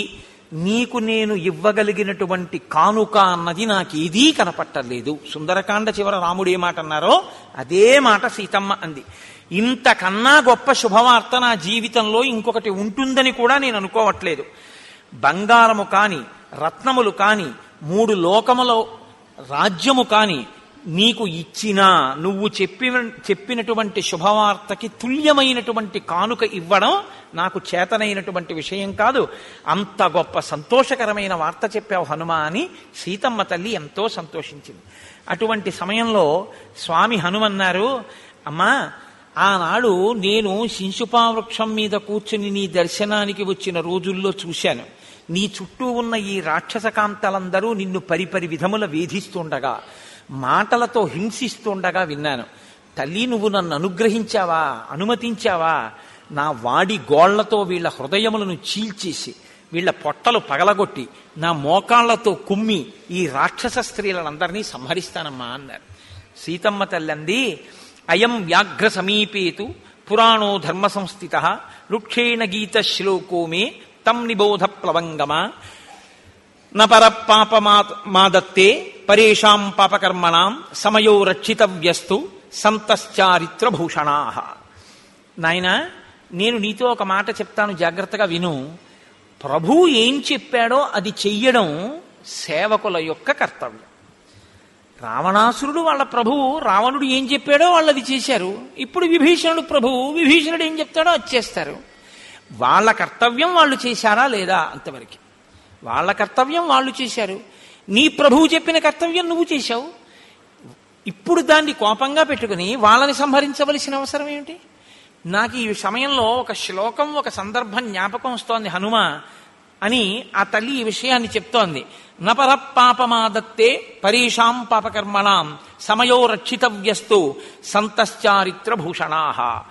నీకు నేను ఇవ్వగలిగినటువంటి కానుక అన్నది నాకు ఏదీ కనపట్టలేదు సుందరకాండ చివర రాముడు ఏ మాట అన్నారో అదే మాట సీతమ్మ అంది ఇంతకన్నా గొప్ప శుభవార్త నా జీవితంలో ఇంకొకటి ఉంటుందని కూడా నేను అనుకోవట్లేదు బంగారము కాని రత్నములు కాని మూడు లోకముల రాజ్యము కాని నీకు ఇచ్చినా నువ్వు చెప్పిన చెప్పినటువంటి శుభవార్తకి తుల్యమైనటువంటి కానుక ఇవ్వడం నాకు చేతనైనటువంటి విషయం కాదు అంత గొప్ప సంతోషకరమైన వార్త చెప్పావు హనుమ అని సీతమ్మ తల్లి ఎంతో సంతోషించింది అటువంటి సమయంలో స్వామి హనుమన్నారు అమ్మా ఆనాడు నేను శింశుపా వృక్షం మీద కూర్చుని నీ దర్శనానికి వచ్చిన రోజుల్లో చూశాను నీ చుట్టూ ఉన్న ఈ రాక్షస కాంతలందరూ నిన్ను పరిపరి విధముల వేధిస్తుండగా మాటలతో హింసిస్తుండగా విన్నాను తల్లి నువ్వు నన్ను అనుగ్రహించావా అనుమతించావా నా వాడి గోళ్లతో వీళ్ళ హృదయములను చీల్చేసి వీళ్ళ పొట్టలు పగలగొట్టి నా మోకాళ్లతో కుమ్మి ఈ రాక్షస స్త్రీలందరినీ సంహరిస్తానమ్మా అన్నారు సీతమ్మ తల్లంది అయం వ్యాఘ్ర సమీపేతు పురాణో ధర్మ సంస్థిత రుక్షేణ గీత శ్లోకో మే తం నిబోధ ప్లవంగమ నపర పాప మాదత్తే పరేషాం పాపకర్మణాం సమయో రక్షితవ్యస్తు సంతశ్చారిత్ర భూషణా నాయన నేను నీతో ఒక మాట చెప్తాను జాగ్రత్తగా విను ప్రభు ఏం చెప్పాడో అది చెయ్యడం సేవకుల యొక్క కర్తవ్యం రావణాసురుడు వాళ్ళ ప్రభువు రావణుడు ఏం చెప్పాడో వాళ్ళు అది చేశారు ఇప్పుడు విభీషణుడు ప్రభువు విభీషణుడు ఏం చెప్తాడో అది చేస్తారు వాళ్ళ కర్తవ్యం వాళ్ళు చేశారా లేదా అంతవరకు వాళ్ళ కర్తవ్యం వాళ్ళు చేశారు నీ ప్రభువు చెప్పిన కర్తవ్యం నువ్వు చేశావు ఇప్పుడు దాన్ని కోపంగా పెట్టుకుని వాళ్ళని సంహరించవలసిన అవసరం ఏమిటి నాకు ఈ సమయంలో ఒక శ్లోకం ఒక సందర్భం జ్ఞాపకం వస్తోంది హనుమ అని ఆ తల్లి ఈ విషయాన్ని చెప్తోంది నపర పాపమాదత్తే పరీషాం పాపకర్మణాం సమయో రక్షితవ్యస్తు సంతశ్చారిత్ర భూషణా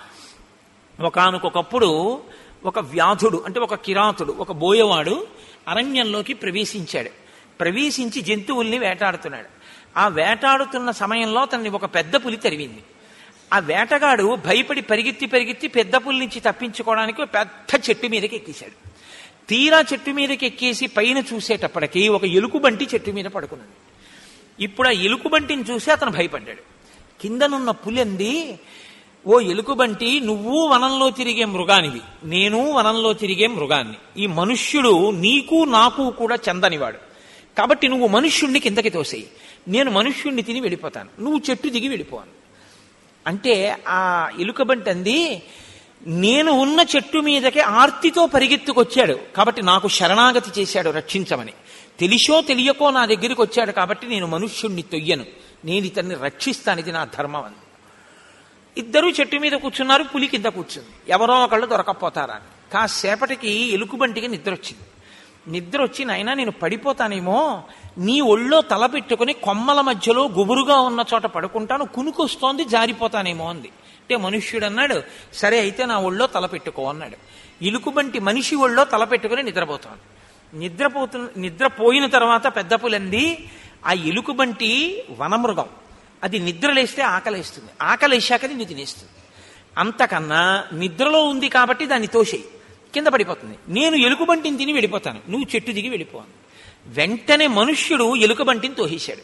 ఒకనకొకప్పుడు ఒక వ్యాధుడు అంటే ఒక కిరాతుడు ఒక బోయవాడు అరణ్యంలోకి ప్రవేశించాడు ప్రవేశించి జంతువుల్ని వేటాడుతున్నాడు ఆ వేటాడుతున్న సమయంలో తనని ఒక పెద్ద పులి తరివింది ఆ వేటగాడు భయపడి పరిగెత్తి పరిగెత్తి పెద్ద పులి నుంచి తప్పించుకోవడానికి ఒక పెద్ద చెట్టు మీదకి ఎక్కేశాడు తీరా చెట్టు మీదకి ఎక్కేసి పైన చూసేటప్పటికి ఒక ఎలుకబంటి చెట్టు మీద పడుకున్నది ఇప్పుడు ఆ ఎలుకబంటిని చూసి అతను భయపడ్డాడు కిందనున్న పులింది ఓ ఎలుకబంటి నువ్వు వనంలో తిరిగే మృగానివి నేను వనంలో తిరిగే మృగాన్ని ఈ మనుష్యుడు నీకు నాకు కూడా చెందనివాడు కాబట్టి నువ్వు మనుష్యుణ్ణి కిందకి తోసేయి నేను మనుష్యుణ్ణి తిని వెళ్ళిపోతాను నువ్వు చెట్టు దిగి వెళ్ళిపోను అంటే ఆ ఎలుకబంటి అంది నేను ఉన్న చెట్టు మీదకి ఆర్తితో పరిగెత్తుకొచ్చాడు కాబట్టి నాకు శరణాగతి చేశాడు రక్షించమని తెలిసో తెలియకో నా దగ్గరికి వచ్చాడు కాబట్టి నేను మనుష్యుణ్ణి తొయ్యను నేను ఇతన్ని రక్షిస్తాను ఇది నా ధర్మం అని ఇద్దరూ చెట్టు మీద కూర్చున్నారు పులి కింద కూర్చుంది ఎవరో ఒకళ్ళు దొరకపోతారా అని కాసేపటికి ఎలుకబంటికి నిద్ర వచ్చింది నిద్ర వచ్చి నాయనా నేను పడిపోతానేమో నీ ఒళ్ళో తల పెట్టుకుని కొమ్మల మధ్యలో గుబురుగా ఉన్న చోట పడుకుంటాను కునుకొస్తోంది జారిపోతానేమో అంది అంటే మనుష్యుడు అన్నాడు సరే అయితే నా ఒళ్ళో తల పెట్టుకో అన్నాడు ఇలుకుబంటి మనిషి ఒళ్ళో తల పెట్టుకుని నిద్రపోతాను నిద్రపోతు నిద్రపోయిన తర్వాత పెద్ద పులంది ఆ ఎలుకబంటి వనమృగం అది నిద్రలేస్తే ఆకలేస్తుంది ఆకలేశాక నిన్ను తినేస్తుంది అంతకన్నా నిద్రలో ఉంది కాబట్టి దాన్ని తోసేయి కింద పడిపోతుంది నేను ఎలుకబంటిని తిని వెళ్ళిపోతాను నువ్వు చెట్టు దిగి వెళ్ళిపోను వెంటనే మనుష్యుడు ఎలుకబంటిని తోసేశాడు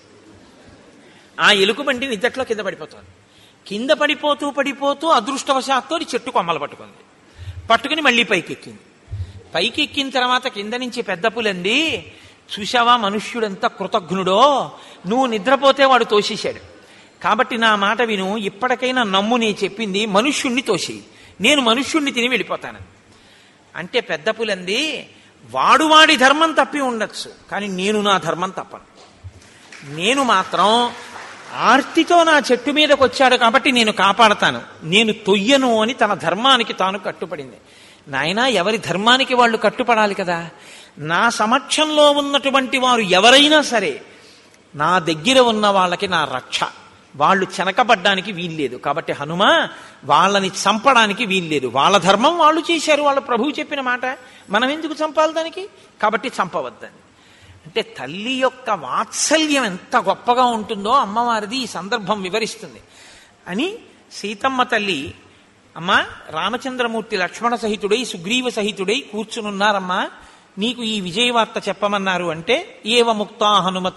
ఆ ఎలుకబంటి నిద్దట్లో కింద పడిపోతుంది కింద పడిపోతూ పడిపోతూ అదృష్టవశాత్తు అది చెట్టు కొమ్మలు పట్టుకుంది పట్టుకుని మళ్ళీ పైకి ఎక్కింది పైకి ఎక్కిన తర్వాత కింద నుంచి పెద్ద పులంది చూశావా మనుష్యుడెంత కృతజ్ఞుడో నువ్వు నిద్రపోతే వాడు తోసేశాడు కాబట్టి నా మాట విను ఇప్పటికైనా నమ్ము నీ చెప్పింది మనుష్యుణ్ణి తోసేయి నేను మనుష్యుణ్ణి తిని వెళ్ళిపోతాను అంటే పెద్ద పులంది వాడు వాడి ధర్మం తప్పి ఉండొచ్చు కానీ నేను నా ధర్మం తప్పను నేను మాత్రం ఆర్తితో నా చెట్టు మీదకి వచ్చాడు కాబట్టి నేను కాపాడతాను నేను తొయ్యను అని తన ధర్మానికి తాను కట్టుపడింది నాయన ఎవరి ధర్మానికి వాళ్ళు కట్టుపడాలి కదా నా సమక్షంలో ఉన్నటువంటి వారు ఎవరైనా సరే నా దగ్గర ఉన్న వాళ్ళకి నా రక్ష వాళ్ళు చెనకబడ్డానికి వీల్లేదు కాబట్టి హనుమ వాళ్ళని చంపడానికి వీల్లేదు వాళ్ళ ధర్మం వాళ్ళు చేశారు వాళ్ళ ప్రభువు చెప్పిన మాట మనం ఎందుకు చంపాలి దానికి కాబట్టి చంపవద్దని అంటే తల్లి యొక్క వాత్సల్యం ఎంత గొప్పగా ఉంటుందో అమ్మవారిది ఈ సందర్భం వివరిస్తుంది అని సీతమ్మ తల్లి అమ్మా రామచంద్రమూర్తి లక్ష్మణ సహితుడై సుగ్రీవ సహితుడై కూర్చునున్నారమ్మా నీకు ఈ విజయవార్త చెప్పమన్నారు అంటే ఏవ ముక్తా హనుమత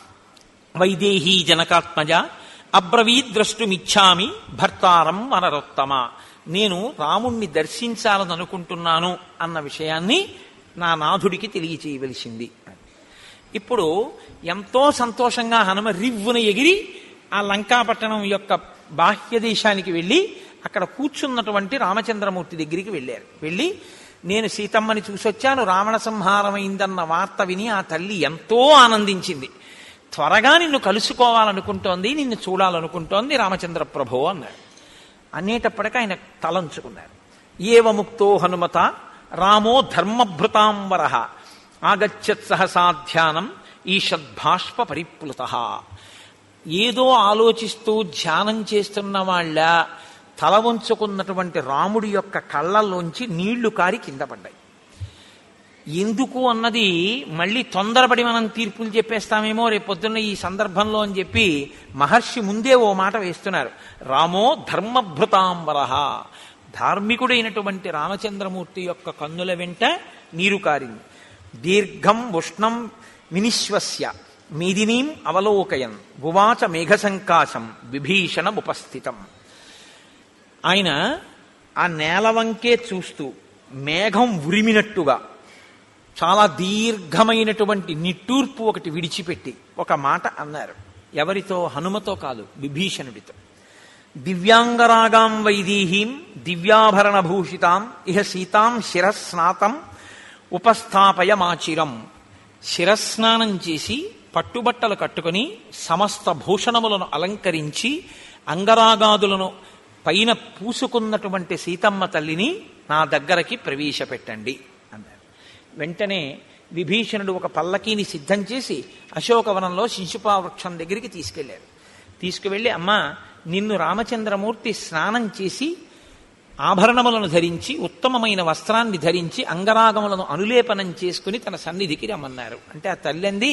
వైదేహీ జనకాత్మజ అబ్రవీద్ ద్రష్టుమిచ్చామి భర్తారం వనరోత్తమ నేను రాముణ్ణి దర్శించాలని అనుకుంటున్నాను అన్న విషయాన్ని నా నాథుడికి తెలియచేయవలసింది ఇప్పుడు ఎంతో సంతోషంగా హనుమ రివ్వున ఎగిరి ఆ లంకాపట్టణం యొక్క బాహ్య దేశానికి వెళ్ళి అక్కడ కూర్చున్నటువంటి రామచంద్రమూర్తి దగ్గరికి వెళ్ళారు వెళ్ళి నేను సీతమ్మని చూసొచ్చాను రావణ సంహారమైందన్న వార్త విని ఆ తల్లి ఎంతో ఆనందించింది త్వరగా నిన్ను కలుసుకోవాలనుకుంటోంది నిన్ను చూడాలనుకుంటోంది రామచంద్ర ప్రభు అన్నాడు అనేటప్పటికీ ఆయన తలంచుకున్నారు ఏవ ముక్తో హనుమత రామో ధర్మభృతాంబర ఆగచ్చత్ సహసాధ్యానం ఈషద్భాష్ప పరిప్లుత ఏదో ఆలోచిస్తూ ధ్యానం చేస్తున్న వాళ్ళ తల వంచుకున్నటువంటి రాముడి యొక్క కళ్ళల్లోంచి నీళ్లు కారి కింద పడ్డాయి ఎందుకు అన్నది మళ్ళీ తొందరపడి మనం తీర్పులు చెప్పేస్తామేమో రేపు పొద్దున్న ఈ సందర్భంలో అని చెప్పి మహర్షి ముందే ఓ మాట వేస్తున్నారు రామో ధర్మభృతాంబర ధార్మికుడైనటువంటి రామచంద్రమూర్తి యొక్క కన్నుల వెంట నీరు కారింది దీర్ఘం ఉష్ణం వినిశ్వస్య మీదినీం అవలోకయన్ భువాచ మేఘసంకాశం విభీషణముపస్థితం ఆయన ఆ నేల వంకే చూస్తూ మేఘం ఉరిమినట్టుగా చాలా దీర్ఘమైనటువంటి నిట్టూర్పు ఒకటి విడిచిపెట్టి ఒక మాట అన్నారు ఎవరితో హనుమతో కాదు విభీషణుడితో దివ్యాంగరాగాం వైదీహీం దివ్యాభరణ భూషితాం ఇహ సీతాం శిరస్నాతం ఉపస్థాపయమాచిరం శిరస్నానం చేసి పట్టుబట్టలు కట్టుకుని సమస్త భూషణములను అలంకరించి అంగరాగాదులను పైన పూసుకున్నటువంటి సీతమ్మ తల్లిని నా దగ్గరకి ప్రవేశపెట్టండి అన్నారు వెంటనే విభీషణుడు ఒక పల్లకీని సిద్ధం చేసి అశోకవనంలో శిశుపా వృక్షం దగ్గరికి తీసుకెళ్లారు తీసుకువెళ్ళి అమ్మా నిన్ను రామచంద్రమూర్తి స్నానం చేసి ఆభరణములను ధరించి ఉత్తమమైన వస్త్రాన్ని ధరించి అంగరాగములను అనులేపనం చేసుకుని తన సన్నిధికి రమ్మన్నారు అంటే ఆ తల్లింది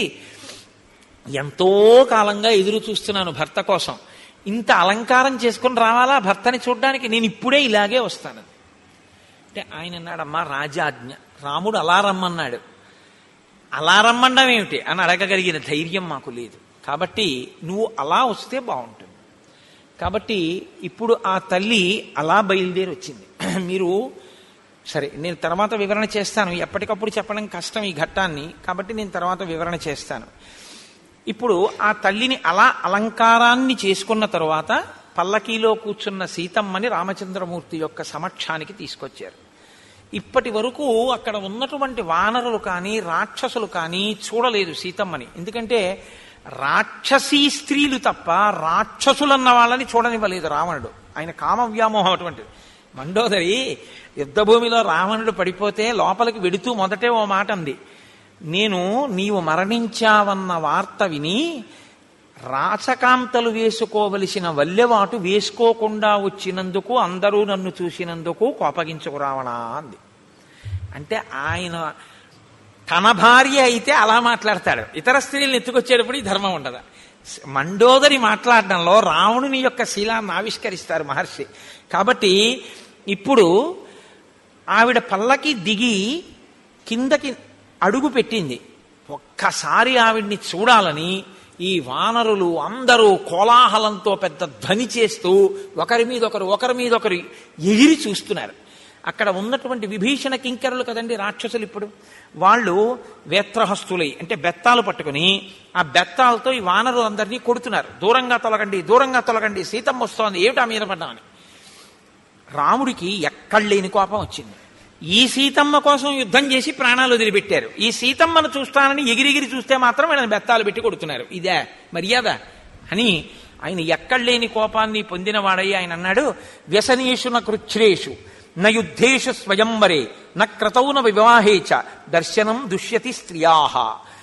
ఎంతో కాలంగా ఎదురు చూస్తున్నాను భర్త కోసం ఇంత అలంకారం చేసుకుని రావాలా భర్తని చూడడానికి నేను ఇప్పుడే ఇలాగే వస్తాను అంటే ఆయన అన్నాడమ్మా రాజాజ్ఞ రాముడు అలా రమ్మన్నాడు అలా రమ్మండం ఏమిటి అని అడగగలిగిన ధైర్యం మాకు లేదు కాబట్టి నువ్వు అలా వస్తే బాగుంటుంది కాబట్టి ఇప్పుడు ఆ తల్లి అలా బయలుదేరి వచ్చింది మీరు సరే నేను తర్వాత వివరణ చేస్తాను ఎప్పటికప్పుడు చెప్పడం కష్టం ఈ ఘట్టాన్ని కాబట్టి నేను తర్వాత వివరణ చేస్తాను ఇప్పుడు ఆ తల్లిని అలా అలంకారాన్ని చేసుకున్న తరువాత పల్లకీలో కూర్చున్న సీతమ్మని రామచంద్రమూర్తి యొక్క సమక్షానికి తీసుకొచ్చారు ఇప్పటి వరకు అక్కడ ఉన్నటువంటి వానరులు కానీ రాక్షసులు కానీ చూడలేదు సీతమ్మని ఎందుకంటే రాక్షసీ స్త్రీలు తప్ప రాక్షసులన్న వాళ్ళని చూడనివ్వలేదు రావణుడు ఆయన కామ వ్యామోహం అటువంటిది మండోదరి యుద్ధభూమిలో రావణుడు పడిపోతే లోపలికి వెడుతూ మొదటే ఓ మాట అంది నేను నీవు మరణించావన్న వార్త విని రాచకాంతలు వేసుకోవలసిన వల్లెవాటు వేసుకోకుండా వచ్చినందుకు అందరూ నన్ను చూసినందుకు కోపగించుకు రావణా అంది అంటే ఆయన తన భార్య అయితే అలా మాట్లాడతాడు ఇతర స్త్రీలను ఎత్తుకొచ్చేటప్పుడు ఈ ధర్మం ఉండదు మండోదరి మాట్లాడడంలో రావణుని యొక్క శీలాన్ని ఆవిష్కరిస్తారు మహర్షి కాబట్టి ఇప్పుడు ఆవిడ పల్లకి దిగి కిందకి అడుగు పెట్టింది ఒక్కసారి ఆవిడ్ని చూడాలని ఈ వానరులు అందరూ కోలాహలంతో పెద్ద ధ్వని చేస్తూ ఒకరి మీద ఒకరు ఒకరి మీద ఒకరు ఎగిరి చూస్తున్నారు అక్కడ ఉన్నటువంటి విభీషణ కింకరులు కదండి రాక్షసులు ఇప్పుడు వాళ్ళు వేత్రహస్తులై అంటే బెత్తాలు పట్టుకుని ఆ బెత్తాలతో ఈ వానరులందరినీ కొడుతున్నారు దూరంగా తొలగండి దూరంగా తొలగండి సీతమ్మ వస్తోంది ఏమిటా మీద పడ్డామని రాముడికి ఎక్కడలేని కోపం వచ్చింది ఈ సీతమ్మ కోసం యుద్ధం చేసి ప్రాణాలు వదిలిపెట్టారు ఈ సీతమ్మను చూస్తానని ఎగిరిగిరి చూస్తే మాత్రం ఆయన బెత్తాలు పెట్టి కొడుతున్నారు ఇదే మర్యాద అని ఆయన ఎక్కడలేని కోపాన్ని పొందినవాడై ఆయన అన్నాడు వ్యసనేషు న కృచ్ఛ్రేషు న యుద్ధేషు స్వయంవరే న క్రతౌన వివాహే చ దర్శనం దుష్యతి స్త్రియాహ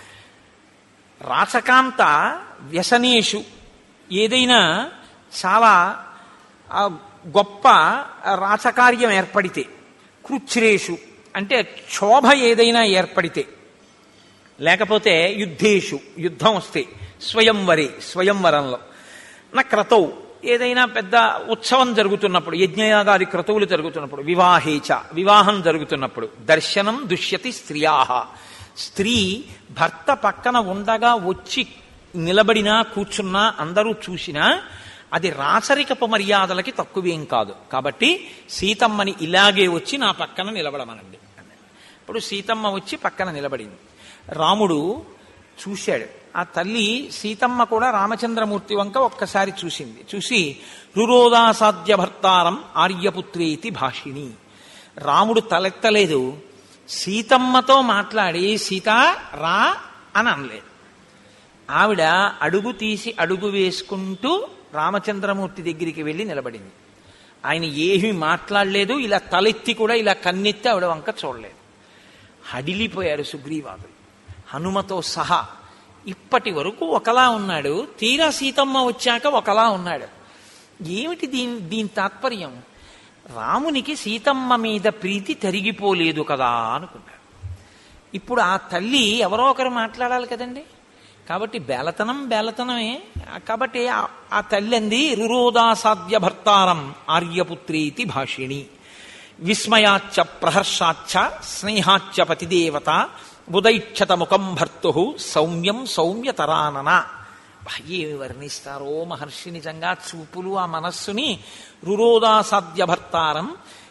రాచకాంత వ్యసనేషు ఏదైనా చాలా ఆ, గొప్ప రాచకార్యం ఏర్పడితే కృచ్ఛ్రేషు అంటే క్షోభ ఏదైనా ఏర్పడితే లేకపోతే యుద్ధేషు యుద్ధం వస్తే స్వయంవరే స్వయంవరంలో నా క్రతౌ ఏదైనా పెద్ద ఉత్సవం జరుగుతున్నప్పుడు యజ్ఞయాగాది క్రతువులు జరుగుతున్నప్పుడు వివాహేచ వివాహం జరుగుతున్నప్పుడు దర్శనం దుష్యతి స్త్రియాహ స్త్రీ భర్త పక్కన ఉండగా వచ్చి నిలబడినా కూర్చున్నా అందరూ చూసినా అది రాచరికపు మర్యాదలకి తక్కువేం కాదు కాబట్టి సీతమ్మని ఇలాగే వచ్చి నా పక్కన నిలబడమనండి ఇప్పుడు సీతమ్మ వచ్చి పక్కన నిలబడింది రాముడు చూశాడు ఆ తల్లి సీతమ్మ కూడా రామచంద్రమూర్తి వంక ఒక్కసారి చూసింది చూసి రురోదాసాధ్య భర్తారం ఆర్యపుత్రేతి భాషిణి రాముడు తలెత్తలేదు సీతమ్మతో మాట్లాడి సీత రా అని అనలేదు ఆవిడ అడుగు తీసి అడుగు వేసుకుంటూ రామచంద్రమూర్తి దగ్గరికి వెళ్ళి నిలబడింది ఆయన ఏమీ మాట్లాడలేదు ఇలా తలెత్తి కూడా ఇలా కన్నెత్తి ఆవిడ వంక చూడలేదు హడిలిపోయారు సుగ్రీవాదులు హనుమతో సహా ఇప్పటి వరకు ఒకలా ఉన్నాడు తీరా సీతమ్మ వచ్చాక ఒకలా ఉన్నాడు ఏమిటి దీని దీని తాత్పర్యం రామునికి సీతమ్మ మీద ప్రీతి తరిగిపోలేదు కదా అనుకున్నాడు ఇప్పుడు ఆ తల్లి ఎవరో ఒకరు మాట్లాడాలి కదండి కాబట్టి బేలతనం బేలతనమే కాబట్టి ఆ- ఆ తల్లి అంది రురోదాసాధ్య భర్తారం ఆర్యపుత్రీతి భాషిణి విస్మయాచ్చ ప్రహర్షాచ్చ స్నేహాచ్చ పతిదేవత ఉదైక్షత ముఖం భర్తు సౌమ్యం సౌమ్యతరానన బా, ఏమి వర్ణిస్తారో మహర్షి నిజంగా చూపులు ఆ మనస్సుని రురోదాసాధ్య భర్తారం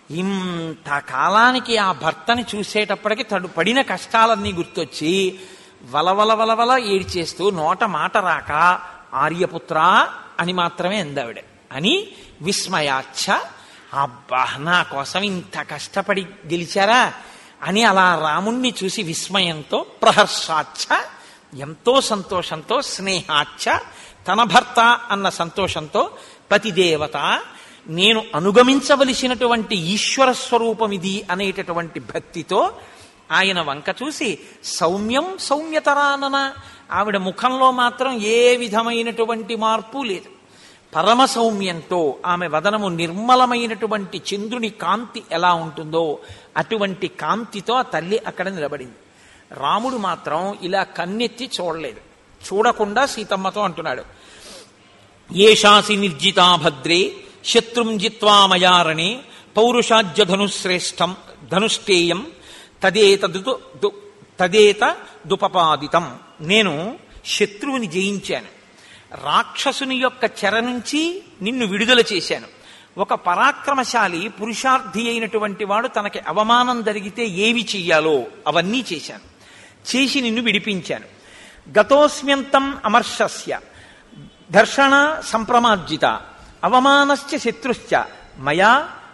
ఇంత కాలానికి ఆ భర్తని చూసేటప్పటికి తడు పడిన కష్టాలన్నీ గుర్తొచ్చి వలవల వలవల ఏడ్చేస్తూ నోట మాట రాక ఆర్యపుత్ర అని మాత్రమే అందావిడ అని విస్మయాచ్చ అబ్బా నా కోసం ఇంత కష్టపడి గెలిచారా అని అలా రాముణ్ణి చూసి విస్మయంతో ప్రహర్షాచ్చ ఎంతో సంతోషంతో స్నేహాచ్చ తన భర్త అన్న సంతోషంతో పతిదేవత నేను అనుగమించవలసినటువంటి ఈశ్వర స్వరూపం ఇది అనేటటువంటి భక్తితో ఆయన వంక చూసి సౌమ్యం సౌమ్యతరానన ఆవిడ ముఖంలో మాత్రం ఏ విధమైనటువంటి మార్పు లేదు పరమ సౌమ్యంతో ఆమె వదనము నిర్మలమైనటువంటి చంద్రుని కాంతి ఎలా ఉంటుందో అటువంటి కాంతితో ఆ తల్లి అక్కడ నిలబడింది రాముడు మాత్రం ఇలా కన్నెత్తి చూడలేదు చూడకుండా సీతమ్మతో అంటున్నాడు ఏషాసి నిర్జితా భద్రే శత్రుం జిత్వా మయారణే పౌరుషాజ్య ధనుశ్రేష్టం ధనుష్టేయం తదేతదు దు- తదేత దుపపాదితం నేను శత్రువుని జయించాను రాక్షసుని యొక్క చెర నుంచి నిన్ను విడుదల చేశాను ఒక పరాక్రమశాలి పురుషార్థి అయినటువంటి వాడు తనకి అవమానం జరిగితే ఏవి చెయ్యాలో అవన్నీ చేశాను చేసి నిన్ను విడిపించాను గతోస్మ్యంతం అమర్షస్య దర్శన సంప్రమార్జిత అవమానశ్చ శత్రుశ్చ మయా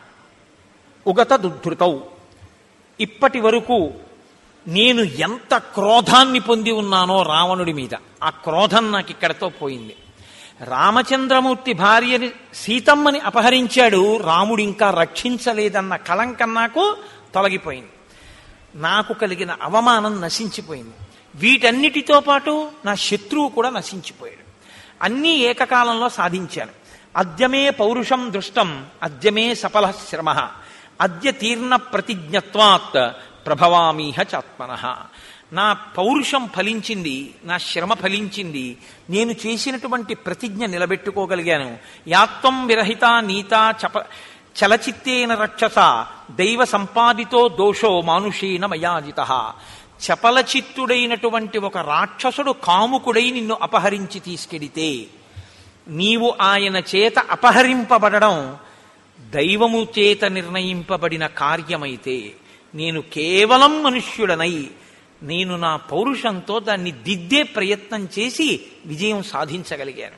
ఉగత దుద్ధృతౌ ఇప్పటి వరకు నేను ఎంత క్రోధాన్ని పొంది ఉన్నానో రావణుడి మీద ఆ క్రోధం నాకు ఇక్కడతో పోయింది రామచంద్రమూర్తి భార్యని సీతమ్మని అపహరించాడు రాముడు ఇంకా రక్షించలేదన్న కలంకం నాకు తొలగిపోయింది నాకు కలిగిన అవమానం నశించిపోయింది వీటన్నిటితో పాటు నా శత్రువు కూడా నశించిపోయాడు అన్నీ ఏకకాలంలో సాధించాను అద్యమే పౌరుషం దృష్టం అద్యమే సఫల శ్రమ అద్య తీర్ణ ప్రతిజ్ఞత్వాత్ ప్రభవామీహ చాత్మన నా పౌరుషం ఫలించింది నా శ్రమ ఫలించింది నేను చేసినటువంటి ప్రతిజ్ఞ నిలబెట్టుకోగలిగాను యాత్వం విరహిత నీత చప చలచిత్తేన రక్షస దైవ సంపాదితో దోషో మానుషేన మయాజిత చపలచిత్తుడైనటువంటి ఒక రాక్షసుడు కాముకుడై నిన్ను అపహరించి తీసుకెడితే నీవు ఆయన చేత అపహరింపబడడం దైవము చేత నిర్ణయింపబడిన కార్యమైతే నేను కేవలం మనుష్యుడనై నేను నా పౌరుషంతో దాన్ని దిద్దే ప్రయత్నం చేసి విజయం సాధించగలిగాను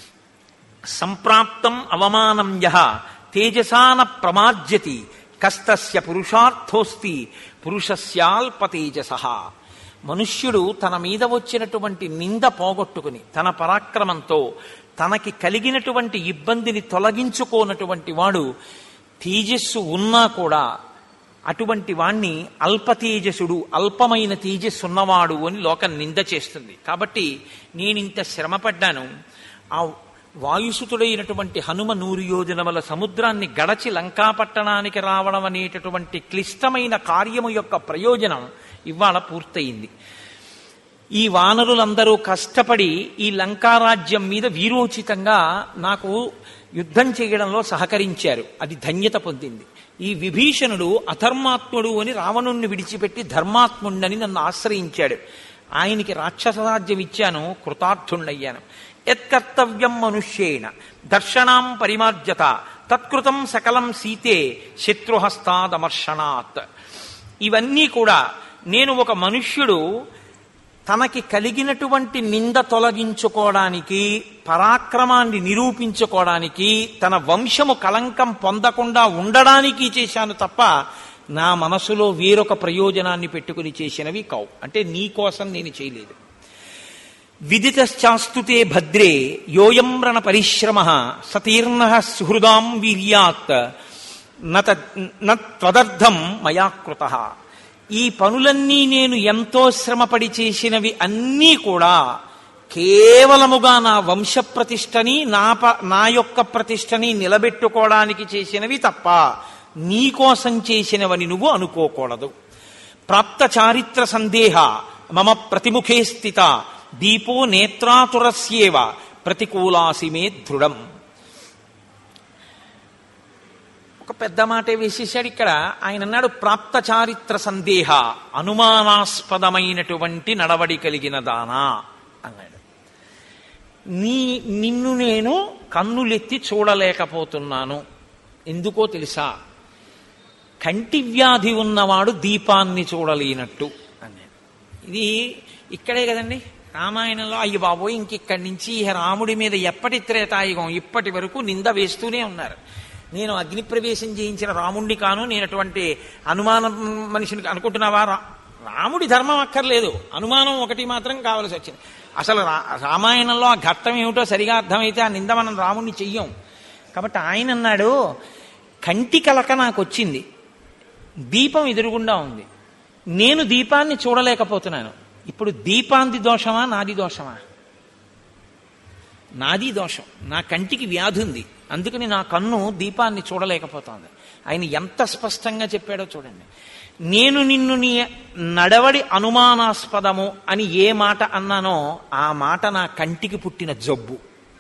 సంప్రాప్తం అవమానం యహ తేజసాన ప్రమార్జతి కస్తస్య పురుషార్థోస్తి పురుషస్యాల్పతేజస మనుష్యుడు తన మీద వచ్చినటువంటి నింద పోగొట్టుకుని తన పరాక్రమంతో తనకి కలిగినటువంటి ఇబ్బందిని తొలగించుకోనటువంటి వాడు తేజస్సు ఉన్నా కూడా అటువంటి వాణ్ణి అల్పతేజసుడు అల్పమైన తేజస్సు ఉన్నవాడు అని లోకం నింద చేస్తుంది కాబట్టి నేనింత శ్రమపడ్డాను ఆ వాయుసుతుడైనటువంటి హనుమ నూరు యోజనముల సముద్రాన్ని గడచి లంకాపట్టణానికి రావడం అనేటటువంటి క్లిష్టమైన కార్యము యొక్క ప్రయోజనం ఇవాళ పూర్తయింది ఈ వానరులందరూ కష్టపడి ఈ లంకారాజ్యం మీద వీరోచితంగా నాకు యుద్ధం చేయడంలో సహకరించారు అది ధన్యత పొందింది ఈ విభీషణుడు అధర్మాత్ముడు అని రావణుణ్ణి విడిచిపెట్టి ధర్మాత్ముడని నన్ను ఆశ్రయించాడు ఆయనకి రాక్షస రాజ్యం ఇచ్చాను కృతార్థుణ్ణయ్యాను యత్కర్తవ్యం మనుష్యేణ దర్శనాం పరిమార్జత తత్కృతం సకలం సీతే శత్రుహస్తాదమర్షణాత్ ఇవన్నీ కూడా నేను ఒక మనుష్యుడు తనకి కలిగినటువంటి నింద తొలగించుకోవడానికి పరాక్రమాన్ని నిరూపించుకోవడానికి తన వంశము కళంకం పొందకుండా ఉండడానికి చేశాను తప్ప నా మనసులో వేరొక ప్రయోజనాన్ని పెట్టుకుని చేసినవి కావు అంటే నీ కోసం నేను చేయలేదు విదితశ్చాస్తుతే భద్రే యోయం రణ పరిశ్రమ సతీర్ణ సుహృదాం వీర్యాత్ నత్వదర్థం మయా కృత ఈ పనులన్నీ నేను ఎంతో శ్రమపడి చేసినవి అన్నీ కూడా కేవలముగా నా వంశ ప్రతిష్టని నా ప నా యొక్క ప్రతిష్టని నిలబెట్టుకోవడానికి చేసినవి తప్ప నీకోసం చేసినవని నువ్వు అనుకోకూడదు ప్రాప్త చారిత్ర సందేహ మమ ప్రతిముఖే స్థిత దీపో నేత్రాతురస్యేవ ప్రతికూలాసి మే దృఢం ఒక పెద్ద మాటే వేసేసాడు ఇక్కడ ఆయన అన్నాడు ప్రాప్త చారిత్ర సందేహ అనుమానాస్పదమైనటువంటి నడవడి కలిగిన దానా అన్నాడు నీ నిన్ను నేను కన్నులెత్తి చూడలేకపోతున్నాను ఎందుకో తెలుసా కంటి వ్యాధి ఉన్నవాడు దీపాన్ని చూడలేనట్టు అన్నాడు ఇది ఇక్కడే కదండి రామాయణంలో అయ్యి బాబోయ్ ఇంకిక్కడి నుంచి ఇహ రాముడి మీద ఎప్పటి త్రేతాయుగం ఇప్పటి వరకు నింద వేస్తూనే ఉన్నారు నేను అగ్నిప్రవేశం చేయించిన రాముణ్ణి కాను నేను అటువంటి అనుమానం మనిషిని అనుకుంటున్నావా రా- రాముడి ధర్మం అక్కర్లేదు అనుమానం ఒకటి మాత్రం కావలసి వచ్చింది అసలు రా రామాయణంలో ఆ ఘట్టం ఏమిటో సరిగా అర్థమైతే ఆ నింద మనం రాముణ్ణి చెయ్యం కాబట్టి ఆయన అన్నాడు కంటి కలక నాకు వచ్చింది దీపం ఎదురుగుండా ఉంది నేను దీపాన్ని చూడలేకపోతున్నాను ఇప్పుడు దీపాంది దోషమా నాది దోషమా నాది దోషం నా కంటికి వ్యాధి ఉంది అందుకని నా కన్ను దీపాన్ని చూడలేకపోతోంది ఆయన ఎంత స్పష్టంగా చెప్పాడో చూడండి నేను నిన్ను నీ నడవడి అనుమానాస్పదము అని ఏ మాట అన్నానో ఆ మాట నా కంటికి పుట్టిన జబ్బు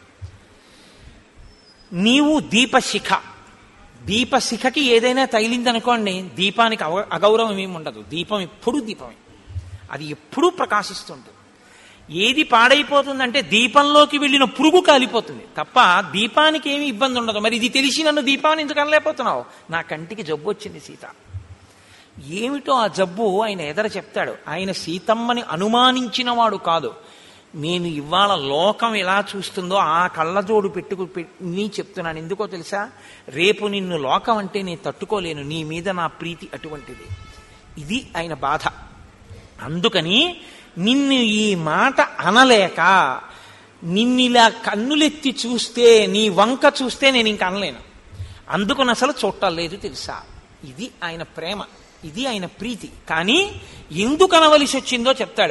నీవు దీపశిఖ దీపశిఖకి ఏదైనా తగిలిందనుకోండి దీపానికి అవ అగౌరవం ఏమి ఉండదు దీపం ఎప్పుడూ దీపమే అది ఎప్పుడూ ప్రకాశిస్తుంటుంది ఏది పాడైపోతుందంటే దీపంలోకి వెళ్ళిన పురుగు కాలిపోతుంది తప్ప దీపానికి ఏమి ఇబ్బంది ఉండదు మరి ఇది తెలిసి నన్ను దీపాన్ని ఎందుకు అనలేకపోతున్నావు నా కంటికి జబ్బు వచ్చింది సీత ఏమిటో ఆ జబ్బు ఆయన ఎదర చెప్తాడు ఆయన సీతమ్మని అనుమానించిన వాడు కాదు నేను ఇవాళ లోకం ఎలా చూస్తుందో ఆ కళ్ళజోడు పెట్టుకు నీ చెప్తున్నాను ఎందుకో తెలుసా రేపు నిన్ను లోకం అంటే నేను తట్టుకోలేను నీ మీద నా ప్రీతి అటువంటిది ఇది ఆయన బాధ అందుకని నిన్ను ఈ మాట అనలేక నిన్నిలా కన్నులెత్తి చూస్తే నీ వంక చూస్తే నేను ఇంక అనలేను అందుకని అసలు చూడలేదు తెలుసా ఇది ఆయన ప్రేమ ఇది ఆయన ప్రీతి కానీ ఎందుకు అనవలసి వచ్చిందో చెప్తాడు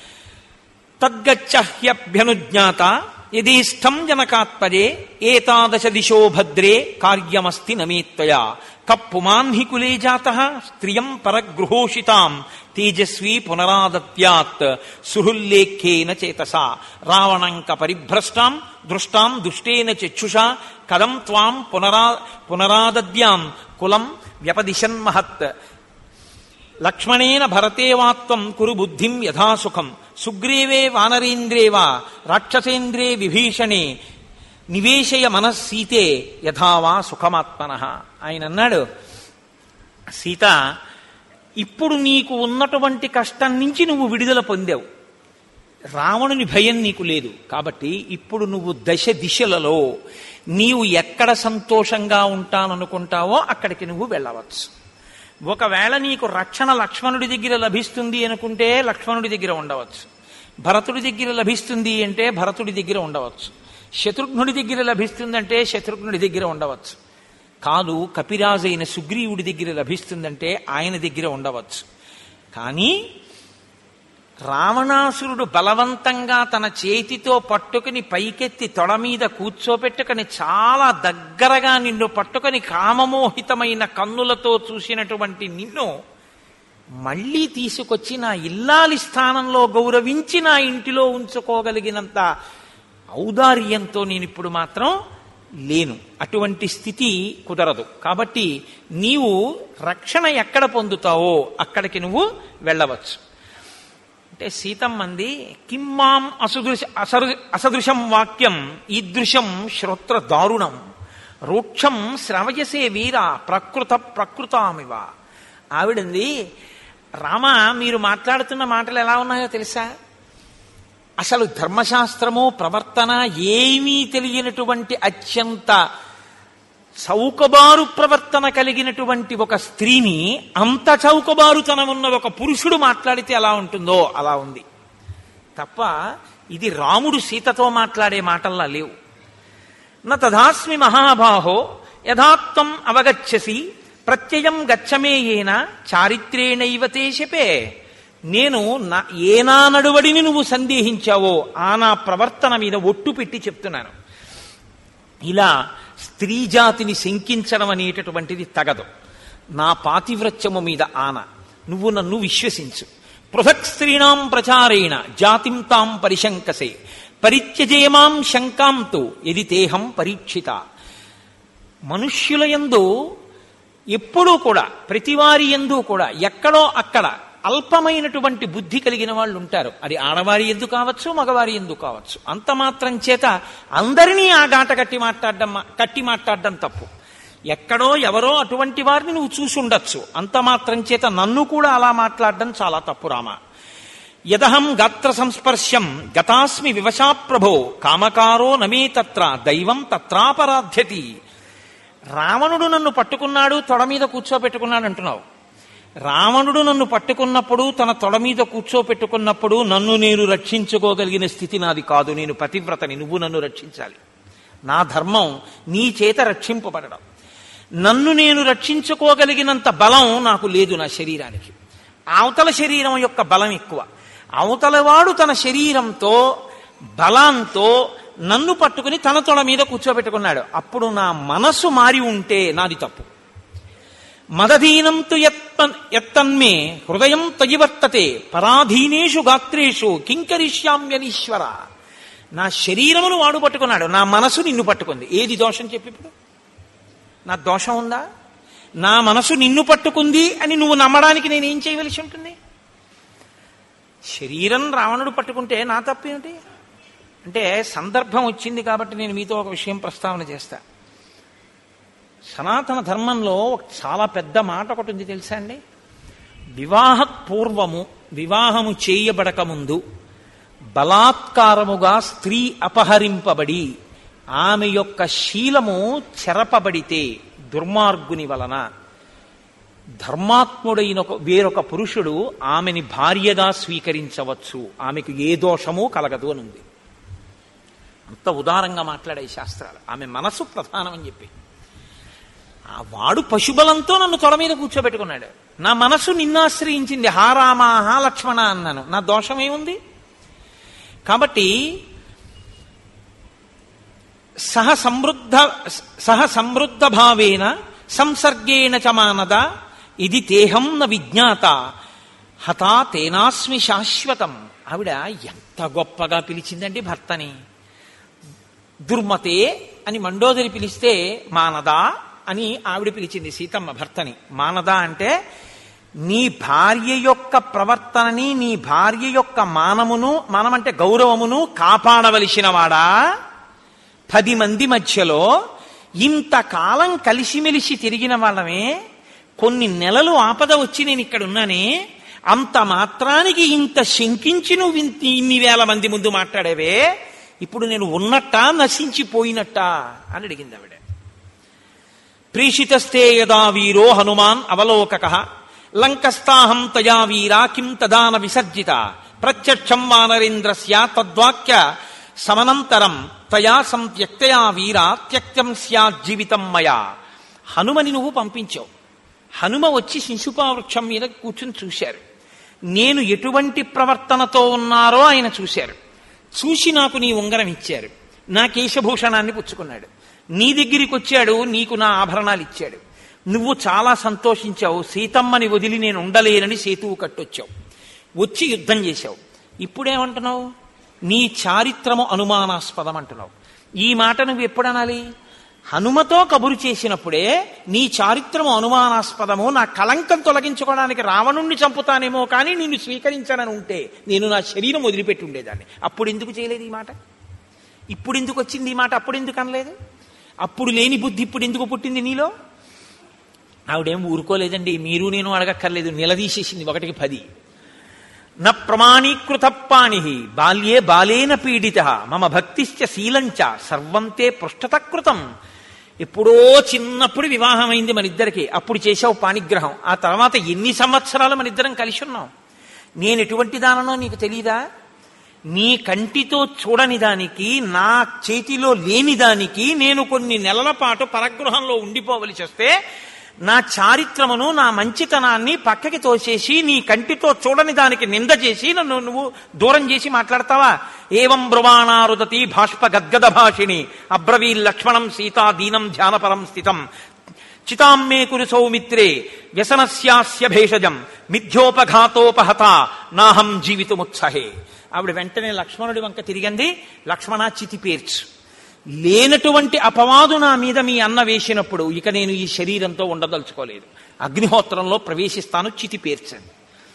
తద్గచ్చహ్యభ్యనుజ్ఞాత యదీష్టం జనకాత్మజే ఏతాదశ దిశో భద్రే కార్యమస్తి నమేత్వయా కప్పుమాన్హి కులే జాత స్త్రియం పరగృహోషితాం తేజస్వీ పునరాదత్యాత్ సుహుల్లేఖేన చేతసా రావణంక పరిభ్రష్టాం దృష్టాం దుష్టేన చక్షుషా కలం త్వాం పునరా పునరాదద్యాం కులం వ్యపదిశన్మహత్ లక్ష్మణేన భరతేవాత్వం కురు బుద్ధిం యథాసుఖం సుగ్రీవే వానరేంద్రేవా రాక్షసేంద్రే విభీషణే నివేశయ మనస్సీతే యథావా సుఖమాత్మన ఆయన అన్నాడు సీత ఇప్పుడు నీకు ఉన్నటువంటి కష్టం నుంచి నువ్వు విడుదల పొందావు రావణుని భయం నీకు లేదు కాబట్టి ఇప్పుడు నువ్వు దశ దిశలలో నీవు ఎక్కడ సంతోషంగా ఉంటాననుకుంటావో అక్కడికి నువ్వు వెళ్ళవచ్చు ఒకవేళ నీకు రక్షణ లక్ష్మణుడి దగ్గర లభిస్తుంది అనుకుంటే లక్ష్మణుడి దగ్గర ఉండవచ్చు భరతుడి దగ్గర లభిస్తుంది అంటే భరతుడి దగ్గర ఉండవచ్చు శత్రుఘ్నుడి దగ్గర లభిస్తుందంటే శత్రుఘ్నుడి దగ్గర ఉండవచ్చు కాదు కపిరాజు అయిన సుగ్రీవుడి దగ్గర లభిస్తుందంటే ఆయన దగ్గర ఉండవచ్చు కానీ రావణాసురుడు బలవంతంగా తన చేతితో పట్టుకుని పైకెత్తి తొడ మీద కూర్చోపెట్టుకుని చాలా దగ్గరగా నిన్ను పట్టుకొని కామమోహితమైన కన్నులతో చూసినటువంటి నిన్ను మళ్ళీ తీసుకొచ్చి నా ఇల్లాలి స్థానంలో గౌరవించి నా ఇంటిలో ఉంచుకోగలిగినంత ఔదార్యంతో నేను ఇప్పుడు మాత్రం లేను అటువంటి స్థితి కుదరదు కాబట్టి నీవు రక్షణ ఎక్కడ పొందుతావో అక్కడికి నువ్వు వెళ్ళవచ్చు అంటే సీతమ్మంది కిమ్మాం అసదృశ అసరు అసదృశం వాక్యం ఈదృశం శ్రోత్ర దారుణం రూక్షం శ్రవయసే వీర ప్రకృత ప్రకృతామివ ఆవిడంది రామ మీరు మాట్లాడుతున్న మాటలు ఎలా ఉన్నాయో తెలుసా అసలు ధర్మశాస్త్రము ప్రవర్తన ఏమీ తెలియనటువంటి అత్యంత చౌకబారు ప్రవర్తన కలిగినటువంటి ఒక స్త్రీని అంత చౌకబారుతనం ఉన్న ఒక పురుషుడు మాట్లాడితే ఎలా ఉంటుందో అలా ఉంది తప్ప ఇది రాముడు సీతతో మాట్లాడే మాటల్లా లేవు న తథాస్మి మహాబాహో యథాత్వం అవగచ్చసి ప్రత్యయం గచ్చమేయేన చారిత్రేణైవ తే శపే నేను నా ఏనా నడువడిని నువ్వు సందేహించావో ఆ నా ప్రవర్తన మీద ఒట్టు పెట్టి చెప్తున్నాను ఇలా స్త్రీ జాతిని శంకించడం అనేటటువంటిది తగదు నా పాతివ్రత్యము మీద ఆన నువ్వు నన్ను విశ్వసించు పృథక్ స్త్రీణాం ప్రచారేణ జాతిం తాం పరిశంకసే పరిత్యజేమాం శంకాంతో ఎది తేహం పరీక్షిత మనుష్యుల యందు ఎప్పుడూ కూడా ప్రతివారి ఎందు కూడా ఎక్కడో అక్కడ అల్పమైనటువంటి బుద్ధి కలిగిన వాళ్ళు ఉంటారు అది ఆడవారి ఎందు కావచ్చు మగవారి ఎందు కావచ్చు అంత మాత్రం చేత అందరినీ ఆ గాట కట్టి మాట్లాడడం కట్టి మాట్లాడడం తప్పు ఎక్కడో ఎవరో అటువంటి వారిని నువ్వు చూసి ఉండొచ్చు అంత మాత్రం చేత నన్ను కూడా అలా మాట్లాడడం చాలా తప్పు రామ యదహం గాత్ర సంస్పర్శం గతాస్మి వివశా ప్రభో కామకారో నమే తత్ర దైవం తత్రాపరాధ్యతి రావణుడు నన్ను పట్టుకున్నాడు తొడ మీద కూర్చోబెట్టుకున్నాడు అంటున్నావు రావణుడు నన్ను పట్టుకున్నప్పుడు తన తొడ మీద కూర్చోపెట్టుకున్నప్పుడు నన్ను నేను రక్షించుకోగలిగిన స్థితి నాది కాదు నేను పతివ్రతని నువ్వు నన్ను రక్షించాలి నా ధర్మం నీ చేత రక్షింపబడడం నన్ను నేను రక్షించుకోగలిగినంత బలం నాకు లేదు నా శరీరానికి అవతల శరీరం యొక్క బలం ఎక్కువ అవతలవాడు తన శరీరంతో బలంతో నన్ను పట్టుకుని తన తొడ మీద కూర్చోబెట్టుకున్నాడు అప్పుడు నా మనసు మారి ఉంటే నాది తప్పు మదధీనం తు ఎత్తన్మే హృదయం తయివర్తతే పరాధీనేషు గాత్రేషు కింకరిష్యామ్యనీశ్వర నా శరీరమును వాడు పట్టుకున్నాడు నా మనసు నిన్ను పట్టుకుంది ఏది దోషం చెప్పి ఇప్పుడు నా దోషం ఉందా నా మనసు నిన్ను పట్టుకుంది అని నువ్వు నమ్మడానికి నేనేం చేయవలసి ఉంటుంది శరీరం రావణుడు పట్టుకుంటే నా తప్పేమిటి అంటే సందర్భం వచ్చింది కాబట్టి నేను మీతో ఒక విషయం ప్రస్తావన చేస్తా సనాతన ధర్మంలో ఒక చాలా పెద్ద మాట ఒకటి ఉంది తెలుసా అండి వివాహ పూర్వము వివాహము చేయబడక ముందు బలాత్కారముగా స్త్రీ అపహరింపబడి ఆమె యొక్క శీలము చెరపబడితే దుర్మార్గుని వలన ధర్మాత్ముడైన ఒక వేరొక పురుషుడు ఆమెని భార్యగా స్వీకరించవచ్చు ఆమెకు ఏ దోషము కలగదు అని ఉంది అంత ఉదారంగా మాట్లాడే శాస్త్రాలు ఆమె మనసు ప్రధానం అని చెప్పి ఆ వాడు పశుబలంతో నన్ను తొడ మీద కూర్చోబెట్టుకున్నాడు నా మనసు నిన్ను ఆశ్రయించింది హా రామ హా లక్ష్మణ అన్నాను నా దోషం ఏముంది కాబట్టి సహ సమృద్ధ సహ సమృద్ధ భావేన సంసర్గేణ చ మానద ఇది తేహం న విజ్ఞాత హతా తేనాస్మి శాశ్వతం ఆవిడ ఎంత గొప్పగా పిలిచిందండి భర్తని దుర్మతే అని మండోదరి పిలిస్తే మానదా అని ఆవిడ పిలిచింది సీతమ్మ భర్తని మానదా అంటే నీ భార్య యొక్క ప్రవర్తనని నీ భార్య యొక్క మానమును మానమంటే గౌరవమును కాపాడవలసిన వాడా పది మంది మధ్యలో ఇంతకాలం కలిసిమెలిసి తిరిగిన వాళ్ళమే కొన్ని నెలలు ఆపద వచ్చి నేను ఇక్కడ ఉన్నానే అంత మాత్రానికి ఇంత శంకించి నువ్వు ఇంత ఇన్ని వేల మంది ముందు మాట్లాడేవే ఇప్పుడు నేను ఉన్నట్టా నశించిపోయినట్టా అని అడిగింది ఆవిడ ప్రీషితస్తే యదా వీరో హనుమాన్ అవలోకక లంకస్తాహం తయా వీరా కిం తదాన విసర్జిత ప్రత్యక్షం వానరేంద్రస్య తద్వాక్య సమనంతరం తయా సంత్యక్తయా వీరా త్యక్తం స్యాజ్జీవితం మయా హనుమని నువ్వు పంపించావు హనుమ వచ్చి శిశుపావృక్షం మీద కూర్చుని చూశారు నేను ఎటువంటి ప్రవర్తనతో ఉన్నారో ఆయన చూశారు చూసి నాకు నీ ఉంగరం ఇచ్చారు నా కేశభూషణాన్ని పుచ్చుకున్నాడు నీ దగ్గరికి వచ్చాడు నీకు నా ఆభరణాలు ఇచ్చాడు నువ్వు చాలా సంతోషించావు సీతమ్మని వదిలి నేను ఉండలేనని సేతువు కట్టొచ్చావు వచ్చి యుద్ధం చేశావు ఇప్పుడేమంటున్నావు నీ చారిత్రము అనుమానాస్పదం అంటున్నావు ఈ మాట నువ్వు ఎప్పుడు అనాలి హనుమతో కబురు చేసినప్పుడే నీ చారిత్రము అనుమానాస్పదము నా కళంకం తొలగించుకోవడానికి రావణుణ్ణి చంపుతానేమో కానీ నిన్ను స్వీకరించానని ఉంటే నేను నా శరీరం వదిలిపెట్టి ఉండేదాన్ని అప్పుడు ఎందుకు చేయలేదు ఈ మాట ఇప్పుడు ఎందుకు వచ్చింది ఈ మాట అప్పుడు ఎందుకు అనలేదు అప్పుడు లేని బుద్ధి ఇప్పుడు ఎందుకు పుట్టింది నీలో ఆవిడేం ఊరుకోలేదండి మీరు నేను అడగక్కర్లేదు నిలదీసేసింది ఒకటికి పది న ప్రమాణీకృత పాణి బాల్యే బాలేన పీడిత మమ భక్తిశ్చ శీలంచ సర్వంతే పృష్ఠతకృతం ఎప్పుడో చిన్నప్పుడు వివాహమైంది మన ఇద్దరికి అప్పుడు చేసావు పాణిగ్రహం ఆ తర్వాత ఎన్ని సంవత్సరాలు మన ఇద్దరం కలిసి ఉన్నాం నేను ఎటువంటి దాననో నీకు తెలీదా నీ కంటితో చూడని దానికి నా చేతిలో లేని దానికి నేను కొన్ని నెలల పాటు పరగృహంలో ఉండిపోవలసి వస్తే నా చారిత్రమును నా మంచితనాన్ని పక్కకి తోసేసి నీ కంటితో చూడని దానికి నింద చేసి నన్ను నువ్వు దూరం చేసి మాట్లాడతావా ఏవం బ్రువాణారుదతి భాష్ప గద్గద భాషిణి అబ్రవీ లక్ష్మణం సీతా దీనం ధ్యానపరం స్థితం చితాం మే కురు సౌమిత్రే వ్యసనస్యాస్య భేషజం మిథ్యోపఘాతోపహత నాహం జీవితముత్సహే ఆవిడ వెంటనే లక్ష్మణుడి వంక తిరిగింది లక్ష్మణ చితి పేర్చు లేనటువంటి అపవాదు నా మీద మీ అన్న వేసినప్పుడు ఇక నేను ఈ శరీరంతో ఉండదలుచుకోలేదు అగ్నిహోత్రంలో ప్రవేశిస్తాను చితి పేర్చండి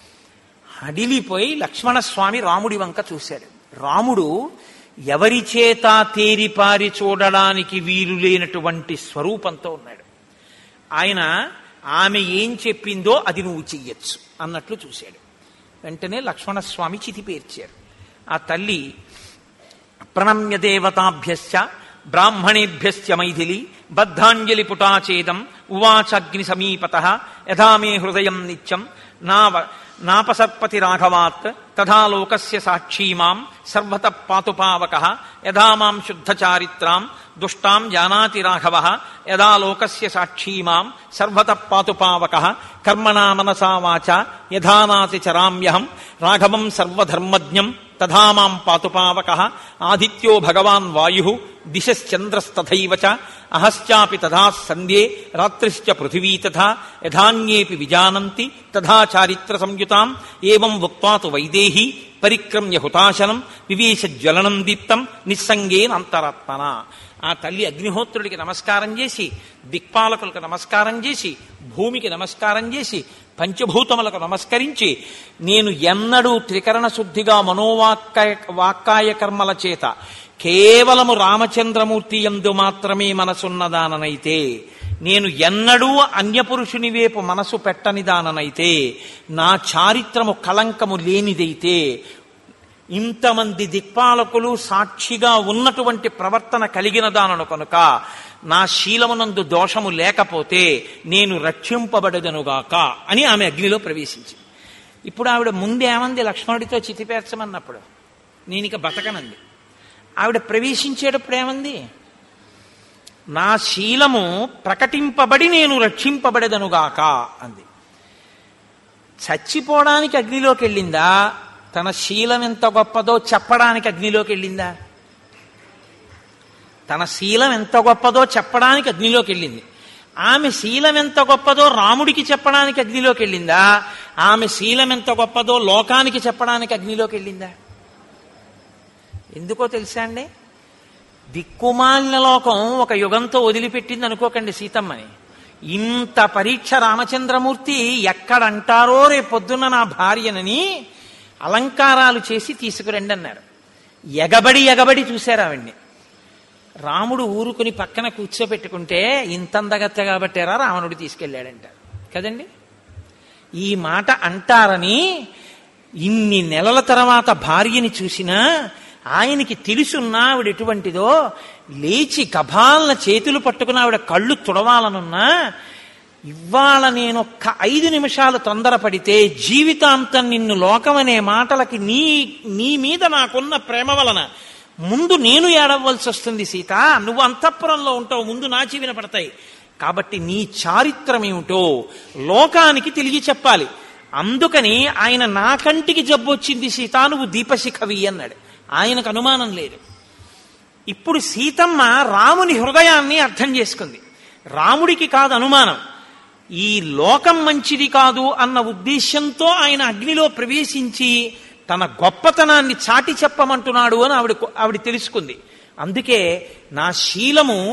అడిలిపోయి లక్ష్మణస్వామి రాముడి వంక చూశాడు రాముడు ఎవరి చేత తేరిపారి చూడడానికి వీలు లేనటువంటి స్వరూపంతో ఉన్నాడు ఆయన ఆమె ఏం చెప్పిందో అది నువ్వు చెయ్యొచ్చు అన్నట్లు చూశాడు వెంటనే లక్ష్మణస్వామి చితి పేర్చారు ఆ తల్లి ప్రణమ్య దేవతాభ్యశ్చ బ్రాహ్మణేభ్యశ్చ మైథిలి బద్ధాంజలి పుటాచేదం ఉవాచాగ్ని సమీపత యథా మే హృదయం నిత్యం నావ నాపసర్పతి రాఘవాత్ తథా లోకస్య సాక్షీ మాం సర్వత పాతుపావక యథా మాం శుద్ధచారిత్రాం దుష్టాం జానాతి రాఘవ యదా లోకస్య సాక్షీ మాం సర్వత పాతుపావక కర్మణా మనసా వాచ యథానాతి చరామ్యహం రాఘవం సర్వధర్మజ్ఞం తథా మాం పాతుపావక ఆదిత్యో భగవాన్ వాయు దిశశ్చంద్రస్తథైవ చ అహశ్చాపి తథా సంధ్యే రాత్రిశ్చ పృథివీ తథా యథాన్యేపి విజానంతి తథా చారిత్ర సంయుతాం ఏవం ఉక్త్వాతు వైదేహి పరిక్రమ్య హుతాశనం వివేశ జ్వలనం దీప్తం నిస్సంగేనంతరాత్మన ఆ తల్లి అగ్నిహోత్రుడికి నమస్కారం చేసి దిక్పాలకులకు నమస్కారం చేసి భూమికి నమస్కారం చేసి పంచభూతములకు నమస్కరించి నేను ఎన్నడూ త్రికరణ శుద్ధిగా మనోవాక్కాయ వాక్కాయ కర్మల చేత కేవలము రామచంద్రమూర్తి ఎందు మాత్రమే మనసున్నదాననైతే నేను ఎన్నడూ అన్యపురుషుని వైపు మనసు పెట్టని దాననైతే నా చారిత్రము కళంకము లేనిదైతే ఇంతమంది దిక్పాలకులు సాక్షిగా ఉన్నటువంటి ప్రవర్తన కలిగిన దానను కనుక నా శీలమునందు దోషము లేకపోతే నేను రక్షింపబడదనుగాక అని ఆమె అగ్నిలో ప్రవేశించింది ఇప్పుడు ఆవిడ ముందేమంది లక్ష్మణుడితో చితిపేర్చమన్నప్పుడు నేను ఇక బతకనంది ఆవిడ ప్రవేశించేటప్పుడు ఏమంది నా శీలము ప్రకటింపబడి నేను రక్షింపబడదనుగాక అంది చచ్చిపోవడానికి అగ్నిలోకి వెళ్ళిందా తన శీలం ఎంత గొప్పదో చెప్పడానికి అగ్నిలోకి వెళ్ళిందా తన శీలం ఎంత గొప్పదో చెప్పడానికి అగ్నిలోకి వెళ్ళింది ఆమె శీలం ఎంత గొప్పదో రాముడికి చెప్పడానికి అగ్నిలోకి వెళ్ళిందా ఆమె శీలం ఎంత గొప్పదో లోకానికి చెప్పడానికి అగ్నిలోకి వెళ్ళిందా ఎందుకో తెలుసా అండి దిక్కుమాలిన లోకం ఒక యుగంతో వదిలిపెట్టింది అనుకోకండి సీతమ్మని ఇంత పరీక్ష రామచంద్రమూర్తి ఎక్కడంటారో రేపొద్దున్న నా భార్యనని అలంకారాలు చేసి తీసుకురండి అన్నారు ఎగబడి ఎగబడి చూశారు ఆవిడ్ని రాముడు ఊరుకుని పక్కన కూర్చోబెట్టుకుంటే ఇంతందగత్త కాబట్టారా రావణుడు తీసుకెళ్ళాడంటారు కదండి ఈ మాట అంటారని ఇన్ని నెలల తర్వాత భార్యని చూసినా ఆయనకి తెలుసున్నా ఆవిడ ఎటువంటిదో లేచి గభాలన చేతులు పట్టుకుని ఆవిడ కళ్ళు తుడవాలనున్నా ఇవాళ నేను ఒక్క ఐదు నిమిషాలు తొందరపడితే జీవితాంతం నిన్ను లోకమనే మాటలకి నీ నీ మీద నాకున్న ప్రేమ వలన ముందు నేను ఏడవలసి వస్తుంది సీత నువ్వు అంతఃపురంలో ఉంటావు ముందు నా చెవిన పడతాయి కాబట్టి నీ చారిత్రం ఏమిటో లోకానికి తెలియ చెప్పాలి అందుకని ఆయన నా కంటికి జబ్బు వచ్చింది సీత నువ్వు దీపశిఖవి అన్నాడు ఆయనకు అనుమానం లేదు ఇప్పుడు సీతమ్మ రాముని హృదయాన్ని అర్థం చేసుకుంది రాముడికి కాదు అనుమానం ఈ లోకం మంచిది కాదు అన్న ఉద్దేశంతో ఆయన అగ్నిలో ప్రవేశించి తన గొప్పతనాన్ని చాటి చెప్పమంటున్నాడు అని ఆవిడ ఆవిడ తెలుసుకుంది అందుకే నా శీలము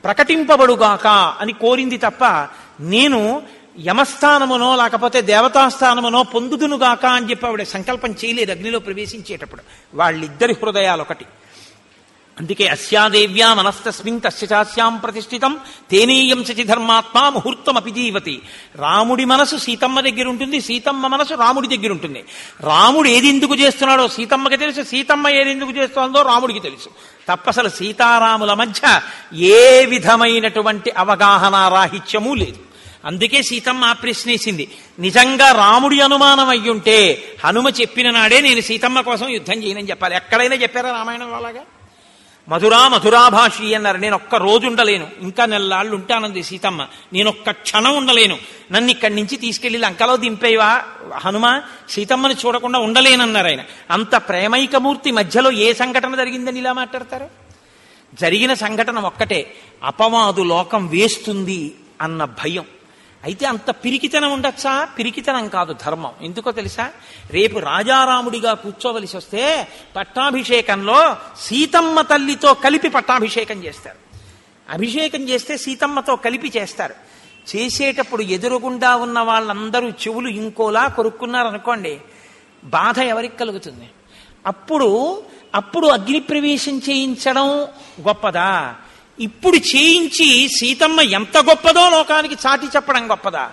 ప్రకటింపబడుగాక అని కోరింది తప్ప నేను యమస్థానమునో లేకపోతే దేవతాస్థానమునో పొందుదునుగాక అని చెప్పి ఆవిడ సంకల్పం చేయలేదు అగ్నిలో ప్రవేశించేటప్పుడు వాళ్ళిద్దరి హృదయాలు ఒకటి అందుకే అస్యాదేవ్యా మనస్తస్మిన్ తస్య చాస్యాం ప్రతిష్ఠితం తేనేయం సచి ధర్మాత్మ ముహూర్తం అపిజీవతి రాముడి మనసు సీతమ్మ దగ్గర ఉంటుంది సీతమ్మ మనసు రాముడి దగ్గర ఉంటుంది రాముడు ఏది ఎందుకు చేస్తున్నాడో సీతమ్మకి తెలుసు సీతమ్మ ఏది ఎందుకు చేస్తోందో రాముడికి తెలుసు తప్పసలు సీతారాముల మధ్య ఏ విధమైనటువంటి అవగాహన రాహిత్యము లేదు అందుకే సీతమ్మ ఆ ప్రశ్నేసింది నిజంగా రాముడి అనుమానం అయ్యుంటే హనుమ చెప్పిన నాడే నేను సీతమ్మ కోసం యుద్ధం చేయనని చెప్పాలి ఎక్కడైనా చెప్పారా రామాయణంలో అలాగా మధురా మధురాభాషి అన్నారు నేను ఒక్క రోజు ఉండలేను ఇంకా నెల్లాళ్ళు ఉంటానంది సీతమ్మ నేను ఒక్క క్షణం ఉండలేను నన్ను ఇక్కడి నుంచి తీసుకెళ్లి లంకలో దింపేవా హనుమ సీతమ్మని చూడకుండా ఉండలేనన్నారు ఆయన అంత ప్రేమైకమూర్తి మధ్యలో ఏ సంఘటన జరిగిందని ఇలా మాట్లాడతారు జరిగిన సంఘటన ఒక్కటే అపవాదు లోకం వేస్తుంది అన్న భయం అయితే అంత పిరికితనం ఉండొచ్చా పిరికితనం కాదు ధర్మం ఎందుకో తెలుసా రేపు రాజారాముడిగా కూర్చోవలసి వస్తే పట్టాభిషేకంలో సీతమ్మ తల్లితో కలిపి పట్టాభిషేకం చేస్తారు అభిషేకం చేస్తే సీతమ్మతో కలిపి చేస్తారు చేసేటప్పుడు ఎదురుగుండా ఉన్న వాళ్ళందరూ చెవులు ఇంకోలా కొరుక్కున్నారనుకోండి బాధ ఎవరికి కలుగుతుంది అప్పుడు అప్పుడు అగ్ని ప్రవేశం చేయించడం గొప్పదా ఇప్పుడు చేయించి సీతమ్మ ఎంత గొప్పదో లోకానికి చాటి చెప్పడం గొప్పదా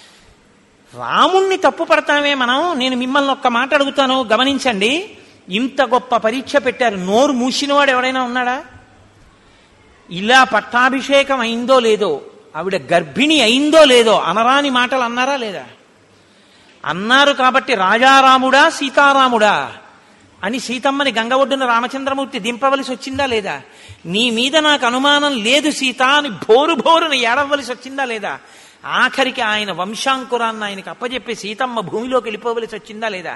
రాముణ్ణి తప్పు పడతామే మనం నేను మిమ్మల్ని ఒక్క మాట అడుగుతాను గమనించండి ఇంత గొప్ప పరీక్ష పెట్టారు నోరు మూసినవాడు ఎవడైనా ఉన్నాడా ఇలా పట్టాభిషేకం అయిందో లేదో ఆవిడ గర్భిణి అయిందో లేదో అనరాని మాటలు అన్నారా లేదా అన్నారు కాబట్టి రాజారాముడా సీతారాముడా అని సీతమ్మని గంగ ఒడ్డున రామచంద్రమూర్తి దింపవలసి వచ్చిందా లేదా నీ మీద నాకు అనుమానం లేదు సీత అని భోరు భోరున ఏడవలసి వచ్చిందా లేదా ఆఖరికి ఆయన వంశాంకురాన్ని ఆయనకు అప్పజెప్పి సీతమ్మ భూమిలోకి వెళ్ళిపోవలసి వచ్చిందా లేదా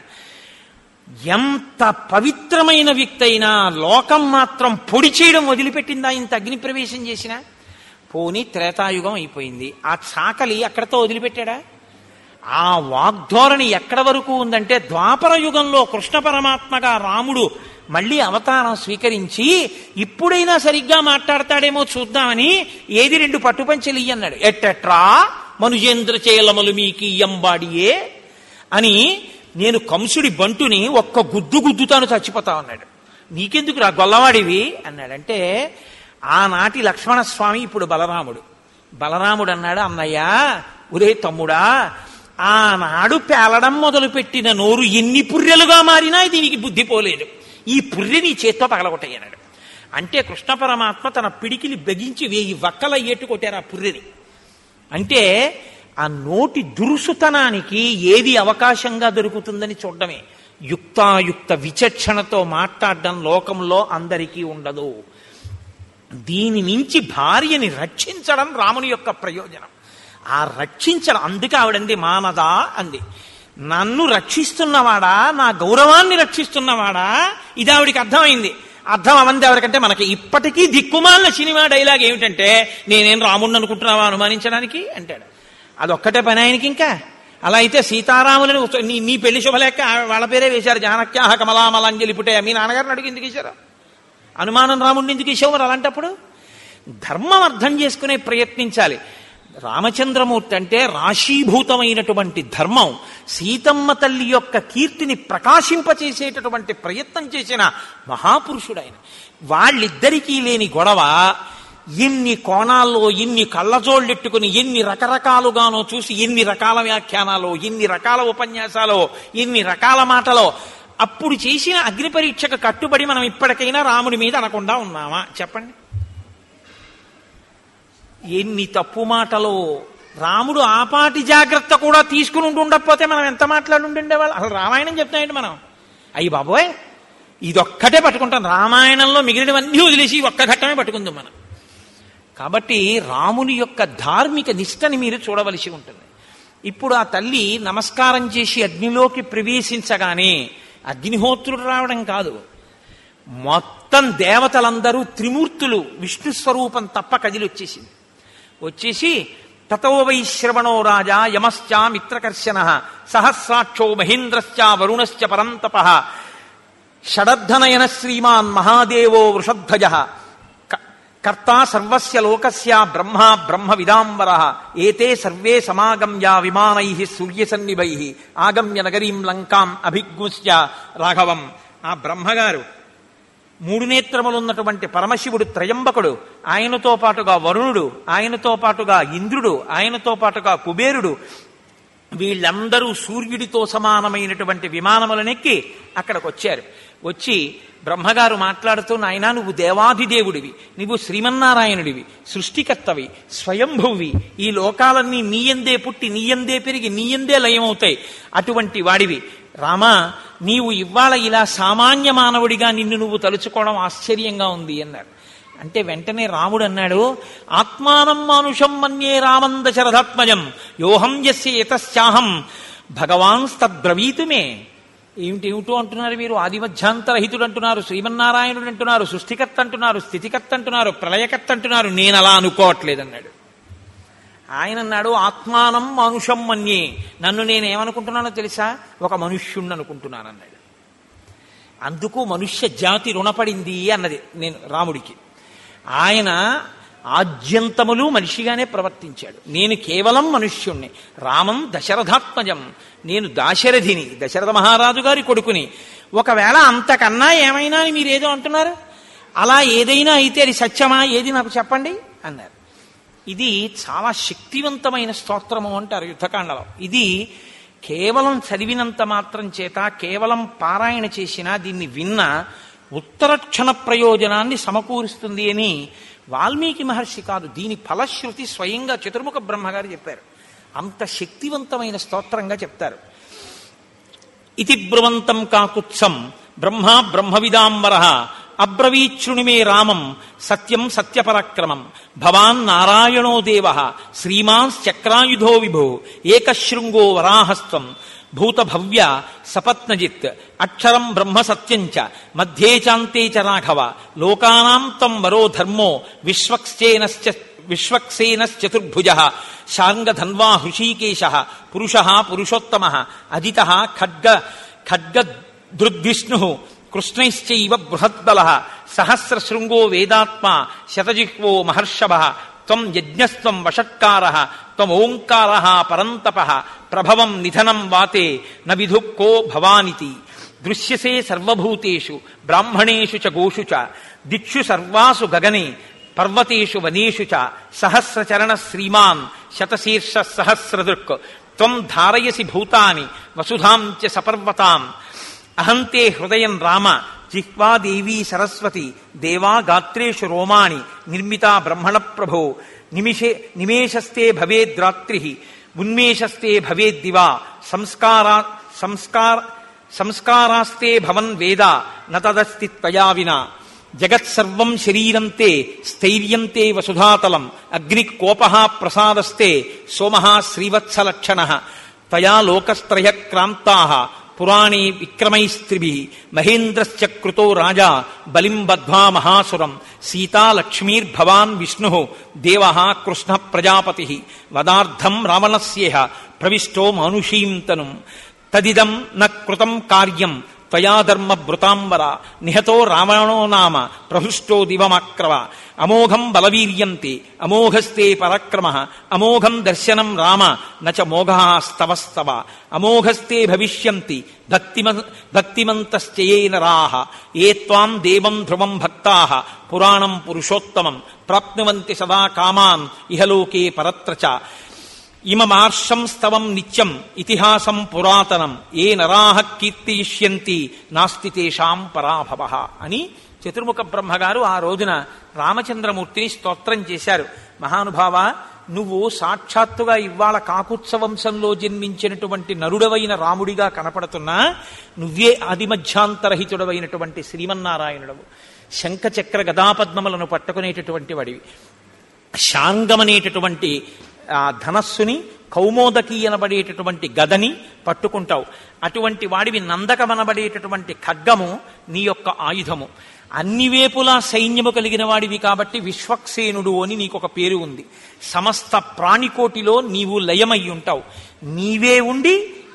ఎంత పవిత్రమైన వ్యక్తి అయినా లోకం మాత్రం పొడి చేయడం వదిలిపెట్టిందా ఇంత అగ్ని ప్రవేశం చేసిన పోని త్రేతాయుగం అయిపోయింది ఆ చాకలి అక్కడతో వదిలిపెట్టాడా ఆ వాగ్ధోరణి ఎక్కడ వరకు ఉందంటే ద్వాపర యుగంలో కృష్ణ పరమాత్మగా రాముడు మళ్ళీ అవతారం స్వీకరించి ఇప్పుడైనా సరిగ్గా మాట్లాడతాడేమో చూద్దామని ఏది రెండు పట్టుపంచలు అన్నాడు ఎట్టెట్రా మనుజేంద్ర చేలమలు మీకు ఇయ్యంబాడియే అని నేను కంసుడి బంటుని ఒక్క గుద్దు గుద్దుతాను చచ్చిపోతా ఉన్నాడు నీకెందుకు రా గొల్లవాడివి అన్నాడంటే ఆనాటి లక్ష్మణస్వామి ఇప్పుడు బలరాముడు బలరాముడు అన్నాడు అన్నయ్య ఒరే తమ్ముడా ఆనాడు పేలడం మొదలుపెట్టిన నోరు ఎన్ని పుర్రెలుగా మారినా దీనికి బుద్ధి పోలేదు ఈ పుర్రె నీ చేత్తో పగలగొట్టయ్యన్నాడు అంటే కృష్ణ పరమాత్మ తన పిడికిలి బెగించి వేయి వక్కల ఏటు కొట్టారు ఆ పుర్రెని అంటే ఆ నోటి దురుసుతనానికి ఏది అవకాశంగా దొరుకుతుందని చూడడమే యుక్తాయుక్త విచక్షణతో మాట్లాడడం లోకంలో అందరికీ ఉండదు దీని నుంచి భార్యని రక్షించడం రాముని యొక్క ప్రయోజనం ఆ రక్షించడం అందుకే ఆవిడంది మానదా అంది నన్ను రక్షిస్తున్నవాడా నా గౌరవాన్ని రక్షిస్తున్నవాడా ఇది ఆవిడికి అర్థమైంది అర్థం అవంది ఎవరికంటే మనకి ఇప్పటికీ దిక్కుమాలిన సినిమా డైలాగ్ ఏమిటంటే నేనేం రాముడిని అనుకుంటున్నావా అనుమానించడానికి అంటాడు అదొక్కటే పని ఆయనకి ఇంకా అలా అయితే సీతారాములని ఉత్స- నీ నీ పెళ్లి శుభలేక వాళ్ళ పేరే వేశారు జానక్యాహ కమలామలాంజలి పుటే మీ నాన్నగారిని అడిగి ఎందుకు ఇచ్చారు అనుమానం రాముడిని ఎందుకు ఇచ్చావు మరి అలాంటప్పుడు ధర్మం అర్థం చేసుకునే ప్రయత్నించాలి రామచంద్రమూర్తి అంటే రాశీభూతమైనటువంటి ధర్మం సీతమ్మ తల్లి యొక్క కీర్తిని ప్రకాశింపచేసేటటువంటి ప్రయత్నం చేసిన మహాపురుషుడు ఆయన వాళ్ళిద్దరికీ లేని గొడవ ఎన్ని కోణాల్లో ఎన్ని కళ్ళజోళ్ళెట్టుకుని ఎన్ని రకరకాలుగానో చూసి ఎన్ని రకాల వ్యాఖ్యానాలు ఎన్ని రకాల ఉపన్యాసాలు ఎన్ని రకాల మాటలో అప్పుడు చేసిన అగ్ని పరీక్షకు కట్టుబడి మనం ఇప్పటికైనా రాముడి మీద అనకుండా ఉన్నామా చెప్పండి ఎన్ని తప్పు మాటలు రాముడు ఆపాటి జాగ్రత్త కూడా తీసుకుని ఉండి ఉండకపోతే మనం ఎంత మాట్లాడి ఉండేవాళ్ళు అసలు రామాయణం చెప్తాయండి మనం అయ్యి బాబోయ్ ఇదొక్కటే పట్టుకుంటాం రామాయణంలో మిగిలినవన్నీ వదిలేసి ఈ ఒక్క ఘట్టమే పట్టుకుందాం మనం కాబట్టి రాముని యొక్క ధార్మిక నిష్టని మీరు చూడవలసి ఉంటుంది ఇప్పుడు ఆ తల్లి నమస్కారం చేసి అగ్నిలోకి ప్రవేశించగానే అగ్నిహోత్రుడు రావడం కాదు మొత్తం దేవతలందరూ త్రిమూర్తులు విష్ణు స్వరూపం తప్ప కదిలి వచ్చేసింది వచ్చేసి తతో వై శ్రవణో రాజా యమశ్చ మిత్రకర్షణ సహస్రాక్షో మహేంద్రశ్చ వరుణశ్చ పరంతప షడద్ధనయన శ్రీమాన్ మహాదేవో వృషధ్వజ క- కర్త సర్వస్య లోకస్య బ్రహ్మ బ్రహ్మ విదాంబర ఏతే సర్వే సమాగమ్య విమానై సూర్యసన్నిభై ఆగమ్య నగరీం లంకాం అభిగ్ముష్య రాఘవం ఆ బ్రహ్మగారు మూడు నేత్రములున్నటువంటి పరమశివుడు త్రయంబకుడు ఆయనతో పాటుగా వరుణుడు ఆయనతో పాటుగా ఇంద్రుడు ఆయనతో పాటుగా కుబేరుడు వీళ్ళందరూ సూర్యుడితో సమానమైనటువంటి విమానములనెక్కి అక్కడికి వచ్చారు వచ్చి బ్రహ్మగారు మాట్లాడుతూ నాయన నువ్వు దేవాధిదేవుడివి నువ్వు శ్రీమన్నారాయణుడివి సృష్టికర్తవి స్వయంభువి ఈ లోకాలన్నీ నీయందే పుట్టి నీయందే పెరిగి నీయందే లయమవుతాయి అటువంటి వాడివి రామా నీవు ఇవాళ ఇలా సామాన్య మానవుడిగా నిన్ను నువ్వు తలుచుకోవడం ఆశ్చర్యంగా ఉంది అన్నారు అంటే వెంటనే రాముడు అన్నాడు ఆత్మానం మానుషం మన్యే రామం దశరథాత్మజం యోహం యస్య యతశ్చాహం భగవాన్ తద్బ్రవీతుమే ఏమిటి ఏమిటో అంటున్నారు మీరు ఆదిమధ్యాంతరహితుడు అంటున్నారు శ్రీమన్నారాయణుడు అంటున్నారు సృష్టికర్త అంటున్నారు స్థితికర్త అంటున్నారు ప్రళయకర్త అంటున్నారు నేను అలా అనుకోవట్లేదన్నాడు ఆయన అన్నాడు ఆత్మానం మానుషం మన్యే నన్ను నేనేమనుకుంటున్నానో తెలుసా ఒక మనుష్యుణ్ణి అనుకుంటున్నాను అన్నాడు అందుకు మనుష్య జాతి రుణపడింది అన్నది నేను రాముడికి ఆయన ఆద్యంతములు మనిషిగానే ప్రవర్తించాడు నేను కేవలం మనుష్యుణ్ణి రామం దశరథాత్మజం నేను దాశరథిని దశరథ మహారాజు గారి కొడుకుని ఒకవేళ అంతకన్నా ఏమైనా అని మీరు ఏదో అంటున్నారు అలా ఏదైనా అయితే అది సత్యమా ఏది నాకు చెప్పండి అన్నారు ఇది చాలా శక్తివంతమైన స్తోత్రము అంటారు యుద్ధకాండలో ఇది కేవలం చదివినంత మాత్రం చేత కేవలం పారాయణ చేసినా దీన్ని విన్న ఉత్తరక్షణ ప్రయోజనాన్ని సమకూరుస్తుంది అని వాల్మీకి మహర్షి కాదు దీని ఫలశ్రుతి స్వయంగా చతుర్ముఖ బ్రహ్మగారు చెప్పారు అంత శక్తివంతమైన స్తోత్రంగా చెప్తారు ఇతి బ్రువంతం కాకుత్సం బ్రహ్మ బ్రహ్మవిదాంబర అబ్రవీచ్రుణి మే రామం సత్యం సత్యపరాక్రమం భవాన్ నారాయణో దేవ శ్రీమాంశ్చక్రాయుధో విభో ఏకశృంగో వరాహస్త్వం భూతభవ్య సపత్నజిత్ అక్షరం బ్రహ్మ సత్యం చ మధ్యే చాంతే చ రాఘవ లోకానాం తం వరో ధర్మో విశ్వక్సేనశ్చ విశ్వక్సేనశ్చతుర్భుజ శాంగధన్వా హృషీకేశ పురుష పురుషోత్తమ అజిత ఖడ్గ ఖడ్గదృద్విష్ణు కృష్ణైశ్చైవ బృహద్బల సహస్రశృంగో వేదాత్మ శతజిహ్వో మహర్షభ త్వం యజ్ఞస్త్వం వషట్కార త్వమోంకార పరంతప ప్రభవం నిధనం వాతే న విధు కో భవానితి దృశ్యసే సర్వభూతేషు బ్రాహ్మణేషు చ గోషు చ దిక్షు సర్వాసు గగనే పర్వతేషు వనేషు చ సహస్రచరణ శ్రీమాన్ శతశీర్ష సహస్రదృక్ త్వం ధారయసి భూతాని వసుధాం చ సపర్వతాం అహంతే హృదయం రామ జిహ్వాదేవీ సరస్వతి దేవా గాత్రేషు రోమాణి నిర్మితా బ్రహ్మణ ప్రభో నిమిషే నిమేషస్తే భవేద్రాత్రి ఉన్మేషస్తే భవేద్దివా సంస్కారా సంస్కార సంస్కారాస్తే భవన్ వేద నతదస్తి త్వయా వినా జగత్సర్వం శరీరంతే స్థైర్యంతే వసుధాతలం అగ్నికోప ప్రసాదస్తే సోమ శ్రీవత్సలక్షణ తయా లోకస్త్రయ క్రాంతా పురాణే విక్రమైస్త్రిభి మహేంద్రశ్చ కృతో రాజా బలిం బద్ధ్వా మహాసురం సీతా లక్ష్మీర్భవాన్ విష్ణు దేవ కృష్ణ ప్రజాపతి వదార్థం రావణస్యేహ ప్రవిష్టో మానుషీం తనుం తదిదం న కృతం కార్యం త్వయా ధర్మ భృతాంబర నిహతో రావణో నామ ప్రహృష్టో దివమాక్రవ అమోఘం బలవీర్యంతే అమోఘస్తే పరాక్రమ అమోఘం దర్శనం రామ నచ మోఘస్తవస్తవ అమోఘస్తే భవిష్యంతి భక్తిమ భక్తిమంతశ్చయే నరాహ ఏ త్వాం దేవం ధ్రువం భక్తా పురాణం పురుషోత్తమం ప్రాప్నువంతి సదా కామాన్ ఇహలోకే పరత్ర చ ఇమమార్షం స్తవం నిత్యం ఇతిహాసం పురాతనం ఏ నరాహ కీర్తియిష్యంతి నాస్తి తేషాం పరాభవ అని చతుర్ముఖ బ్రహ్మగారు ఆ రోజున రామచంద్రమూర్తిని స్తోత్రం చేశారు మహానుభావ నువ్వు సాక్షాత్తుగా ఇవాళ కాకుత్స వంశంలో జన్మించినటువంటి నరుడవైన రాముడిగా కనపడుతున్నా నువ్వే ఆదిమధ్యాంతరహితుడవైనటువంటి శ్రీమన్నారాయణుడవు శంఖచక్ర గదాపద్మములను పట్టుకునేటటువంటి వాడివి శాంగమనేటటువంటి ఆ ధనస్సుని కౌమోదకి అనబడేటటువంటి గదని పట్టుకుంటావు అటువంటి వాడివి నందకమనబడేటటువంటి ఖడ్గము నీ యొక్క ఆయుధము అన్ని వేపులా సైన్యము కలిగిన వాడివి కాబట్టి విశ్వక్సేనుడు అని నీకొక పేరు ఉంది సమస్త ప్రాణికోటిలో నీవు లయమై ఉంటావు నీవే ఉండి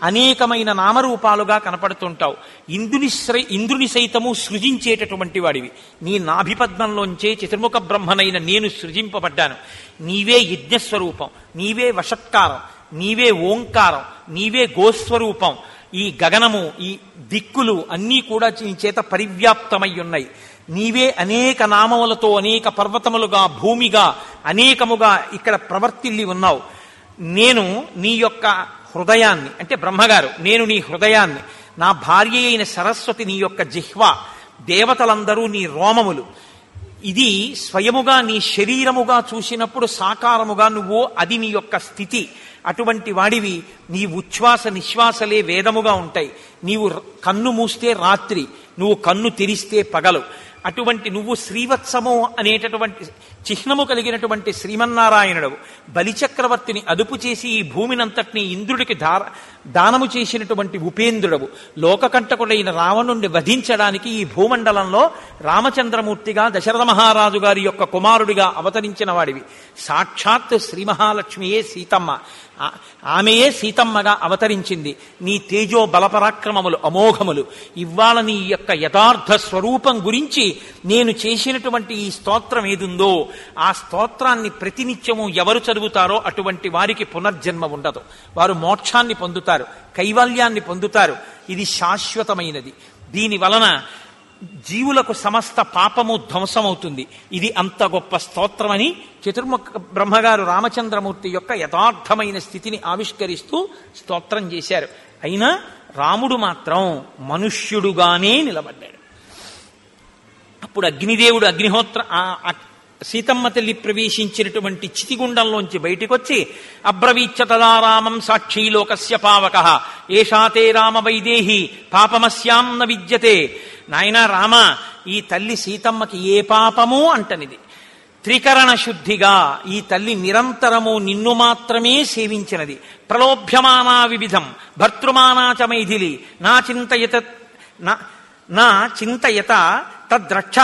అనేకమైన నామరూపాలుగా కనపడుతుంటావు ఇంద్రుని శ్రై ఇంద్రుని సైతము సృజించేటటువంటి వాడివి నీ నాభిపద్మంలోంచే చతుర్ముఖ బ్రహ్మనైన నేను సృజింపబడ్డాను నీవే యజ్ఞస్వరూపం నీవే వషట్కారం నీవే ఓంకారం నీవే గోస్వరూపం ఈ గగనము ఈ దిక్కులు అన్నీ కూడా నీ చేత పరివ్యాప్తమై ఉన్నాయి నీవే అనేక నామములతో అనేక పర్వతములుగా భూమిగా అనేకముగా ఇక్కడ ప్రవర్తిల్లి ఉన్నావు నేను నీ యొక్క హృదయాన్ని అంటే బ్రహ్మగారు నేను నీ హృదయాన్ని నా భార్య అయిన సరస్వతి నీ యొక్క జిహ్వ దేవతలందరూ నీ రోమములు ఇది స్వయముగా నీ శరీరముగా చూసినప్పుడు సాకారముగా నువ్వు అది నీ యొక్క స్థితి అటువంటి వాడివి నీ ఉచ్ఛ్వాస నిశ్వాసలే వేదముగా ఉంటాయి నీవు ర- కన్ను మూస్తే రాత్రి నువ్వు కన్ను తెరిస్తే పగలు అటువంటి నువ్వు శ్రీవత్సము అనేటటువంటి చిహ్నము కలిగినటువంటి శ్రీమన్నారాయణుడు బలిచక్రవర్తిని అదుపు చేసి ఈ భూమినంతటిని ఇంద్రుడికి దార దానము చేసినటువంటి ఉపేంద్రుడవు లోకకంటకుడైన రావణుణ్ణి వధించడానికి ఈ భూమండలంలో రామచంద్రమూర్తిగా దశరథ మహారాజు గారి యొక్క కుమారుడిగా అవతరించిన వాడివి సాక్షాత్ శ్రీ మహాలక్ష్మియే సీతమ్మ ఆ- ఆమెయే సీతమ్మగా అవతరించింది నీ తేజో బలపరాక్రమములు అమోఘములు ఇవాళ నీ యొక్క యథార్థ స్వరూపం గురించి నేను చేసినటువంటి ఈ స్తోత్రం ఏదుందో ఆ స్తోత్రాన్ని ప్రతినిత్యము ఎవరు చదువుతారో అటువంటి వారికి పునర్జన్మ ఉండదు వారు మోక్షాన్ని పొందుతారు కైవల్యాన్ని పొందుతారు ఇది శాశ్వతమైనది దీని వలన జీవులకు సమస్త పాపము ధ్వంసమవుతుంది ఇది అంత గొప్ప స్తోత్రమని చతుర్ముఖ బ్రహ్మగారు రామచంద్రమూర్తి యొక్క యథార్థమైన స్థితిని ఆవిష్కరిస్తూ స్తోత్రం చేశారు అయినా రాముడు మాత్రం మనుష్యుడుగానే నిలబడ్డాడు అప్పుడు అగ్నిదేవుడు అగ్నిహోత్ర ఆ- ఆ సీతమ్మ తల్లి ప్రవేశించినటువంటి చితిగుండంలోంచి బయటికొచ్చి అబ్రవీచ్చ తదా రామం సాక్షీలోకస్య పావక ఏషాతే రామ వైదేహి పాపమస్యాం న విద్యతే నాయనా రామ ఈ తల్లి సీతమ్మకి ఏ పాపము అంటనిది త్రికరణ శుద్ధిగా ఈ తల్లి నిరంతరము నిన్ను మాత్రమే సేవించినది ప్రలోభ్యమానా వివిధం భర్తృమానా చ మైథిలి నా చింతయత నా- నా చింతయత తద్రక్ష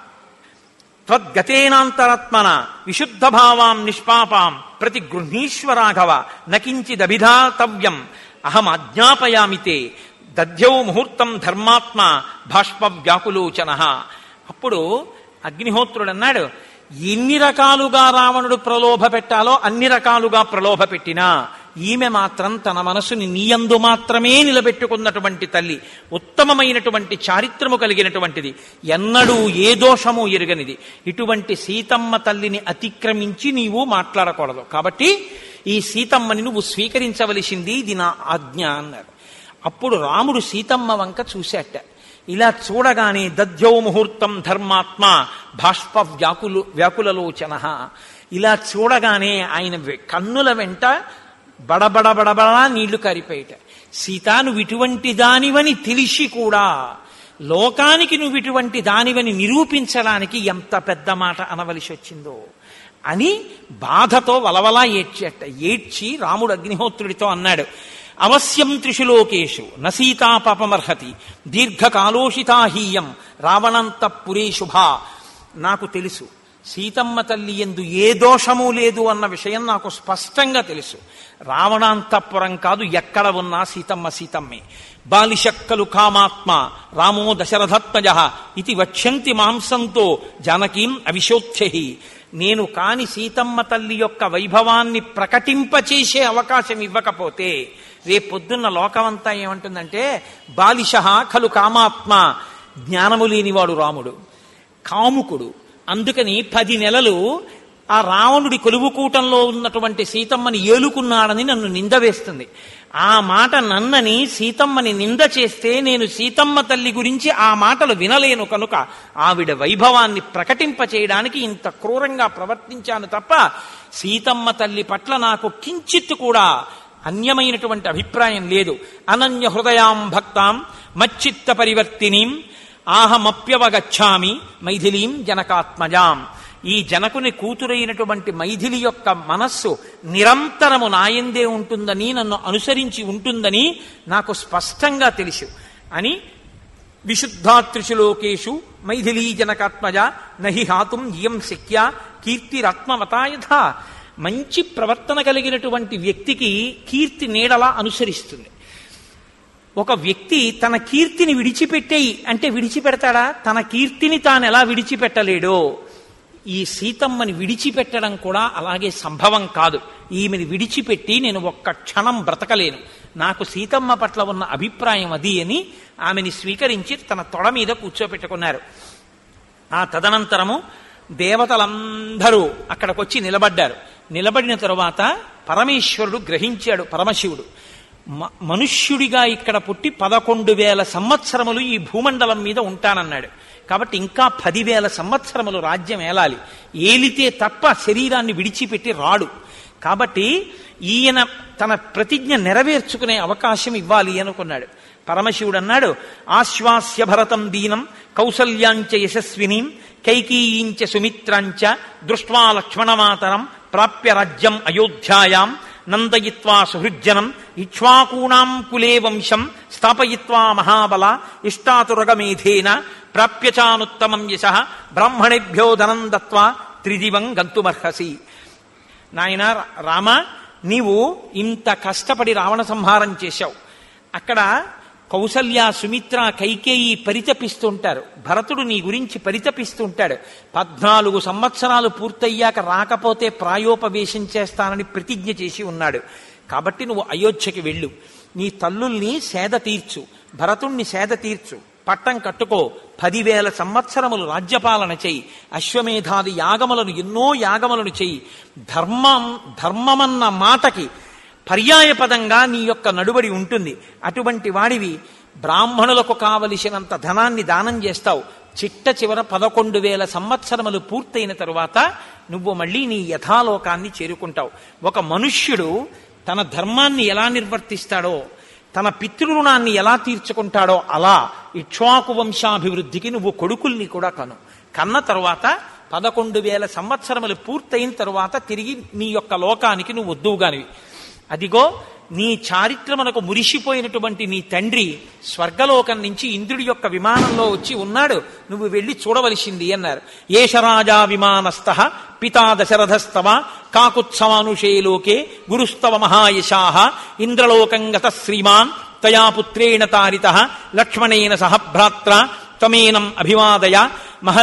త్వద్గతేనాంతరాత్మన విశుద్ధ భావాం నిష్పాపాం ప్రతి గృహీశ్వరాఘవ నకించిదభిధాతవ్యం అహం ఆజ్ఞాపయామితే దధ్యౌ ముహూర్తం ధర్మాత్మ భాష్ప వ్యాకులోచన అప్పుడు అగ్నిహోత్రుడు అన్నాడు ఎన్ని రకాలుగా రావణుడు ప్రలోభ పెట్టాలో అన్ని రకాలుగా ప్రలోభ పెట్టినా ఈమె మాత్రం తన మనసుని నీయందు మాత్రమే నిలబెట్టుకున్నటువంటి తల్లి ఉత్తమమైనటువంటి చారిత్రము కలిగినటువంటిది ఎన్నడూ ఏ దోషము ఎరుగనిది ఇటువంటి సీతమ్మ తల్లిని అతిక్రమించి నీవు మాట్లాడకూడదు కాబట్టి ఈ సీతమ్మని నువ్వు స్వీకరించవలసింది ఇది నా ఆజ్ఞ అన్నారు అప్పుడు రాముడు సీతమ్మ వంక చూశాట ఇలా చూడగానే దధ్యౌ ముహూర్తం ధర్మాత్మ భాష్ప వ్యాకులు వ్యాకులలోచన ఇలా చూడగానే ఆయన వె- కన్నుల వెంట బడబడ బడబడా నీళ్లు కారిపోయేట సీత నువ్వు ఇటువంటి దానివని తెలిసి కూడా లోకానికి నువ్వు ఇటువంటి దానివని నిరూపించడానికి ఎంత పెద్ద మాట అనవలసి వచ్చిందో అని బాధతో వలవలా ఏడ్చేట ఏడ్చి రాముడు అగ్నిహోత్రుడితో అన్నాడు అవశ్యం త్రిషు లోకేషు నసీతా పాపమర్హతి దీర్ఘకాలోషితాహీయం రావణంతపురే శుభ నాకు తెలుసు సీతమ్మ తల్లి ఎందు ఏ దోషము లేదు అన్న విషయం నాకు స్పష్టంగా తెలుసు రావణాంతపురం కాదు ఎక్కడ ఉన్నా సీతమ్మ సీతమ్మే బాలిశక్కలు కామాత్మ రామో దశరథత్మజ ఇది వక్ష్యంతి మాంసంతో జానకీం అవిశోత్యహి నేను కాని సీతమ్మ తల్లి యొక్క వైభవాన్ని ప్రకటింపచేసే అవకాశం ఇవ్వకపోతే రేపొద్దున్న లోకమంతా ఏమంటుందంటే బాలిష ఖలు కామాత్మ జ్ఞానము లేనివాడు రాముడు కాముకుడు అందుకని పది నెలలు ఆ రావణుడి కొలువుకూటంలో ఉన్నటువంటి సీతమ్మని ఏలుకున్నాడని నన్ను నింద వేస్తుంది ఆ మాట నన్నని సీతమ్మని నింద చేస్తే నేను సీతమ్మ తల్లి గురించి ఆ మాటలు వినలేను కనుక ఆవిడ వైభవాన్ని ప్రకటింపచేయడానికి ఇంత క్రూరంగా ప్రవర్తించాను తప్ప సీతమ్మ తల్లి పట్ల నాకు కించిత్తు కూడా అన్యమైనటువంటి అభిప్రాయం లేదు అనన్య హృదయాం భక్తాం మచ్చిత్త పరివర్తినీం ఆహమప్యవగచ్చామి మైథిలీం జనకాత్మజాం ఈ జనకుని కూతురైనటువంటి మైథిలి యొక్క మనస్సు నిరంతరము నాయందే ఉంటుందని నన్ను అనుసరించి ఉంటుందని నాకు స్పష్టంగా తెలుసు అని విశుద్ధాత్రిశులోకేషు మైథిలీ జనకాత్మజ నహి హాతుం ఇయం శక్య కీర్తిరత్మవతాయథ మంచి ప్రవర్తన కలిగినటువంటి వ్యక్తికి కీర్తి నీడలా అనుసరిస్తుంది ఒక వ్యక్తి తన కీర్తిని విడిచిపెట్టేయి అంటే విడిచిపెడతాడా తన కీర్తిని తాను ఎలా విడిచిపెట్టలేడో ఈ సీతమ్మని విడిచిపెట్టడం కూడా అలాగే సంభవం కాదు ఈమెని విడిచిపెట్టి నేను ఒక్క క్షణం బ్రతకలేను నాకు సీతమ్మ పట్ల ఉన్న అభిప్రాయం అది అని ఆమెని స్వీకరించి తన తొడ మీద కూర్చోపెట్టుకున్నారు ఆ తదనంతరము దేవతలందరూ అక్కడికొచ్చి నిలబడ్డారు నిలబడిన తరువాత పరమేశ్వరుడు గ్రహించాడు పరమశివుడు మ- మనుష్యుడిగా ఇక్కడ పుట్టి పదకొండు వేల సంవత్సరములు ఈ భూమండలం మీద ఉంటానన్నాడు కాబట్టి ఇంకా పదివేల సంవత్సరములు రాజ్యం ఏలాలి ఏలితే తప్ప శరీరాన్ని విడిచిపెట్టి రాడు కాబట్టి ఈయన తన ప్రతిజ్ఞ నెరవేర్చుకునే అవకాశం ఇవ్వాలి అనుకున్నాడు పరమశివుడు అన్నాడు ఆశ్వాస్య భరతం దీనం కౌసల్యాంచ యశస్వినీం కైకీయించ సుమిత్రాంచ దృష్ట్వా లక్ష్మణమాతరం ప్రాప్య రాజ్యం అయోధ్యాయాం నందయిత్వా సుహృజ్జనం ఇక్ష్వాకూణాం కులే వంశం స్థాపయిత్వా మహాబల ఇష్టాతురగమేధేన ప్రాప్యచానుత్తమం యశ బ్రాహ్మణేభ్యో ధనం దత్వా త్రిదివం గంతుమర్హసి నాయన రామ నీవు ఇంత కష్టపడి రావణ సంహారం చేశావు అక్కడ కౌసల్య సుమిత్ర కైకేయి పరితపిస్తుంటారు భరతుడు నీ గురించి పరితపిస్తుంటాడు పద్నాలుగు సంవత్సరాలు పూర్తయ్యాక రాకపోతే ప్రాయోపవేశం చేస్తానని ప్రతిజ్ఞ చేసి ఉన్నాడు కాబట్టి నువ్వు అయోధ్యకి వెళ్ళు నీ తల్లుల్ని సేద తీర్చు భరతుణ్ణి సేద తీర్చు పట్టం కట్టుకో పదివేల సంవత్సరములు రాజ్యపాలన చెయ్యి అశ్వమేధాది యాగములను ఎన్నో యాగములను చెయ్యి ధర్మం ధర్మమన్న మాటకి పర్యాయపదంగా నీ యొక్క నడుబడి ఉంటుంది అటువంటి వాడివి బ్రాహ్మణులకు కావలసినంత ధనాన్ని దానం చేస్తావు చిట్ట చివర పదకొండు వేల సంవత్సరములు పూర్తయిన తరువాత నువ్వు మళ్ళీ నీ యథాలోకాన్ని చేరుకుంటావు ఒక మనుష్యుడు తన ధర్మాన్ని ఎలా నిర్వర్తిస్తాడో తన పితృరుణాన్ని ఎలా తీర్చుకుంటాడో అలా ఇక్ష్వాకు వంశాభివృద్ధికి నువ్వు కొడుకుల్ని కూడా కను కన్న తరువాత పదకొండు వేల సంవత్సరములు పూర్తయిన తరువాత తిరిగి నీ యొక్క లోకానికి నువ్వు వద్దువుగానివి అదిగో నీ చారిత్రమునకు మురిసిపోయినటువంటి నీ తండ్రి స్వర్గలోకం నుంచి ఇంద్రుడి యొక్క విమానంలో వచ్చి ఉన్నాడు నువ్వు వెళ్ళి చూడవలసింది అన్నారు ఏషరాజా విమానస్థ పితా దశరథస్తవ కాకుత్సవానుషే లోకే గురుస్తవ మహాయశాహ ఇంద్రలోకం గత శ్రీమాన్ తయా పుత్రేణ తారిత లక్ష్మణేన సహ భ్రాత్ర త్వమేనం అభివాదయ మహ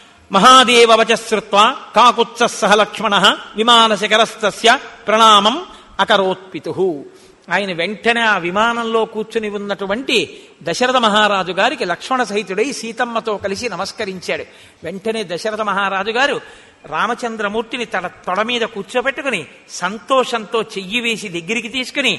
మహాదేవవచశ్రుత్వా కాకుత్స సహ లక్ష్మణ విమానశిఖరస్తస్య ప్రణామం అకరోత్పితు ఆయన వెంటనే ఆ విమానంలో కూర్చుని ఉన్నటువంటి దశరథ మహారాజు గారికి లక్ష్మణ సహితుడై సీతమ్మతో కలిసి నమస్కరించాడు వెంటనే దశరథ మహారాజు గారు రామచంద్రమూర్తిని తన తొడ మీద కూర్చోబెట్టుకుని సంతోషంతో చెయ్యి వేసి దగ్గరికి తీసుకుని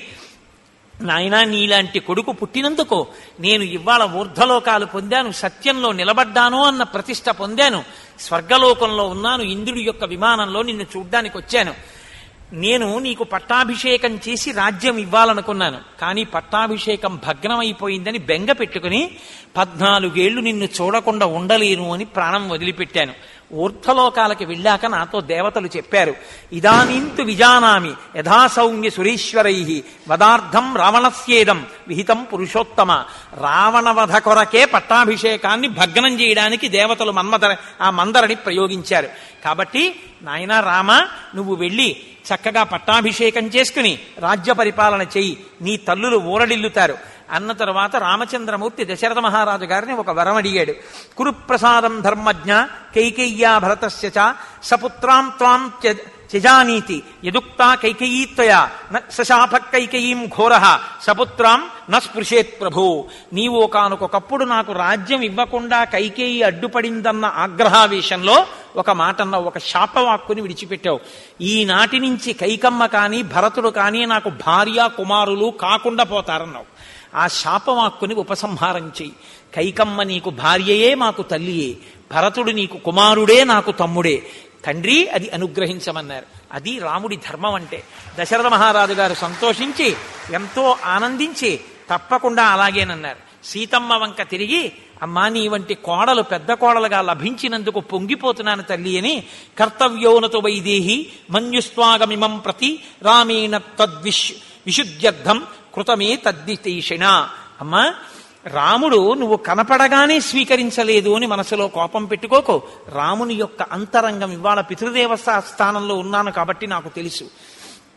నాయనా నీలాంటి కొడుకు పుట్టినందుకు నేను ఇవాళ ఊర్ధలోకాలు పొందాను సత్యంలో నిలబడ్డాను అన్న ప్రతిష్ట పొందాను స్వర్గలోకంలో ఉన్నాను ఇంద్రుడి యొక్క విమానంలో నిన్ను చూడ్డానికి వచ్చాను నేను నీకు పట్టాభిషేకం చేసి రాజ్యం ఇవ్వాలనుకున్నాను కానీ పట్టాభిషేకం భగ్నమైపోయిందని బెంగ పెట్టుకుని పద్నాలుగేళ్లు నిన్ను చూడకుండా ఉండలేను అని ప్రాణం వదిలిపెట్టాను ఊర్ధ్వలోకాలకి వెళ్ళాక నాతో దేవతలు చెప్పారు ఇదానీంతు విజానామి యథాసౌమ్య సురేశ్వరై వదార్థం రావణస్యేదం విహితం పురుషోత్తమ రావణవధ కొరకే పట్టాభిషేకాన్ని భగ్నం చేయడానికి దేవతలు మన్మధర ఆ మందరని ప్రయోగించారు కాబట్టి నాయనా రామ నువ్వు వెళ్ళి చక్కగా పట్టాభిషేకం చేసుకుని రాజ్య పరిపాలన చెయ్యి నీ తల్లులు ఊరడిల్లుతారు అన్న తర్వాత రామచంద్రమూర్తి దశరథ మహారాజు గారిని ఒక వరం అడిగాడు కురుప్రసాదం ధర్మజ్ఞ కైకేయ్యా భరతస్య చ సపుత్రాం త్వాం త్య- త్యజానీతి యదుక్తా కైకేయీత్వయా న సశాప కైకేయీం ఘోర సపుత్రాం న స్పృశేత్ ప్రభు నీవు ఒకనకొకప్పుడు నాకు రాజ్యం ఇవ్వకుండా కైకేయి అడ్డుపడిందన్న ఆగ్రహావేశంలో ఒక మాటన్న ఒక శాపవాక్కుని విడిచిపెట్టావు ఈనాటి నుంచి కైకమ్మ కాని భరతుడు కాని నాకు భార్య కుమారులు కాకుండా పోతారన్నావు ఆ శాపవాక్కుని ఉపసంహారం చెయ్యి కైకమ్మ నీకు భార్యయే మాకు తల్లియే భరతుడు నీకు కుమారుడే నాకు తమ్ముడే తండ్రి అది అనుగ్రహించమన్నారు అది రాముడి ధర్మం అంటే దశరథ మహారాజు గారు సంతోషించి ఎంతో ఆనందించి తప్పకుండా అలాగేనన్నారు సీతమ్మ వంక తిరిగి అమ్మా నీ వంటి కోడలు పెద్ద కోడలుగా లభించినందుకు పొంగిపోతున్నాను తల్లి అని కర్తవ్యోనతో వైదేహి మన్యుస్వాగమిమం ప్రతి రామేణ తద్విష్ విశుద్ధ్యర్థం కృతమే తద్దితేషిణ అమ్మా రాముడు నువ్వు కనపడగానే స్వీకరించలేదు అని మనసులో కోపం పెట్టుకోకు రాముని యొక్క అంతరంగం ఇవాళ పితృదేవ స్థానంలో ఉన్నాను కాబట్టి నాకు తెలుసు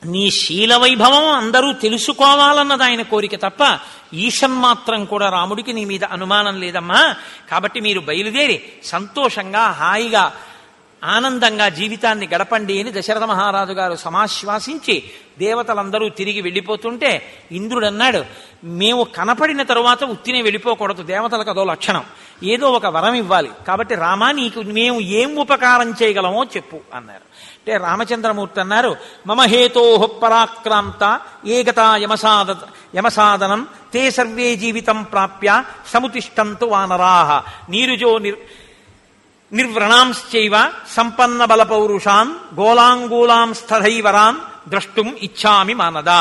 నీ శీల వైభవం అందరూ తెలుసుకోవాలన్నది ఆయన కోరిక తప్ప ఈశన్ మాత్రం కూడా రాముడికి నీ మీద అనుమానం లేదమ్మా కాబట్టి మీరు బయలుదేరి సంతోషంగా హాయిగా ఆనందంగా జీవితాన్ని గడపండి అని దశరథ మహారాజు గారు సమాశ్వాసించి దేవతలందరూ తిరిగి వెళ్ళిపోతుంటే ఇంద్రుడు అన్నాడు మేము కనపడిన తరువాత ఉత్తినే వెళ్ళిపోకూడదు దేవతలకు అదో లక్షణం ఏదో ఒక వరం ఇవ్వాలి కాబట్టి రామా నీకు మేము ఏం ఉపకారం చేయగలమో చెప్పు అన్నారు అంటే రామచంద్రమూర్తి అన్నారు మమ హేతో పరాక్రాంత ఏగత యమసాద యమసాదనం తే సర్వే జీవితం ప్రాప్య సముతిష్టంతు వానరాహ నీరుజో నిర్ నిర్వ్రణాంశ్చైవ సంపన్న బల పౌరుషాన్ గోలాంగూలాం స్థధైవరాన్ ద్రష్టుం ఇచ్చామి మానదా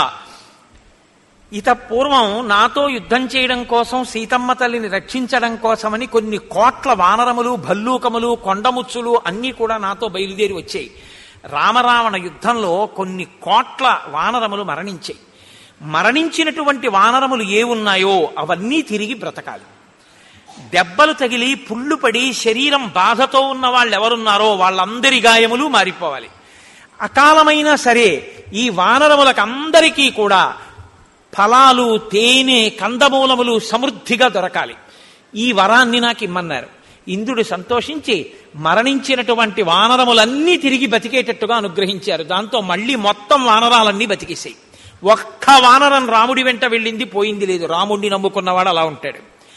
ఇత పూర్వం నాతో యుద్ధం చేయడం కోసం సీతమ్మ తల్లిని రక్షించడం కోసమని కొన్ని కోట్ల వానరములు భల్లూకములు కొండముచ్చులు అన్నీ కూడా నాతో బయలుదేరి వచ్చాయి రామరావణ యుద్ధంలో కొన్ని కోట్ల వానరములు మరణించాయి మరణించినటువంటి వానరములు ఏ ఉన్నాయో అవన్నీ తిరిగి బ్రతకాలి దెబ్బలు తగిలి పుళ్ళు పడి శరీరం బాధతో ఉన్న వాళ్ళు ఎవరున్నారో వాళ్ళందరి గాయములు మారిపోవాలి అకాలమైనా సరే ఈ వానరములకు అందరికీ కూడా ఫలాలు తేనె కందమూలములు సమృద్ధిగా దొరకాలి ఈ వరాన్ని నాకు ఇమ్మన్నారు ఇంద్రుడు సంతోషించి మరణించినటువంటి వానరములన్నీ తిరిగి బతికేటట్టుగా అనుగ్రహించారు దాంతో మళ్ళీ మొత్తం వానరాలన్నీ బతికేసాయి ఒక్క వానరం రాముడి వెంట వెళ్ళింది పోయింది లేదు రాముడిని నమ్ముకున్నవాడు అలా ఉంటాడు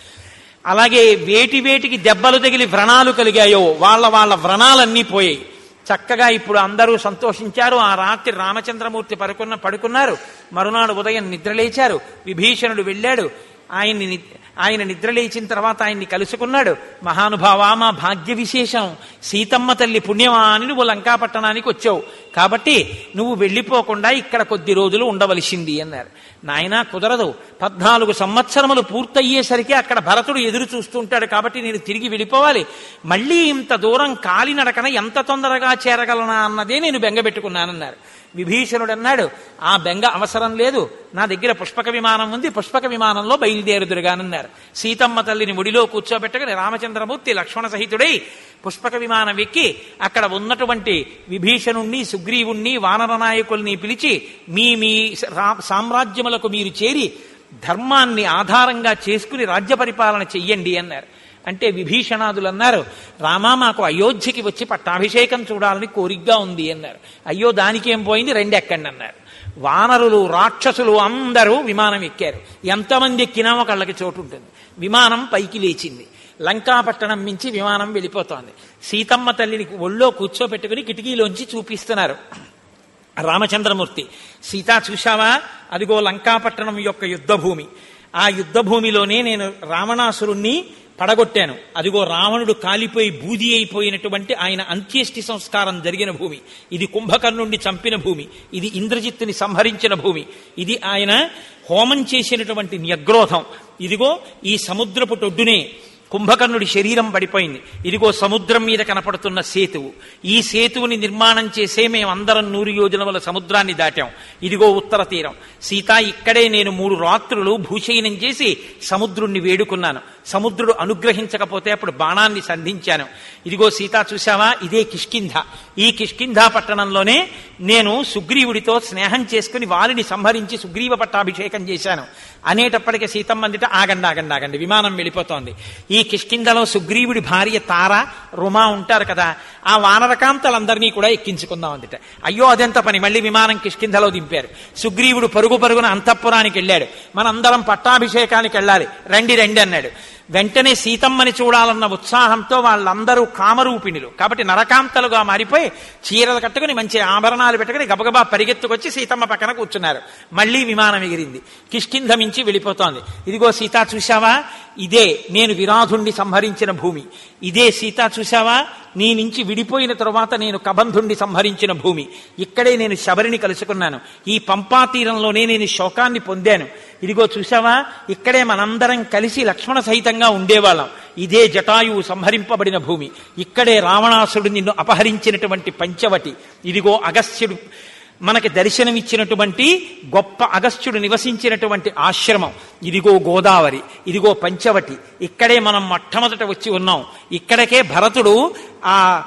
అలాగే వేటి వేటికి దెబ్బలు తగిలి వ్రణాలు కలిగాయో వాళ్ళ వాళ్ళ వ్రణాలన్నీ పోయాయి చక్కగా ఇప్పుడు అందరూ సంతోషించారు ఆ రాత్రి రామచంద్రమూర్తి పడుకున్న పడుకున్నారు మరునాడు ఉదయం నిద్రలేచారు విభీషణుడు వెళ్ళాడు ఆయన్ని ని- ఆయన నిద్రలేచిన తర్వాత ఆయన్ని కలుసుకున్నాడు మహానుభావ మా భాగ్య విశేషం సీతమ్మ తల్లి పుణ్యమా అని నువ్వు లంకాపట్టణానికి వచ్చావు కాబట్టి నువ్వు వెళ్ళిపోకుండా ఇక్కడ కొద్ది రోజులు ఉండవలసింది అన్నారు నాయనా కుదరదు పద్నాలుగు సంవత్సరములు పూర్తయ్యేసరికి అక్కడ భరతుడు ఎదురు చూస్తుంటాడు కాబట్టి నేను తిరిగి వెళ్ళిపోవాలి మళ్ళీ ఇంత దూరం కాలినడకన ఎంత తొందరగా చేరగలనా అన్నదే నేను బెంగబెట్టుకున్నానన్నారు విభీషణుడు అన్నాడు ఆ బెంగ అవసరం లేదు నా దగ్గర పుష్పక విమానం ఉంది పుష్పక విమానంలో బయలుదేరుదురుగానన్నారు సీతమ్మ తల్లిని ముడిలో కూర్చోబెట్టుకుని రామచంద్రమూర్తి లక్ష్మణ సహితుడై పుష్పక విమానం ఎక్కి అక్కడ ఉన్నటువంటి విభీషణుణ్ణి సుగ్రీవుణ్ణి వానర నాయకుల్ని పిలిచి మీ మీ రా- సామ్రాజ్యములకు మీరు చేరి ధర్మాన్ని ఆధారంగా చేసుకుని రాజ్య పరిపాలన చెయ్యండి అన్నారు అంటే విభీషణాదులు అన్నారు రామా మాకు అయోధ్యకి వచ్చి పట్టాభిషేకం చూడాలని కోరికగా ఉంది అన్నారు అయ్యో దానికేం పోయింది రెండు ఎక్కండి అన్నారు వానరులు రాక్షసులు అందరూ విమానం ఎక్కారు ఎంతమంది ఎక్కినా ఒకళ్ళకి చోటు ఉంటుంది విమానం పైకి లేచింది లంకాపట్టణం మించి విమానం వెళ్ళిపోతోంది సీతమ్మ తల్లిని ఒళ్ళో కూర్చోబెట్టుకుని కిటికీలోంచి చూపిస్తున్నారు రామచంద్రమూర్తి సీతా చూశావా అదిగో లంకాపట్టణం యొక్క యుద్ధభూమి ఆ యుద్ధభూమిలోనే నేను రావణాసురుణ్ణి పడగొట్టాను అదిగో రావణుడు కాలిపోయి బూది అయిపోయినటువంటి ఆయన అంత్యేష్టి సంస్కారం జరిగిన భూమి ఇది కుంభకర్ణుణ్ణి చంపిన భూమి ఇది ఇంద్రజిత్తుని సంహరించిన భూమి ఇది ఆయన హోమం చేసినటువంటి న్యగ్రోధం ఇదిగో ఈ సముద్రపు టొడ్డునే కుంభకర్ణుడి శరీరం పడిపోయింది ఇదిగో సముద్రం మీద కనపడుతున్న సేతువు ఈ సేతువుని నిర్మాణం చేసే మేమందరం నూరు యోజనముల సముద్రాన్ని దాటాం ఇదిగో ఉత్తర తీరం సీత ఇక్కడే నేను మూడు రాత్రులు భూశయనం చేసి సముద్రుణ్ణి వేడుకున్నాను సముద్రుడు అనుగ్రహించకపోతే అప్పుడు బాణాన్ని సంధించాను ఇదిగో సీత చూశావా ఇదే కిష్కింధ ఈ కిష్కింధ పట్టణంలోనే నేను సుగ్రీవుడితో స్నేహం చేసుకుని వారిని సంహరించి సుగ్రీవ పట్టాభిషేకం చేశాను అనేటప్పటికీ సీతమ్మందిట ఆగండి ఆగండి ఆగండి విమానం వెళ్ళిపోతోంది ఈ కిష్కింధలో సుగ్రీవుడి భార్య తార రుమా ఉంటారు కదా ఆ వానరకాంతలందరినీ కూడా ఎక్కించుకుందాం అందుట అయ్యో అదెంత పని మళ్ళీ విమానం కిష్కింధలో దింపారు సుగ్రీవుడు పరుగు పరుగున అంతఃపురానికి వెళ్ళాడు మనందరం పట్టాభిషేకానికి వెళ్ళాలి రండి రండి అన్నాడు వెంటనే సీతమ్మని చూడాలన్న ఉత్సాహంతో వాళ్ళందరూ కామరూపిణులు కాబట్టి నరకాంతలుగా మారిపోయి చీరలు కట్టుకుని మంచి ఆభరణాలు పెట్టుకుని గబగబా పరిగెత్తుకొచ్చి సీతమ్మ పక్కన కూర్చున్నారు మళ్ళీ విమానం ఎగిరింది కిష్కింధ మించి వెళ్ళిపోతోంది ఇదిగో సీత చూశావా ఇదే నేను విరాధుణ్ణి సంహరించిన భూమి ఇదే సీత చూశావా నీ నుంచి విడిపోయిన తరువాత నేను కబంధుణ్ణి సంహరించిన భూమి ఇక్కడే నేను శబరిని కలుసుకున్నాను ఈ పంపా తీరంలోనే నేను శోకాన్ని పొందాను ఇదిగో చూసావా ఇక్కడే మనందరం కలిసి లక్ష్మణ సహితంగా ఉండేవాళ్ళం ఇదే జటాయువు సంహరింపబడిన భూమి ఇక్కడే రావణాసుడు నిన్ను అపహరించినటువంటి పంచవటి ఇదిగో అగస్త్యుడు మనకి దర్శనమిచ్చినటువంటి గొప్ప అగస్త్యుడు నివసించినటువంటి ఆశ్రమం ఇదిగో గోదావరి ఇదిగో పంచవటి ఇక్కడే మనం మొట్టమొదట వచ్చి ఉన్నాం ఇక్కడికే భరతుడు ఆ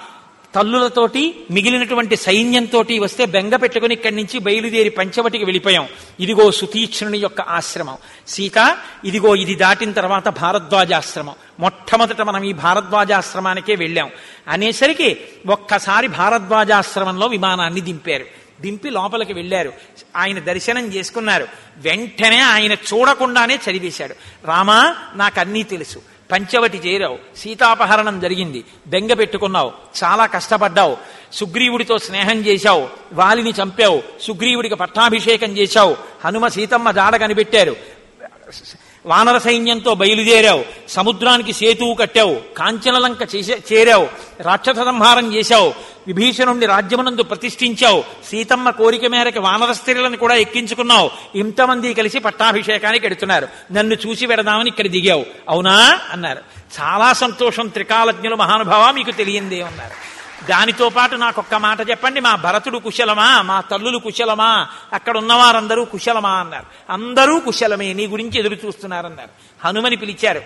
తల్లులతోటి మిగిలినటువంటి సైన్యంతో వస్తే బెంగ పెట్టుకుని ఇక్కడి నుంచి బయలుదేరి పంచవటికి వెళ్ళిపోయాం ఇదిగో సుతీక్ష్ణుని యొక్క ఆశ్రమం సీత ఇదిగో ఇది దాటిన తర్వాత భారద్వాజాశ్రమం మొట్టమొదట మనం ఈ భారద్వాజాశ్రమానికే వెళ్ళాం అనేసరికి ఒక్కసారి భారద్వాజాశ్రమంలో విమానాన్ని దింపారు దింపి లోపలికి వెళ్ళారు ఆయన దర్శనం చేసుకున్నారు వెంటనే ఆయన చూడకుండానే చదివేశాడు రామా నాకన్నీ తెలుసు పంచవటి చేరావు సీతాపహరణం జరిగింది బెంగ పెట్టుకున్నావు చాలా కష్టపడ్డావు సుగ్రీవుడితో స్నేహం చేశావు వాలిని చంపావు సుగ్రీవుడికి పట్టాభిషేకం చేశావు హనుమ సీతమ్మ జాడ కనిపెట్టారు వానర సైన్యంతో బయలుదేరావు సముద్రానికి సేతువు కట్టావు కాంచనలంక చేసే చేరావు రాక్షస సంహారం చేశావు విభీషణుణ్ణి రాజ్యమునందు ప్రతిష్ఠించావు సీతమ్మ కోరిక మేరకు వానర స్త్రీలను కూడా ఎక్కించుకున్నావు ఇంతమంది కలిసి పట్టాభిషేకానికి ఎడుతున్నారు నన్ను చూసి పెడదామని ఇక్కడ దిగావు అవునా అన్నారు చాలా సంతోషం త్రికాలజ్ఞులు మహానుభావ మీకు తెలియందే అన్నారు దానితో పాటు నాకు ఒక్క మాట చెప్పండి మా భరతుడు కుశలమా మా తల్లులు కుశలమా అక్కడ ఉన్నవారందరూ కుశలమా అన్నారు అందరూ కుశలమే నీ గురించి ఎదురు చూస్తున్నారన్నారు హనుమని పిలిచారు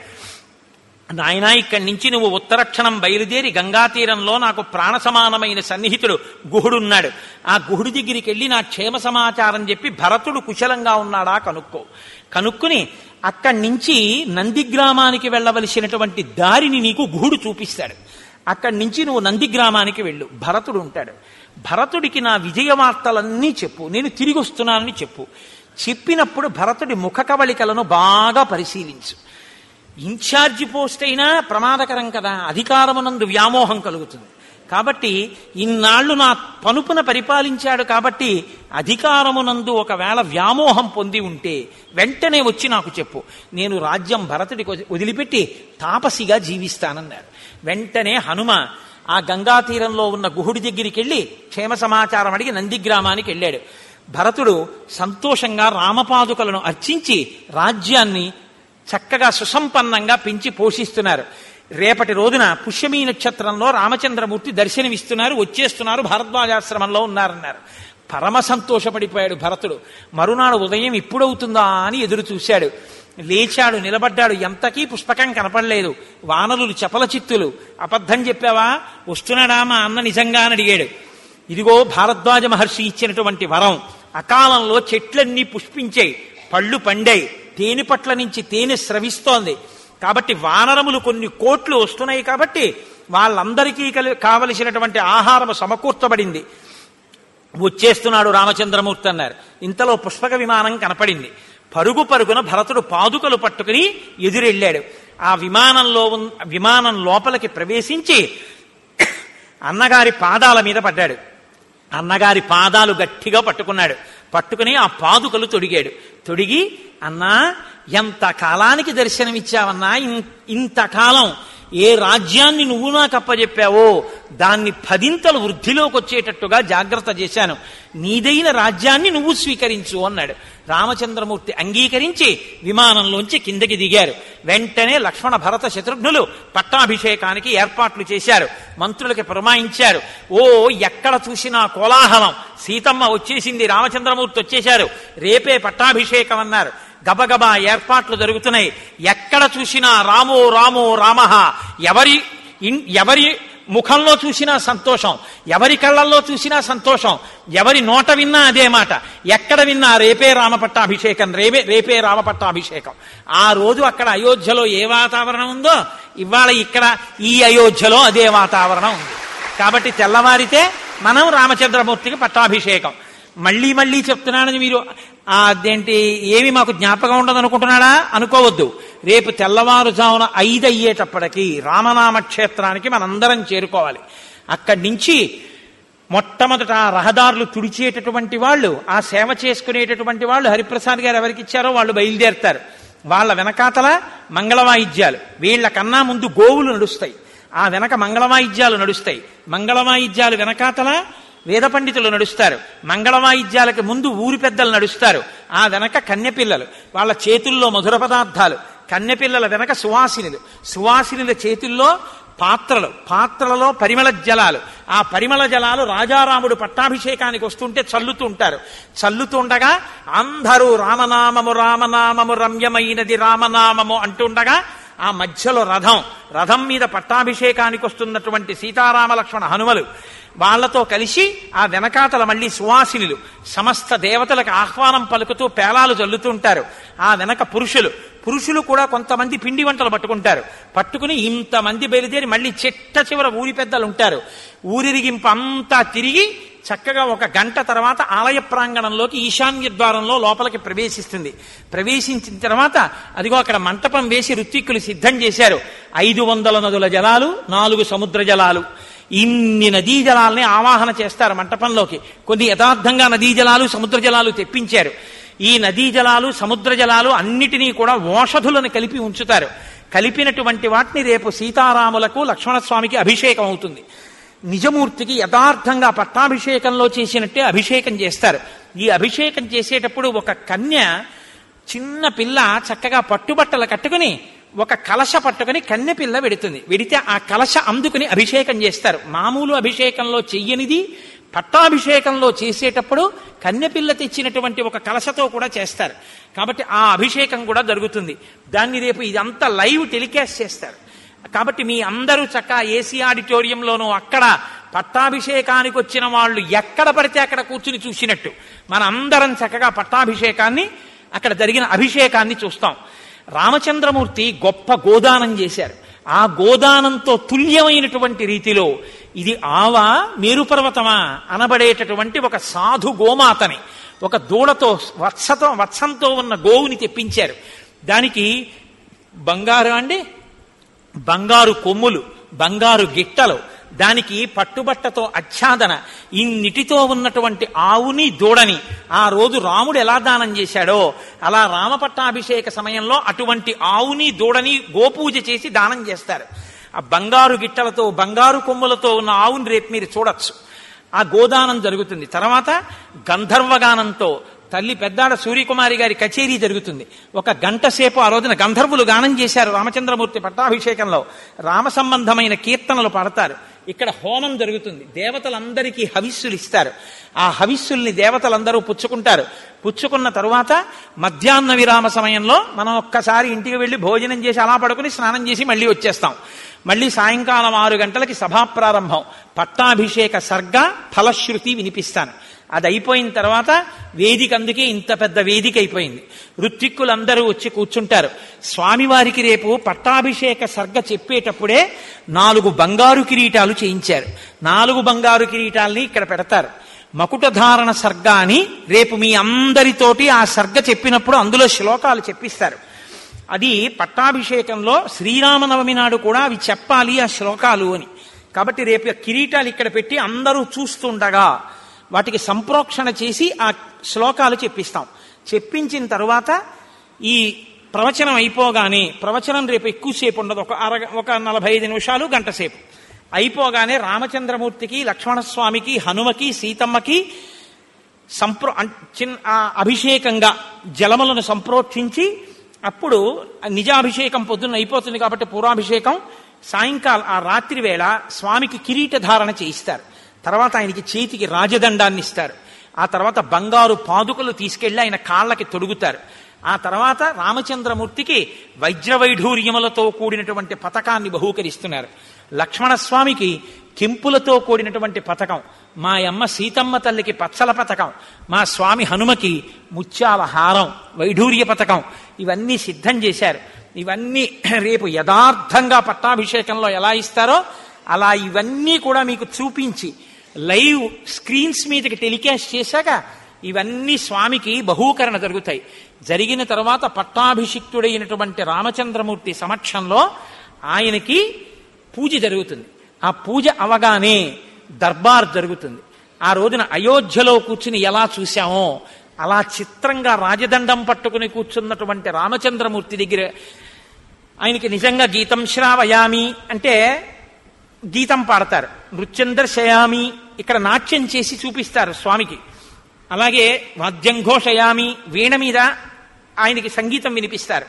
నాయనా ఇక్కడి నుంచి నువ్వు ఉత్తరక్షణం బయలుదేరి గంగా తీరంలో నాకు ప్రాణ సమానమైన సన్నిహితుడు గుహుడున్నాడు ఆ గుహుడి దగ్గరికి వెళ్ళి నా క్షేమ సమాచారం చెప్పి భరతుడు కుశలంగా ఉన్నాడా కనుక్కో కనుక్కుని అక్కడి నుంచి నందిగ్రామానికి వెళ్ళవలసినటువంటి దారిని నీకు గుహుడు చూపిస్తాడు అక్కడి నుంచి నువ్వు నందిగ్రామానికి వెళ్ళు భరతుడు ఉంటాడు భరతుడికి నా విజయ వార్తలన్నీ చెప్పు నేను తిరిగి వస్తున్నానని చెప్పు చెప్పినప్పుడు భరతుడి ముఖ కవళికలను బాగా పరిశీలించు ఇన్ఛార్జి పోస్ట్ అయినా ప్రమాదకరం కదా అధికారమునందు వ్యామోహం కలుగుతుంది కాబట్టి ఇన్నాళ్లు నా పనుపున పరిపాలించాడు కాబట్టి అధికారమునందు ఒకవేళ వ్యామోహం పొంది ఉంటే వెంటనే వచ్చి నాకు చెప్పు నేను రాజ్యం భరతుడికి వదిలి- వదిలిపెట్టి తాపసిగా జీవిస్తానన్నాడు వెంటనే హనుమ ఆ గంగా తీరంలో ఉన్న గుహుడి దగ్గరికి వెళ్ళి క్షేమ సమాచారం అడిగి నందిగ్రామానికి వెళ్ళాడు భరతుడు సంతోషంగా రామపాదుకలను అర్చించి రాజ్యాన్ని చక్కగా సుసంపన్నంగా పెంచి పోషిస్తున్నారు రేపటి రోజున పుష్యమీ నక్షత్రంలో రామచంద్రమూర్తి దర్శనమిస్తున్నారు వచ్చేస్తున్నారు భారద్వాజాశ్రమంలో ఉన్నారన్నారు పరమ సంతోషపడిపోయాడు భరతుడు మరునాడు ఉదయం ఇప్పుడవుతుందా అని ఎదురు చూశాడు లేచాడు నిలబడ్డాడు ఎంతకీ పుష్పకం కనపడలేదు వానరులు చపల చిత్తులు అబద్ధం చెప్పావా వస్తున్నాడా మా అన్న నిజంగా అని అడిగాడు ఇదిగో భారద్వాజ మహర్షి ఇచ్చినటువంటి వరం అకాలంలో చెట్లన్నీ పుష్పించాయి పళ్ళు పండాయి తేనె పట్ల నుంచి తేనె స్రవిస్తోంది కాబట్టి వానరములు కొన్ని కోట్లు వస్తున్నాయి కాబట్టి వాళ్ళందరికీ కలి- కావలసినటువంటి ఆహారం సమకూర్చబడింది వచ్చేస్తున్నాడు రామచంద్రమూర్తి అన్నారు ఇంతలో పుష్పక విమానం కనపడింది పరుగు పరుగున భరతుడు పాదుకలు పట్టుకుని ఎదురెళ్ళాడు ఆ విమానంలో ఉన్న విమానం లోపలికి ప్రవేశించి అన్నగారి పాదాల మీద పడ్డాడు అన్నగారి పాదాలు గట్టిగా పట్టుకున్నాడు పట్టుకుని ఆ పాదుకలు తొడిగాడు తొడిగి అన్నా ఎంత కాలానికి దర్శనమిచ్చావన్నా ఇన్- ఇంతకాలం ఏ రాజ్యాన్ని నువ్వు నాకు అప్పచెప్పావో దాన్ని పదింతలు వృద్ధిలోకి వచ్చేటట్టుగా జాగ్రత్త చేశాను నీదైన రాజ్యాన్ని నువ్వు స్వీకరించు అన్నాడు రామచంద్రమూర్తి అంగీకరించి విమానంలోంచి కిందకి దిగారు వెంటనే లక్ష్మణ భరత శత్రుఘ్నులు పట్టాభిషేకానికి ఏర్పాట్లు చేశారు మంత్రులకి పురమాయించారు ఓ ఎక్కడ చూసినా కోలాహలం సీతమ్మ వచ్చేసింది రామచంద్రమూర్తి వచ్చేశారు రేపే పట్టాభిషేకం అన్నారు గబగబా ఏర్పాట్లు జరుగుతున్నాయి ఎక్కడ చూసినా రామో రామో రామః ఎవరి ఇన్- ఎవరి ముఖంలో చూసినా సంతోషం ఎవరి కళ్ళల్లో చూసినా సంతోషం ఎవరి నోట విన్నా అదే మాట ఎక్కడ విన్నా రేపే రామ పట్టాభిషేకం రేపే రేపే రామ పట్టాభిషేకం ఆ రోజు అక్కడ అయోధ్యలో ఏ వాతావరణం ఉందో ఇవాళ ఇక్కడ ఈ అయోధ్యలో అదే వాతావరణం ఉంది కాబట్టి తెల్లవారితే మనం రామచంద్రమూర్తికి పట్టాభిషేకం మళ్ళీ మళ్ళీ చెప్తున్నానని మీరు ఆ అదేంటి ఏమి మాకు జ్ఞాపకం ఉండదు అనుకుంటున్నాడా అనుకోవద్దు రేపు తెల్లవారుజామున ఐదు అయ్యేటప్పటికి రామనామ క్షేత్రానికి మనందరం చేరుకోవాలి అక్కడి నుంచి మొట్టమొదట ఆ రహదారులు తుడిచేటటువంటి వాళ్ళు ఆ సేవ చేసుకునేటటువంటి వాళ్ళు హరిప్రసాద్ గారు ఎవరికి ఇచ్చారో వాళ్ళు బయలుదేరుతారు వాళ్ళ వెనకాతల మంగళవాయిద్యాలు వీళ్ళకన్నా ముందు గోవులు నడుస్తాయి ఆ వెనక మంగళవాయిద్యాలు నడుస్తాయి మంగళవాయిద్యాలు వెనకాతల వేద పండితులు నడుస్తారు మంగళవాయిద్యాలకు ముందు ఊరి పెద్దలు నడుస్తారు ఆ వెనక కన్యపిల్లలు వాళ్ళ చేతుల్లో మధుర పదార్థాలు కన్యపిల్లల వెనక సువాసినులు సువాసినుల చేతుల్లో పాత్రలు పాత్రలలో పరిమళ జలాలు ఆ పరిమళ జలాలు రాజారాముడు పట్టాభిషేకానికి వస్తుంటే చల్లుతూ ఉంటారు చల్లుతుండగా అందరూ రామనామము రామనామము రమ్యమైనది రామనామము అంటుండగా ఆ మధ్యలో రథం రథం మీద పట్టాభిషేకానికి వస్తున్నటువంటి సీతారామ లక్ష్మణ హనుమలు వాళ్లతో కలిసి ఆ వెనకాతల మళ్ళీ సువాసినులు సమస్త దేవతలకు ఆహ్వానం పలుకుతూ పేలాలు చల్లుతుంటారు ఆ వెనక పురుషులు పురుషులు కూడా కొంతమంది పిండి వంటలు పట్టుకుంటారు పట్టుకుని ఇంతమంది బయలుదేరి మళ్ళీ చిట్ట చివర ఊరి పెద్దలు ఉంటారు ఊరిరిగింపు అంతా తిరిగి చక్కగా ఒక గంట తర్వాత ఆలయ ప్రాంగణంలోకి ఈశాన్య ద్వారంలో లోపలికి ప్రవేశిస్తుంది ప్రవేశించిన తర్వాత అదిగో అక్కడ మంటపం వేసి రుత్తిక్కులు సిద్ధం చేశారు ఐదు వందల నదుల జలాలు నాలుగు సముద్ర జలాలు ఇన్ని నదీ జలాల్ని ఆవాహన చేస్తారు మంటపంలోకి కొన్ని యథార్థంగా నదీ జలాలు సముద్ర జలాలు తెప్పించారు ఈ నదీ జలాలు సముద్ర జలాలు అన్నిటినీ కూడా ఓషధులను కలిపి ఉంచుతారు కలిపినటువంటి వాటిని రేపు సీతారాములకు లక్ష్మణస్వామికి అభిషేకం అవుతుంది నిజమూర్తికి యథార్థంగా పట్టాభిషేకంలో చేసినట్టే అభిషేకం చేస్తారు ఈ అభిషేకం చేసేటప్పుడు ఒక కన్య చిన్న పిల్ల చక్కగా పట్టుబట్టలు కట్టుకుని ఒక కలశ పట్టుకుని కన్నె పిల్ల వెడుతుంది వెడితే ఆ కలశ అందుకుని అభిషేకం చేస్తారు మామూలు అభిషేకంలో చెయ్యనిది పట్టాభిషేకంలో చేసేటప్పుడు కన్నెపిల్ల తెచ్చినటువంటి ఒక కలశతో కూడా చేస్తారు కాబట్టి ఆ అభిషేకం కూడా జరుగుతుంది దాన్ని రేపు ఇదంతా లైవ్ టెలికాస్ట్ చేస్తారు కాబట్టి మీ అందరూ చక్క ఏసీ ఆడిటోరియంలోనూ అక్కడ పట్టాభిషేకానికి వచ్చిన వాళ్ళు ఎక్కడ పడితే అక్కడ కూర్చుని చూసినట్టు మన అందరం చక్కగా పట్టాభిషేకాన్ని అక్కడ జరిగిన అభిషేకాన్ని చూస్తాం రామచంద్రమూర్తి గొప్ప గోదానం చేశారు ఆ గోదానంతో తుల్యమైనటువంటి రీతిలో ఇది ఆవా మేరుపర్వతమా అనబడేటటువంటి ఒక సాధు గోమాతని ఒక దూడతో వత్సతో వత్సంతో ఉన్న గోవుని తెప్పించారు దానికి బంగారు అండి బంగారు కొమ్ములు బంగారు గిట్టలు దానికి పట్టుబట్టతో ఆచ్ఛాదన ఇన్నిటితో ఉన్నటువంటి ఆవుని దూడని ఆ రోజు రాముడు ఎలా దానం చేశాడో అలా రామపట్టాభిషేక సమయంలో అటువంటి ఆవుని దూడని గోపూజ చేసి దానం చేస్తారు ఆ బంగారు గిట్టలతో బంగారు కొమ్ములతో ఉన్న ఆవుని రేపు మీరు చూడొచ్చు ఆ గోదానం జరుగుతుంది తర్వాత గంధర్వగానంతో తల్లి పెద్దాడ సూర్యకుమారి గారి కచేరీ జరుగుతుంది ఒక గంట సేపు ఆ రోజున గంధర్వులు గానం చేశారు రామచంద్రమూర్తి పట్టాభిషేకంలో రామ సంబంధమైన కీర్తనలు పాడతారు ఇక్కడ హోమం జరుగుతుంది దేవతలందరికీ హవిస్సులు ఇస్తారు ఆ హవిస్సుల్ని దేవతలందరూ పుచ్చుకుంటారు పుచ్చుకున్న తరువాత మధ్యాహ్న విరామ సమయంలో మనం ఒక్కసారి ఇంటికి వెళ్ళి భోజనం చేసి అలా పడుకుని స్నానం చేసి మళ్ళీ వచ్చేస్తాం మళ్ళీ సాయంకాలం ఆరు గంటలకి సభా ప్రారంభం పట్టాభిషేక సర్గ ఫలశ్రుతి వినిపిస్తాను అది అయిపోయిన తర్వాత వేదిక అందుకే ఇంత పెద్ద వేదిక అయిపోయింది ఋత్విక్కులందరూ వచ్చి కూర్చుంటారు స్వామివారికి రేపు పట్టాభిషేక సర్గ చెప్పేటప్పుడే నాలుగు బంగారు కిరీటాలు చేయించారు నాలుగు బంగారు కిరీటాల్ని ఇక్కడ పెడతారు మకుటధారణ సర్గ అని రేపు మీ అందరితోటి ఆ సర్గ చెప్పినప్పుడు అందులో శ్లోకాలు చెప్పిస్తారు అది పట్టాభిషేకంలో శ్రీరామనవమి నాడు కూడా అవి చెప్పాలి ఆ శ్లోకాలు అని కాబట్టి రేపు ఆ కిరీటాలు ఇక్కడ పెట్టి అందరూ చూస్తుండగా వాటికి సంప్రోక్షణ చేసి ఆ శ్లోకాలు చెప్పిస్తాం చెప్పించిన తరువాత ఈ ప్రవచనం అయిపోగానే ప్రవచనం రేపు ఎక్కువసేపు ఉండదు ఒక అర ఒక నలభై ఐదు నిమిషాలు గంట సేపు అయిపోగానే రామచంద్రమూర్తికి లక్ష్మణస్వామికి హనుమకి సీతమ్మకి సంప్రో అం- చిన్ ఆ అభిషేకంగా జలములను సంప్రోక్షించి అప్పుడు ఆ నిజాభిషేకం పొద్దున్న అయిపోతుంది కాబట్టి పూర్వాభిషేకం సాయంకాలం ఆ రాత్రి వేళ స్వామికి కిరీట ధారణ చేయిస్తారు తర్వాత ఆయనకి చేతికి రాజదండాన్ని ఇస్తారు ఆ తర్వాత బంగారు పాదుకలు తీసుకెళ్లి ఆయన కాళ్ళకి తొడుగుతారు ఆ తర్వాత రామచంద్రమూర్తికి వజ్రవైఢూర్యములతో కూడినటువంటి పథకాన్ని బహూకరిస్తున్నారు లక్ష్మణస్వామికి కెంపులతో కూడినటువంటి పథకం మా అమ్మ సీతమ్మ తల్లికి పచ్చల పథకం మా స్వామి హనుమకి ముత్యాల హారం వైఢూర్య పథకం ఇవన్నీ సిద్ధం చేశారు ఇవన్నీ రేపు యథార్థంగా పట్టాభిషేకంలో ఎలా ఇస్తారో అలా ఇవన్నీ కూడా మీకు చూపించి లైవ్ స్క్రీన్స్ మీదకి టెలికాస్ట్ చేశాక ఇవన్నీ స్వామికి బహూకరణ జరుగుతాయి జరిగిన తర్వాత పట్టాభిషిక్తుడైనటువంటి రామచంద్రమూర్తి సమక్షంలో ఆయనకి పూజ జరుగుతుంది ఆ పూజ అవగానే దర్బార్ జరుగుతుంది ఆ రోజున అయోధ్యలో కూర్చుని ఎలా చూశామో అలా చిత్రంగా రాజదండం పట్టుకుని కూర్చున్నటువంటి రామచంద్రమూర్తి దగ్గర ఆయనకి నిజంగా గీతం శ్రావయామి అంటే గీతం పాడతారు నృత్యం దర్శయామి ఇక్కడ నాట్యం చేసి చూపిస్తారు స్వామికి అలాగే వాద్యం ఘోషయామి వీణ మీద ఆయనకి సంగీతం వినిపిస్తారు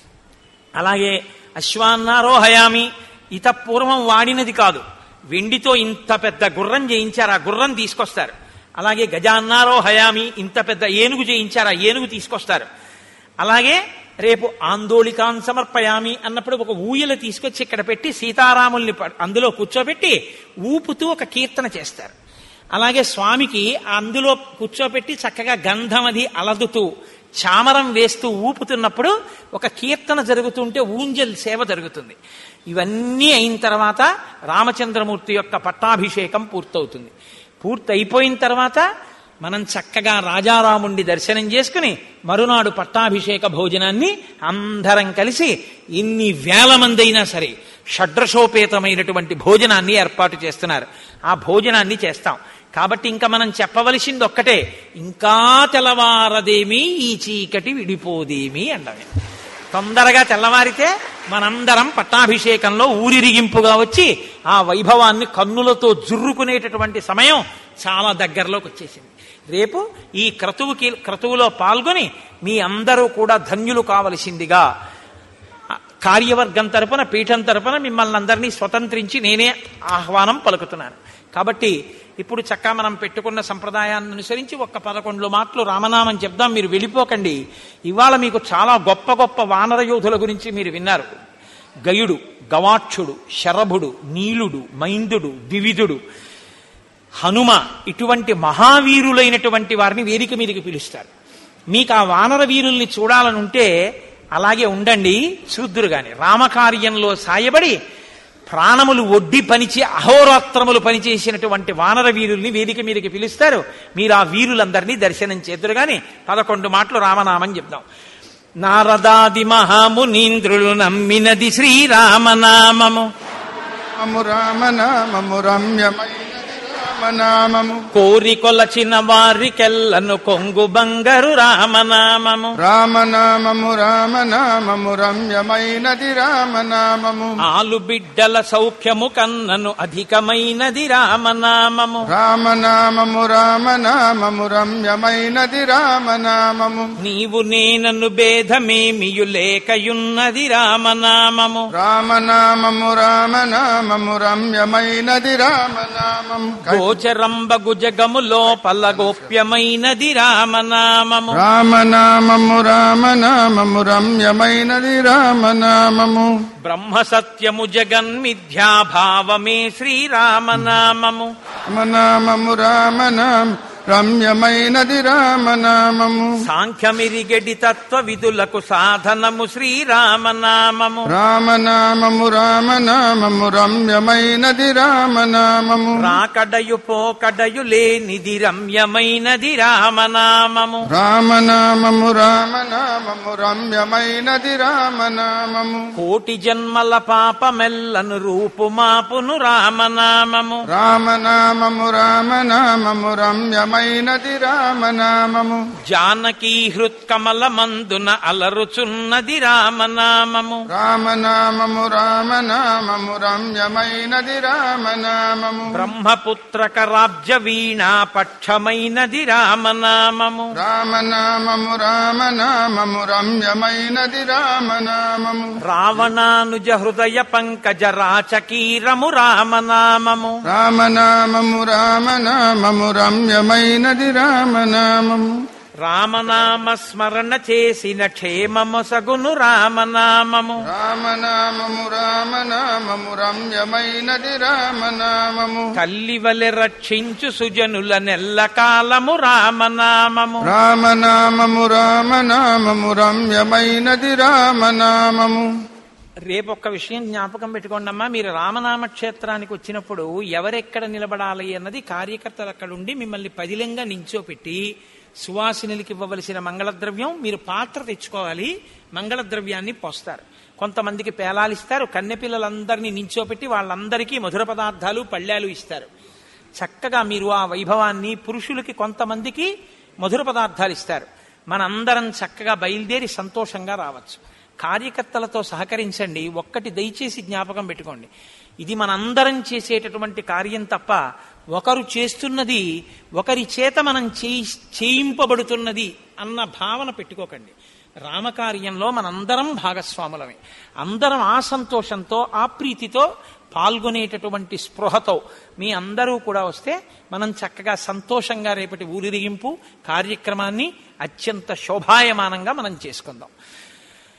అలాగే అశ్వాన్నారోహయామి ఇత పూర్వం వాడినది కాదు వెండితో ఇంత పెద్ద గుర్రం చేయించారు ఆ గుర్రం తీసుకొస్తారు అలాగే గజాన్నారోహయామి ఇంత పెద్ద ఏనుగు చేయించారు ఆ ఏనుగు తీసుకొస్తారు అలాగే రేపు ఆందోళికాన్ సమర్పయామి అన్నప్పుడు ఒక ఊయల తీసుకొచ్చి ఇక్కడ పెట్టి సీతారాముల్ని ప- అందులో కూర్చోబెట్టి ఊపుతూ ఒక కీర్తన చేస్తారు అలాగే స్వామికి అందులో కూర్చోబెట్టి చక్కగా గంధం అది అలదుతూ చామరం వేస్తూ ఊపుతున్నప్పుడు ఒక కీర్తన జరుగుతుంటే ఊంజల్ సేవ జరుగుతుంది ఇవన్నీ అయిన తర్వాత రామచంద్రమూర్తి యొక్క పట్టాభిషేకం పూర్తవుతుంది పూర్తయిపోయిన తర్వాత మనం చక్కగా రాజారాముణ్ణి దర్శనం చేసుకుని మరునాడు పట్టాభిషేక భోజనాన్ని అందరం కలిసి ఇన్ని వేల మంది అయినా సరే షడ్రశోపేతమైనటువంటి భోజనాన్ని ఏర్పాటు చేస్తున్నారు ఆ భోజనాన్ని చేస్తాం కాబట్టి ఇంకా మనం చెప్పవలసింది ఒక్కటే ఇంకా తెల్లవారదేమి ఈ చీకటి విడిపోదేమి అండమే తొందరగా తెల్లవారితే మనందరం పట్టాభిషేకంలో ఊరిరిగింపుగా వచ్చి ఆ వైభవాన్ని కన్నులతో జుర్రుకునేటటువంటి సమయం చాలా దగ్గరలోకి వచ్చేసింది రేపు ఈ క్రతువుకి క్రతువులో పాల్గొని మీ అందరూ కూడా ధన్యులు కావలసిందిగా కార్యవర్గం తరపున పీఠం తరపున మిమ్మల్ని అందరినీ స్వతంత్రించి నేనే ఆహ్వానం పలుకుతున్నాను కాబట్టి ఇప్పుడు చక్కా మనం పెట్టుకున్న సంప్రదాయాన్ని అనుసరించి ఒక్క పదకొండు మాటలు రామనామం చెప్దాం మీరు వెళ్ళిపోకండి ఇవాళ మీకు చాలా గొప్ప గొప్ప వానర యోధుల గురించి మీరు విన్నారు గయుడు గవాక్షుడు శరభుడు నీలుడు మైందుడు ద్వివిధుడు హనుమ ఇటువంటి మహావీరులైనటువంటి వారిని వేదిక మీదకి పిలుస్తారు మీకు ఆ వానర వీరుల్ని చూడాలనుంటే అలాగే ఉండండి చూద్దురు గాని రామకార్యంలో సాయబడి ప్రాణములు ఒడ్డి పనిచి అహోరాత్రములు పనిచేసినటువంటి వానర వీరుల్ని వేదిక మీదకి పిలుస్తారు మీరు ఆ వీరులందరినీ దర్శనం చేద్దరు గాని పదకొండు మాటలు రామనామం చెప్దాం నారదాది మహామునీంద్రులు నమ్మినది శ్రీరామనామము రామము రామనామము రమ్యమైన రామనామము కోరి కొలచిన వారికెల్లను కొంగు బంగారు రామనామము రామనామము రామనామము రమ్యమైనది రామనామము ఆలు బిడ్డల సౌఖ్యము కన్నను అధికమైనది రామనామము రామనామము రామనామము రమ్యమైనది రామనామము నీవు నేనను భేదమేమియు లేకయున్నది రామనామము రామనామము రామనామము రమ్యమైనది రామనామము గోచరంబగు జగము లోపల గోప్యమైనది రామనామము రామనామము రామనామము రమ్యమైనది రామనామము బ్రహ్మ సత్యము జగన్మిథ్యాభావమే శ్రీరామనామము రామనామము రామనామ రమ్యమైనది రామనామము సాంఖ్యమిరిగడి తత్వ విధులకు సాధనము శ్రీరామనామము రామనామము రామనామము రమ్యమైనది రామనామము రాకడయు పోకడయు లేనిది రమ్యమైనది రామనామము రామనామము రామనామము రమ్యమైనది రామనామము కోటి జన్మల పాపమెల్లను రూపుమాపును రామనామము రామనామము రామనామము రమ్యమైనది రామనామము జానకీ హృత్కమల మందున అలరుచున్నది రామనామము రామనామము రామనామము రమ్యమైనది రామనామము బ్రహ్మపుత్రక రాజ్య వీణా పక్షమైనది రామనామము రామనామము రామనామము రమ్యమైనది రామనామము రావణానుజ హృదయ పంకజ రాచకీరము రామనామము రామనామము రామనామము రమ్యమైనది రామనామము రామనామ స్మరణ చేసిన క్షేమము సగును రామనామము రామనామము రామనామము రమ్యమైనది రామనామము కల్లివలె రక్షించు సుజనుల నెల్ల కాలము రామనామము రామనామము రామనామము రమ్యమైనది రామనామము రేపొక్క విషయం జ్ఞాపకం పెట్టుకోండమ్మా మీరు రామనామ క్షేత్రానికి వచ్చినప్పుడు ఎవరెక్కడ నిలబడాలి అన్నది కార్యకర్తలు అక్కడుండి మిమ్మల్ని పదిలంగా నించోపెట్టి సువాసినులకి ఇవ్వవలసిన మంగళద్రవ్యం మీరు పాత్ర తెచ్చుకోవాలి మంగళద్రవ్యాన్ని పోస్తారు కొంతమందికి పేలాలిస్తారు కన్నెపిల్లలందరినీ నించోపెట్టి వాళ్ళందరికీ మధుర పదార్థాలు పళ్ళాలు ఇస్తారు చక్కగా మీరు ఆ వైభవాన్ని పురుషులకి కొంతమందికి మధుర పదార్థాలు ఇస్తారు మనందరం చక్కగా బయలుదేరి సంతోషంగా రావచ్చు కార్యకర్తలతో సహకరించండి ఒక్కటి దయచేసి జ్ఞాపకం పెట్టుకోండి ఇది మనందరం చేసేటటువంటి కార్యం తప్ప ఒకరు చేస్తున్నది ఒకరి చేత మనం చేయి చేయింపబడుతున్నది అన్న భావన పెట్టుకోకండి రామకార్యంలో మనందరం భాగస్వాములమే అందరం ఆ సంతోషంతో ఆ ప్రీతితో పాల్గొనేటటువంటి స్పృహతో మీ అందరూ కూడా వస్తే మనం చక్కగా సంతోషంగా రేపటి ఊరిరిగింపు కార్యక్రమాన్ని అత్యంత శోభాయమానంగా మనం చేసుకుందాం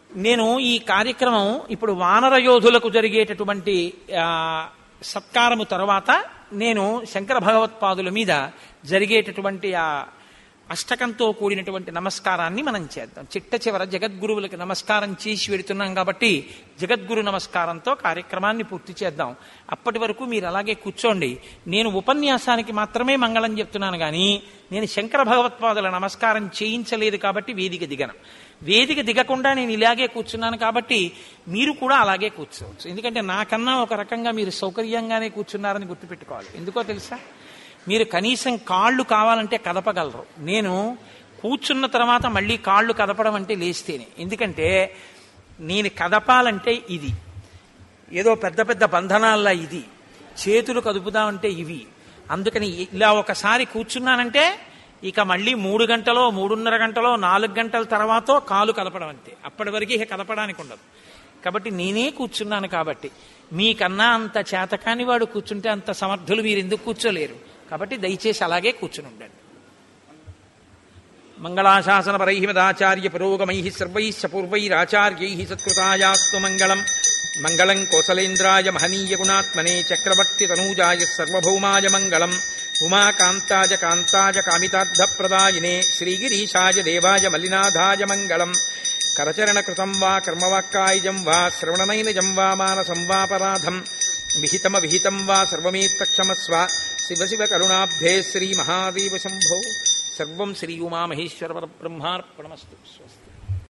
నేను ఈ కార్యక్రమం ఇప్పుడు వానర యోధులకు జరిగేటటువంటి ఆ, సత్కారము తర్వాత నేను శంకర భగవత్పాదుల మీద జరిగేటటువంటి ఆ అష్టకంతో కూడినటువంటి నమస్కారాన్ని మనం చేద్దాం చిట్ట చివర జగద్గురువులకి నమస్కారం చేసి వెడుతున్నాం కాబట్టి జగద్గురు నమస్కారంతో కార్యక్రమాన్ని పూర్తి చేద్దాం అప్పటి వరకు మీరు అలాగే కూర్చోండి నేను ఉపన్యాసానికి మాత్రమే మంగళం చెప్తున్నాను కానీ నేను శంకర భగవత్పాదుల నమస్కారం చేయించలేదు కాబట్టి వేదిక దిగను వేదిక దిగకుండా నేను ఇలాగే కూర్చున్నాను కాబట్టి మీరు కూడా అలాగే కూర్చోవచ్చు ఎందుకంటే నాకన్నా ఒక రకంగా మీరు సౌకర్యంగానే కూర్చున్నారని గుర్తుపెట్టుకోవాలి ఎందుకో తెలుసా మీరు కనీసం కాళ్ళు కావాలంటే కదపగలరు నేను కూర్చున్న తర్వాత మళ్ళీ కాళ్ళు కదపడం అంటే లేస్తేనే ఎందుకంటే నేను కదపాలంటే ఇది ఏదో పెద్ద పెద్ద బంధనాల్లా ఇది చేతులు కదుపుదామంటే ఇవి అందుకని ఇలా ఒకసారి కూర్చున్నానంటే ఇక మళ్ళీ మూడు గంటలో మూడున్నర గంటలో నాలుగు గంటల తర్వాత కాలు కదపడం అంతే అప్పటి వరకు ఇక కదపడానికి ఉండదు కాబట్టి నేనే కూర్చున్నాను కాబట్టి మీకన్నా అంత చేతకాని వాడు కూర్చుంటే అంత సమర్థులు మీరు ఎందుకు కూర్చోలేరు కాబట్టి దయచేసి అలాగే కూర్చుని ఉండండి మంగళాశాసన పరై మదాచార్య పురోగమై సర్వైశ్చ పూర్వైరాచార్యై సత్కృతాయాస్తు మంగళం మంగళం కోసలేంద్రాయ మహనీయ గుణాత్మనే చక్రవర్తి తనూజాయ సర్వభౌమాయ మంగళం ఉమాకాంతాయ కాంతాయ కామితార్థప్రదాయినే శ్రీగిరీశాయ దేవాయ మల్లినాథాయ మంగళం కరచరణకృతం వా కర్మవాక్కాయుజం వా శ్రవణనైనజం వా మానసం వాపరాధం విహితమ విహితం వా సర్వమేత్తక్షమస్వ శివ శివ కరుణాబ్ధే శ్రీ మహాదేవ శంభో సర్వం శ్రీ ఉమామహేశ్వర పరబ్రహ్మార్పణమస్తు స్వస్తి